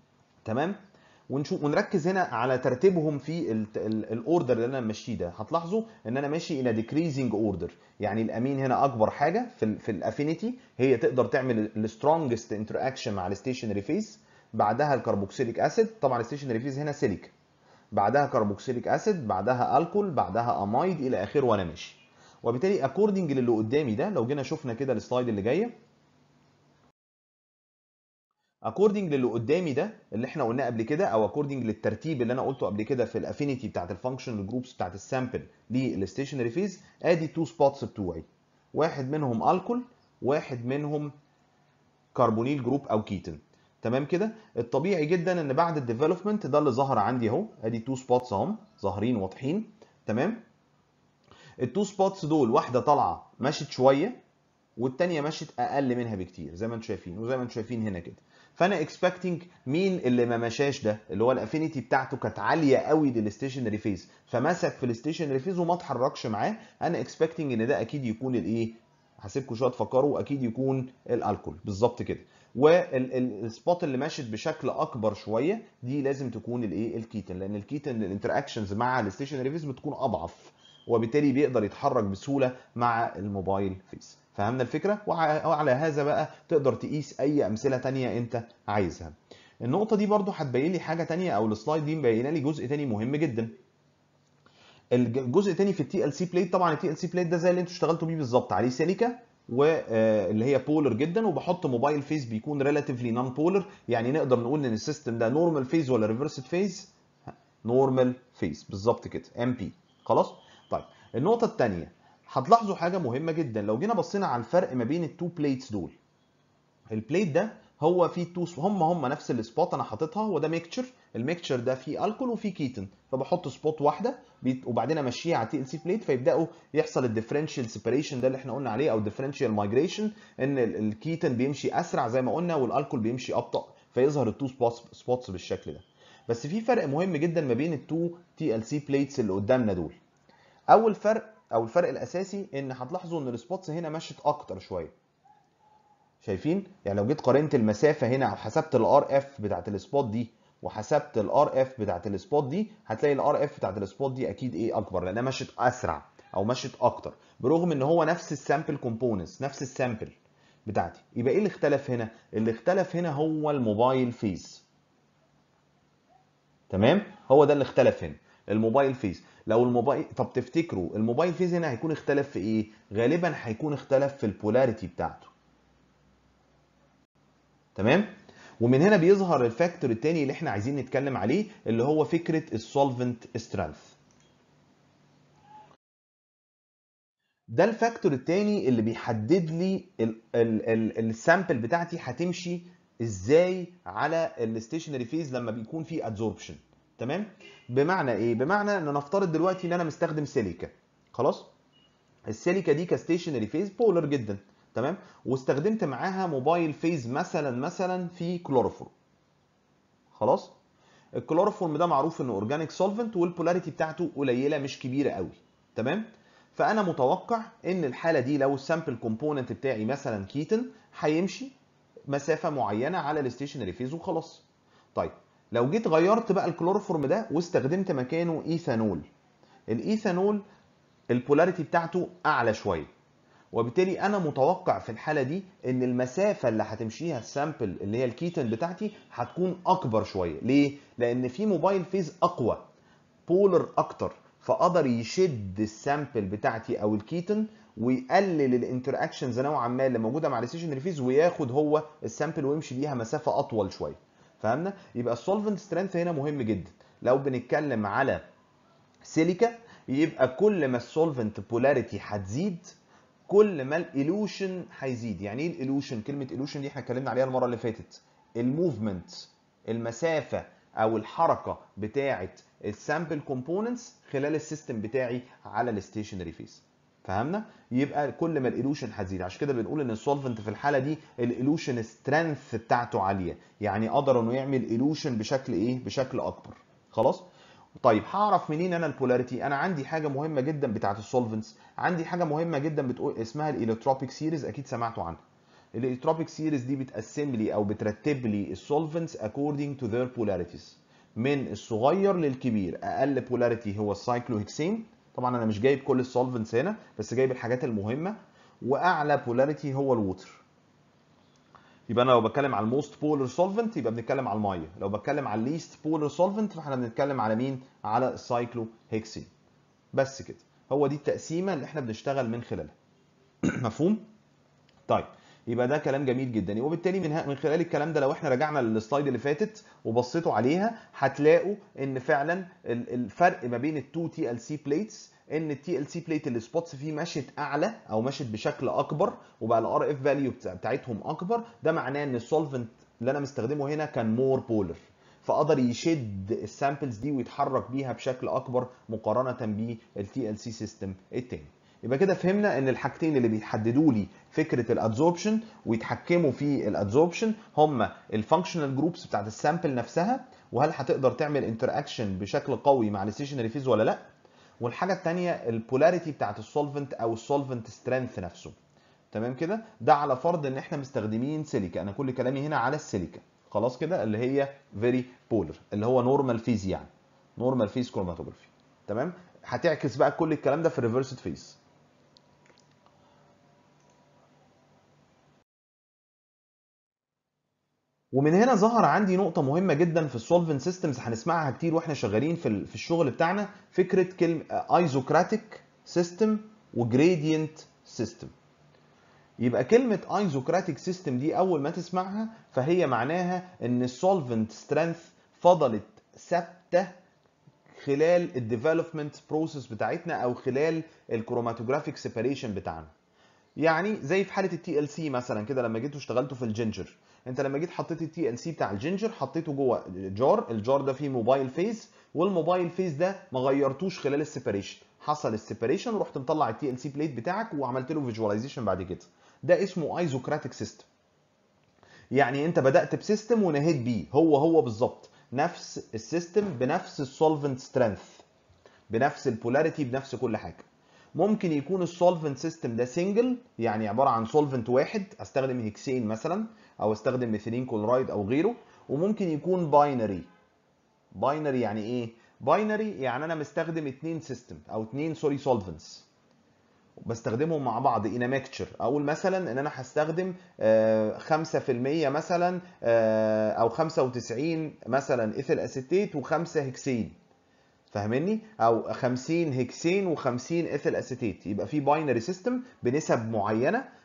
تمام ونشوف ونركز هنا على ترتيبهم في الاوردر اللي انا ماشيه ده هتلاحظوا ان انا ماشي الى ديكريزنج اوردر يعني الامين هنا اكبر حاجه في ال في الافينيتي هي تقدر تعمل السترونجست انتراكشن مع الستيشنري فيز بعدها الكربوكسيليك اسيد طبعا الستيشنري فيز هنا سيليك بعدها كربوكسيليك اسيد بعدها الكول بعدها امايد الى اخره وانا ماشي وبالتالي اكوردنج للي قدامي ده لو جينا شفنا كده السلايد اللي جايه اكوردنج للي قدامي ده اللي احنا قلناه قبل كده او اكوردنج للترتيب اللي انا قلته قبل كده في الافينيتي بتاعت الفانكشنال جروبس بتاعت السامبل للستيشنري فيز ادي تو سبوتس بتوعي واحد منهم الكول واحد منهم كربونيل جروب او كيتون تمام كده الطبيعي جدا ان بعد الديفلوبمنت ده اللي ظهر عندي اهو ادي تو سبوتس اهم ظاهرين واضحين تمام التو سبوتس دول واحده طالعه مشت شويه والتانيه مشت اقل منها بكتير زي ما انتم شايفين وزي ما انتم شايفين هنا كده فانا اكسبكتنج مين اللي ما مشاش ده اللي هو الافينيتي بتاعته كانت عاليه قوي للستيشنري فيز فمسك في الستيشنري فيز وما اتحركش معاه انا اكسبكتنج ان ده اكيد يكون الايه هسيبكم شويه تفكروا اكيد يكون الالكول بالظبط كده والسبوت اللي ماشت بشكل اكبر شويه دي لازم تكون الايه الكيتن لان الكيتن الانتراكشنز مع الستيشنري فيز بتكون اضعف وبالتالي بيقدر يتحرك بسهوله مع الموبايل فيس فهمنا الفكره وعلى هذا بقى تقدر تقيس اي امثله تانية انت عايزها النقطه دي برضو هتبين لي حاجه تانية او السلايد دي مبينه لي جزء تاني مهم جدا الجزء التاني في التي ال سي بليت طبعا التي ال سي بليت ده زي اللي انتوا اشتغلتوا بيه بالظبط عليه سيليكا واللي هي بولر جدا وبحط موبايل فيز بيكون ريلاتيفلي نون بولر يعني نقدر نقول ان السيستم ده نورمال فيز ولا ريفرسد فيز نورمال فيز بالظبط كده ام بي خلاص طيب النقطه الثانيه هتلاحظوا حاجه مهمه جدا لو جينا بصينا على الفرق ما بين التو بليتس دول البليت ده هو فيه تو هم هم نفس السبوت انا حاططها هو ده ميكتشر الميكتشر ده فيه الكول وفيه كيتون فبحط سبوت واحده وبعدين امشيها على تي ال سي بليت فيبداوا يحصل الديفرنشال سيبريشن ده اللي احنا قلنا عليه او الديفرنشال مايجريشن ان الكيتون بيمشي اسرع زي ما قلنا والالكول بيمشي ابطا فيظهر التو سبوتس بالشكل ده بس في فرق مهم جدا ما بين التو تي ال سي بليتس اللي قدامنا دول اول فرق او الفرق الاساسي ان هتلاحظوا ان السبوتس هنا مشت اكتر شويه شايفين يعني لو جيت قارنت المسافه هنا او حسبت الار اف بتاعت السبوت دي وحسبت الار اف بتاعت السبوت دي هتلاقي الار اف بتاعت السبوت دي اكيد ايه اكبر لانها مشت اسرع او مشت اكتر برغم ان هو نفس السامبل كومبوننتس نفس السامبل بتاعتي يبقى ايه اللي اختلف هنا اللي اختلف هنا هو الموبايل فيز تمام هو ده اللي اختلف هنا الموبايل فيز لو الموبايل طب تفتكروا الموبايل فيز هنا هيكون اختلف في ايه غالبا هيكون اختلف في البولاريتي بتاعته تمام ومن هنا بيظهر الفاكتور الثاني اللي احنا عايزين نتكلم عليه اللي هو فكره السولفنت سترينث ده الفاكتور الثاني اللي بيحدد لي السامبل بتاعتي هتمشي ازاي على الستيشنري فيز لما بيكون في ادزوربشن تمام بمعنى ايه بمعنى ان نفترض دلوقتي ان انا مستخدم سيليكا خلاص السيليكا دي كستيشنري فيز بولر جدا تمام واستخدمت معاها موبايل فيز مثلا مثلا في كلوروفورم خلاص الكلوروفورم ده معروف انه اورجانيك سولفنت والبولاريتي بتاعته قليله مش كبيره قوي تمام فانا متوقع ان الحاله دي لو السامبل كومبوننت بتاعي مثلا كيتن هيمشي مسافه معينه على الستيشنري فيز وخلاص طيب لو جيت غيرت بقى الكلوروفورم ده واستخدمت مكانه ايثانول الايثانول البولاريتي بتاعته اعلى شويه وبالتالي انا متوقع في الحاله دي ان المسافه اللي هتمشيها السامبل اللي هي الكيتن بتاعتي هتكون اكبر شويه ليه لان في موبايل فيز اقوى بولر اكتر فقدر يشد السامبل بتاعتي او الكيتن ويقلل الانتر اكشنز نوعا ما اللي موجوده مع الستيشنري فيز وياخد هو السامبل ويمشي بيها مسافه اطول شويه فهمنا يبقى السولفنت سترينث هنا مهم جدا لو بنتكلم على سيليكا يبقى كل ما السولفنت بولاريتي هتزيد كل ما الالوشن هيزيد يعني ايه الالوشن كلمه الوشن دي احنا اتكلمنا عليها المره اللي فاتت الموفمنت المسافه او الحركه بتاعه السامبل كومبوننتس خلال السيستم بتاعي على الستيشنري فيس فهمنا يبقى كل ما الالوشن هتزيد عشان كده بنقول ان السولفنت في الحاله دي الالوشن سترينث بتاعته عاليه يعني قدر انه يعمل الوشن بشكل ايه بشكل اكبر خلاص طيب هعرف منين انا البولاريتي انا عندي حاجه مهمه جدا بتاعه السولفنتس عندي حاجه مهمه جدا بتقول اسمها الالكتروبيك سيريز اكيد سمعتوا عنها الالكتروبيك سيريز دي بتقسم لي او بترتب لي السولفنتس according to their polarities من الصغير للكبير اقل بولاريتي هو السايكلوهكسين طبعا انا مش جايب كل السولفنتس هنا بس جايب الحاجات المهمه واعلى بولاريتي هو الووتر يبقى انا لو بتكلم على الموست بولر سولفنت يبقى بنتكلم على الميه لو بتكلم على الليست بولر سولفنت فاحنا بنتكلم على مين على السايكلو هيكسين بس كده هو دي التقسيمه اللي احنا بنشتغل من خلالها مفهوم طيب يبقى ده كلام جميل جدا وبالتالي من من خلال الكلام ده لو احنا رجعنا للسلايد اللي فاتت وبصيتوا عليها هتلاقوا ان فعلا الفرق ما بين التو تي ال سي بليتس ان التي ال سي بليت السبوتس فيه مشت اعلى او مشت بشكل اكبر وبقى الار اف فاليو بتاعتهم اكبر ده معناه ان السولفنت اللي انا مستخدمه هنا كان مور بولر فقدر يشد السامبلز دي ويتحرك بيها بشكل اكبر مقارنه بالتي ال سي سيستم التاني يبقى كده فهمنا ان الحاجتين اللي بيحددوا لي فكره الادزوربشن ويتحكموا في الادزوربشن هم الفانكشنال جروبس بتاعت السامبل نفسها وهل هتقدر تعمل انتر اكشن بشكل قوي مع الستيشنري فيز ولا لا والحاجه الثانيه البولاريتي بتاعت السولفنت او السولفنت سترينث نفسه تمام كده ده على فرض ان احنا مستخدمين سيليكا انا كل كلامي هنا على السيليكا خلاص كده اللي هي فيري بولر اللي هو نورمال فيز يعني نورمال فيز كروماتوجرافي تمام هتعكس بقى كل الكلام ده في الريفرسد فيز ومن هنا ظهر عندي نقطة مهمة جدا في السولفنت سيستمز هنسمعها كتير واحنا شغالين في في الشغل بتاعنا فكرة كلمة ايزوكراتيك سيستم وجريدينت سيستم. يبقى كلمة ايزوكراتيك سيستم دي أول ما تسمعها فهي معناها إن السولفنت سترينث فضلت ثابتة خلال الديفلوبمنت بروسيس بتاعتنا أو خلال الكروماتوجرافيك سيباريشن بتاعنا. يعني زي في حاله التي ال سي مثلا كده لما جيتوا اشتغلتوا في الجينجر انت لما جيت حطيت التي ال سي بتاع الجينجر حطيته جوه جار الجار ده فيه موبايل فيز والموبايل فيز ده ما غيرتوش خلال السيباريشن حصل السيباريشن ورحت مطلع التي ال سي بليت بتاعك وعملت له فيجواليزيشن بعد كده ده اسمه ايزوكراتيك سيستم يعني انت بدات بسيستم ونهيت بيه هو هو بالظبط نفس السيستم بنفس السولفنت سترينث بنفس البولاريتي بنفس كل حاجه ممكن يكون السولفنت سيستم ده سنجل يعني عباره عن سولفنت واحد استخدم هيكسين مثلا او استخدم ميثيلين كلورايد او غيره وممكن يكون باينري باينري يعني ايه باينري يعني انا مستخدم اتنين سيستم او اتنين سوري سولفنتس بستخدمهم مع بعض ان ميكتشر اقول مثلا ان انا هستخدم 5% مثلا او 95 مثلا ايثيل اسيتيت و5 هيكسين فاهمني او 50 هيكسين و50 ايثيل اسيتيت يبقى في باينري سيستم بنسب معينه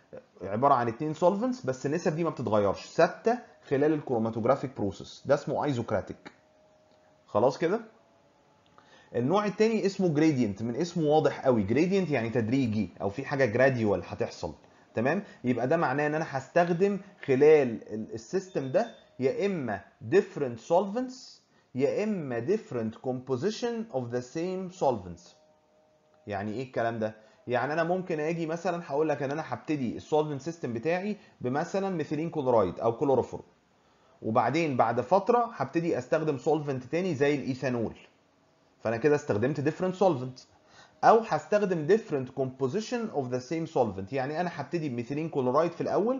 عباره عن اتنين سولفنتس بس النسب دي ما بتتغيرش ثابته خلال الكروماتوجرافيك بروسيس ده اسمه ايزوكراتيك خلاص كده النوع التاني اسمه جريدينت من اسمه واضح قوي جريدينت يعني تدريجي او في حاجه جراديوال هتحصل تمام يبقى ده معناه ان انا هستخدم خلال السيستم ده يا اما different solvents يا اما different composition of the same solvents يعني ايه الكلام ده يعني انا ممكن اجي مثلا هقول لك ان انا هبتدي السولفنت سيستم بتاعي بمثلا ميثيلين كلورايد او كلوروفورم وبعدين بعد فتره هبتدي استخدم سولفنت تاني زي الايثانول فانا كده استخدمت different solvent او هستخدم different composition of the same solvent يعني انا هبتدي بميثيلين كلورايد في الاول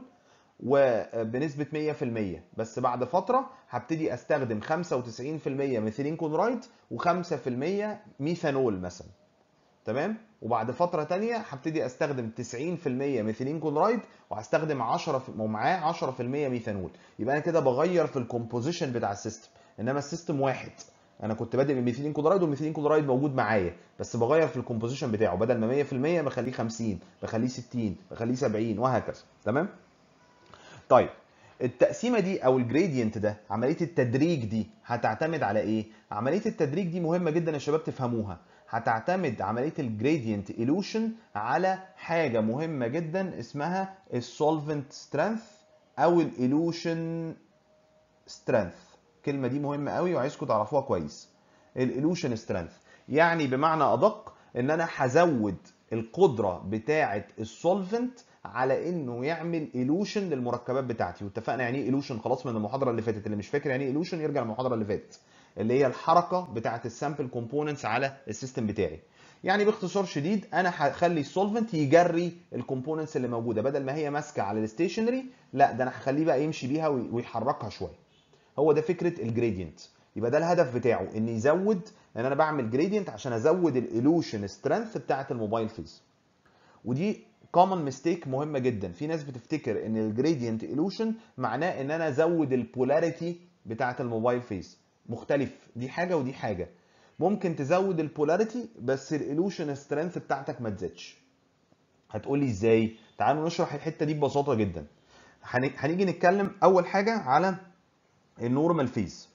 وبنسبة 100% بس بعد فترة هبتدي استخدم 95% ميثيلين كلورايد و5% ميثانول مثلا تمام وبعد فترة تانية هبتدي استخدم 90% ميثيلين كلورايد وهستخدم 10 ومعاه 10% ميثانول يبقى انا كده بغير في الكومبوزيشن بتاع السيستم انما السيستم واحد انا كنت بادئ بميثيلين كلورايد والميثيلين كلورايد موجود معايا بس بغير في الكومبوزيشن بتاعه بدل ما 100% بخليه 50 بخليه 60 بخليه 70 وهكذا تمام طيب التقسيمه دي او الجريدينت ده عمليه التدريج دي هتعتمد على ايه عمليه التدريج دي مهمه جدا يا شباب تفهموها هتعتمد عمليه الجريدينت ايلوشن على حاجه مهمه جدا اسمها السولفنت سترينث او الايلوشن سترينث الكلمه دي مهمه قوي وعايزكم تعرفوها كويس الايلوشن سترينث يعني بمعنى ادق ان انا هزود القدره بتاعه السولفنت على انه يعمل ايلوشن للمركبات بتاعتي واتفقنا يعني ايه ايلوشن خلاص من المحاضره اللي فاتت اللي مش فاكر يعني ايه ايلوشن يرجع المحاضره اللي فاتت اللي هي الحركه بتاعه السامبل كومبوننتس على السيستم بتاعي يعني باختصار شديد انا هخلي السولفنت يجري الكومبوننتس اللي موجوده بدل ما هي ماسكه على الستيشنري لا ده انا هخليه بقى يمشي بيها ويحركها شويه هو ده فكره الجريدينت يبقى ده الهدف بتاعه ان يزود ان انا بعمل جريدينت عشان ازود الايلوشن سترينث بتاعه الموبايل فيز ودي كومن ميستيك مهمه جدا في ناس بتفتكر ان الجريدينت ايلوشن معناه ان انا ازود البولاريتي بتاعه الموبايل فيز مختلف دي حاجه ودي حاجه ممكن تزود البولاريتي بس الايلوشن سترينث بتاعتك ما تزيدش هتقول لي ازاي تعالوا نشرح الحته دي ببساطه جدا هنيجي نتكلم اول حاجه على النورمال فيز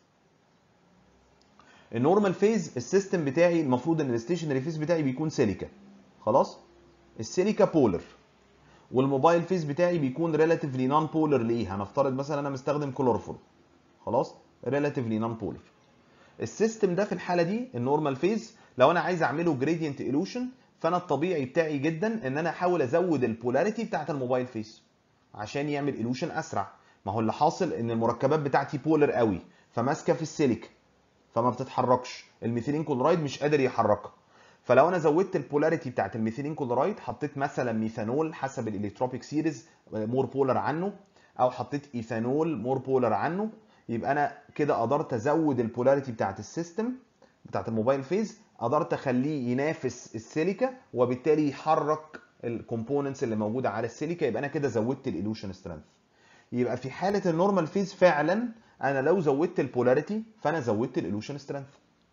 النورمال فيز السيستم بتاعي المفروض ان الستيشنري فيز بتاعي بيكون سيليكا خلاص السيليكا بولر والموبايل فيز بتاعي بيكون ريلاتيفلي نون بولر ليه هنفترض مثلا انا مستخدم كلوروفورم خلاص ريلاتيفلي نون بولر السيستم ده في الحاله دي النورمال فيز لو انا عايز اعمله جريدينت ايلوشن فانا الطبيعي بتاعي جدا ان انا احاول ازود البولاريتي بتاعت الموبايل فيز عشان يعمل ايلوشن اسرع ما هو اللي حاصل ان المركبات بتاعتي بولر قوي فماسكه في السيليكا فما بتتحركش الميثيلين كلورايد مش قادر يحركها فلو انا زودت البولاريتي بتاعت الميثيلين كلورايد حطيت مثلا ميثانول حسب الالكتروبيك سيريز مور بولر عنه او حطيت ايثانول مور بولر عنه يبقى انا كده قدرت ازود البولاريتي بتاعت السيستم بتاعت الموبايل فيز قدرت اخليه ينافس السيليكا وبالتالي يحرك الكومبوننتس اللي موجوده على السيليكا يبقى انا كده زودت الايلوشن سترينث يبقى في حاله النورمال فيز فعلا انا لو زودت البولاريتي فانا زودت الايلوشن سترينث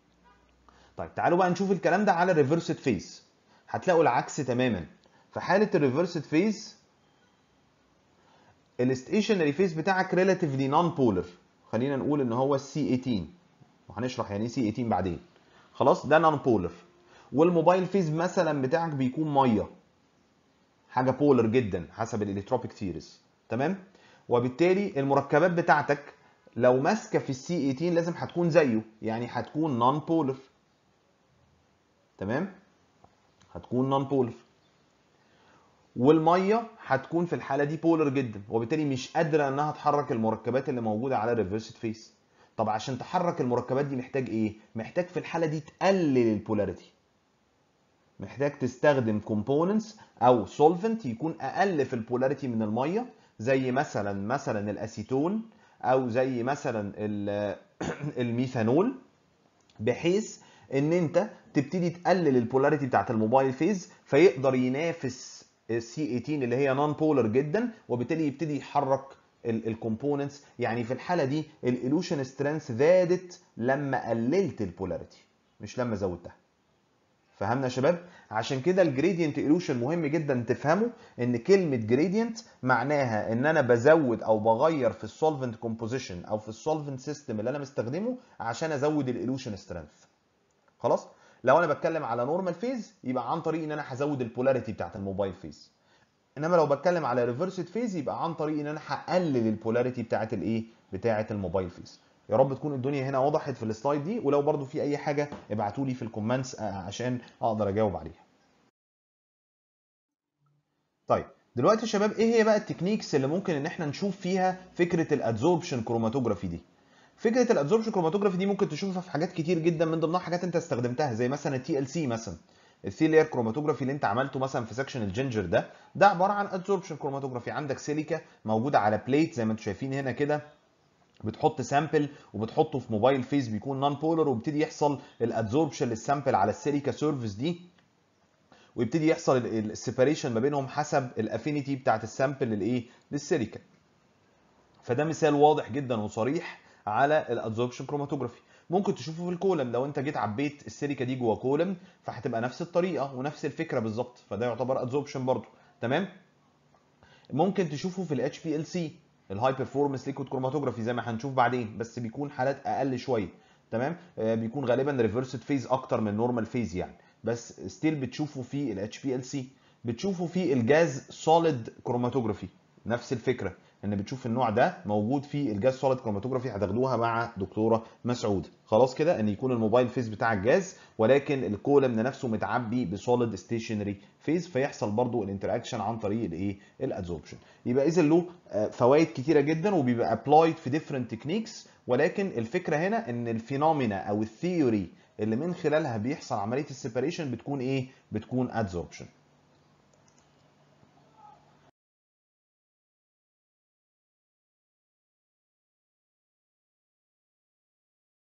طيب تعالوا بقى نشوف الكلام ده على الريفرسد فيز هتلاقوا العكس تماما في حاله الريفرسد فيز الستيشنري فيز بتاعك ريلاتيفلي نون بولر خلينا نقول ان هو السي 18 وهنشرح يعني ايه سي 18 بعدين خلاص ده نون بولر والموبايل فيز مثلا بتاعك بيكون ميه حاجه بولر جدا حسب الالكتروبيك سيريز تمام وبالتالي المركبات بتاعتك لو ماسكه في السي 18 لازم هتكون زيه يعني هتكون نون بولر تمام هتكون نون بولر والميه هتكون في الحاله دي بولر جدا وبالتالي مش قادره انها تحرك المركبات اللي موجوده على الريفرسد فيس طب عشان تحرك المركبات دي محتاج ايه محتاج في الحاله دي تقلل البولاريتي محتاج تستخدم كومبوننتس او سولفنت يكون اقل في البولاريتي من الميه زي مثلا مثلا الاسيتون او زي مثلا الميثانول بحيث ان انت تبتدي تقلل البولاريتي بتاعت الموبايل فيز فيقدر ينافس السي 18 اللي هي نون بولر جدا وبالتالي يبتدي يحرك الكومبوننتس يعني في الحاله دي الايلوشن سترينث زادت لما قللت البولاريتي مش لما زودتها فهمنا يا شباب عشان كده الجريدينت ايلوشن مهم جدا تفهموا ان كلمه جريدينت معناها ان انا بزود او بغير في السولفنت كومبوزيشن او في السولفنت سيستم اللي انا مستخدمه عشان ازود الايلوشن سترينث خلاص لو انا بتكلم على نورمال فيز يبقى عن طريق ان انا هزود البولاريتي بتاعت الموبايل فيز انما لو بتكلم على ريفرسد فيز يبقى عن طريق ان انا هقلل البولاريتي بتاعت الايه بتاعت الموبايل فيز يا رب تكون الدنيا هنا وضحت في السلايد دي ولو برضو في اي حاجه ابعتوا لي في الكومنتس عشان اقدر اجاوب عليها طيب دلوقتي يا شباب ايه هي بقى التكنيكس اللي ممكن ان احنا نشوف فيها فكره الادزوربشن كروماتوجرافي دي فكره الادزوربشن كروماتوجرافي دي ممكن تشوفها في حاجات كتير جدا من ضمنها حاجات انت استخدمتها زي مثلا التي ال سي مثلا الثي لاير كروماتوجرافي اللي انت عملته مثلا في سكشن الجينجر ده ده عباره عن ادزوربشن كروماتوجرافي عندك سيليكا موجوده على بليت زي ما انتم شايفين هنا كده بتحط سامبل وبتحطه في موبايل فيس بيكون نون بولر وبيبتدي يحصل الادزوربشن للسامبل على السيليكا سيرفيس دي ويبتدي يحصل السيبريشن ما بينهم حسب الافينيتي بتاعت السامبل للايه للسيليكا فده مثال واضح جدا وصريح على الادزوربشن كروماتوجرافي ممكن تشوفه في الكولم لو انت جيت عبيت السيليكا دي جوه كولم فهتبقى نفس الطريقه ونفس الفكره بالظبط فده يعتبر ادزوربشن برضو تمام ممكن تشوفه في الاتش بي ال سي الهاي بيرفورمانس ليكويد كروماتوجرافي زي ما هنشوف بعدين بس بيكون حالات اقل شويه تمام آه بيكون غالبا ريفرسد فيز اكتر من نورمال فيز يعني بس ستيل بتشوفه في الاتش بي ال سي بتشوفه في الجاز سوليد كروماتوجرافي نفس الفكره ان بتشوف النوع ده موجود في الجاز سوليد كروماتوجرافي هتاخدوها مع دكتوره مسعود خلاص كده ان يكون الموبايل فيز بتاع الجاز ولكن الكولم نفسه متعبي بسوليد ستيشنري فيز فيحصل برضو الانتراكشن عن طريق الايه الادزوربشن يبقى اذا له فوائد كتيره جدا وبيبقى ابلايد في ديفرنت تكنيكس ولكن الفكره هنا ان الفينومينا او الثيوري اللي من خلالها بيحصل عمليه السيبريشن بتكون ايه بتكون ادزوربشن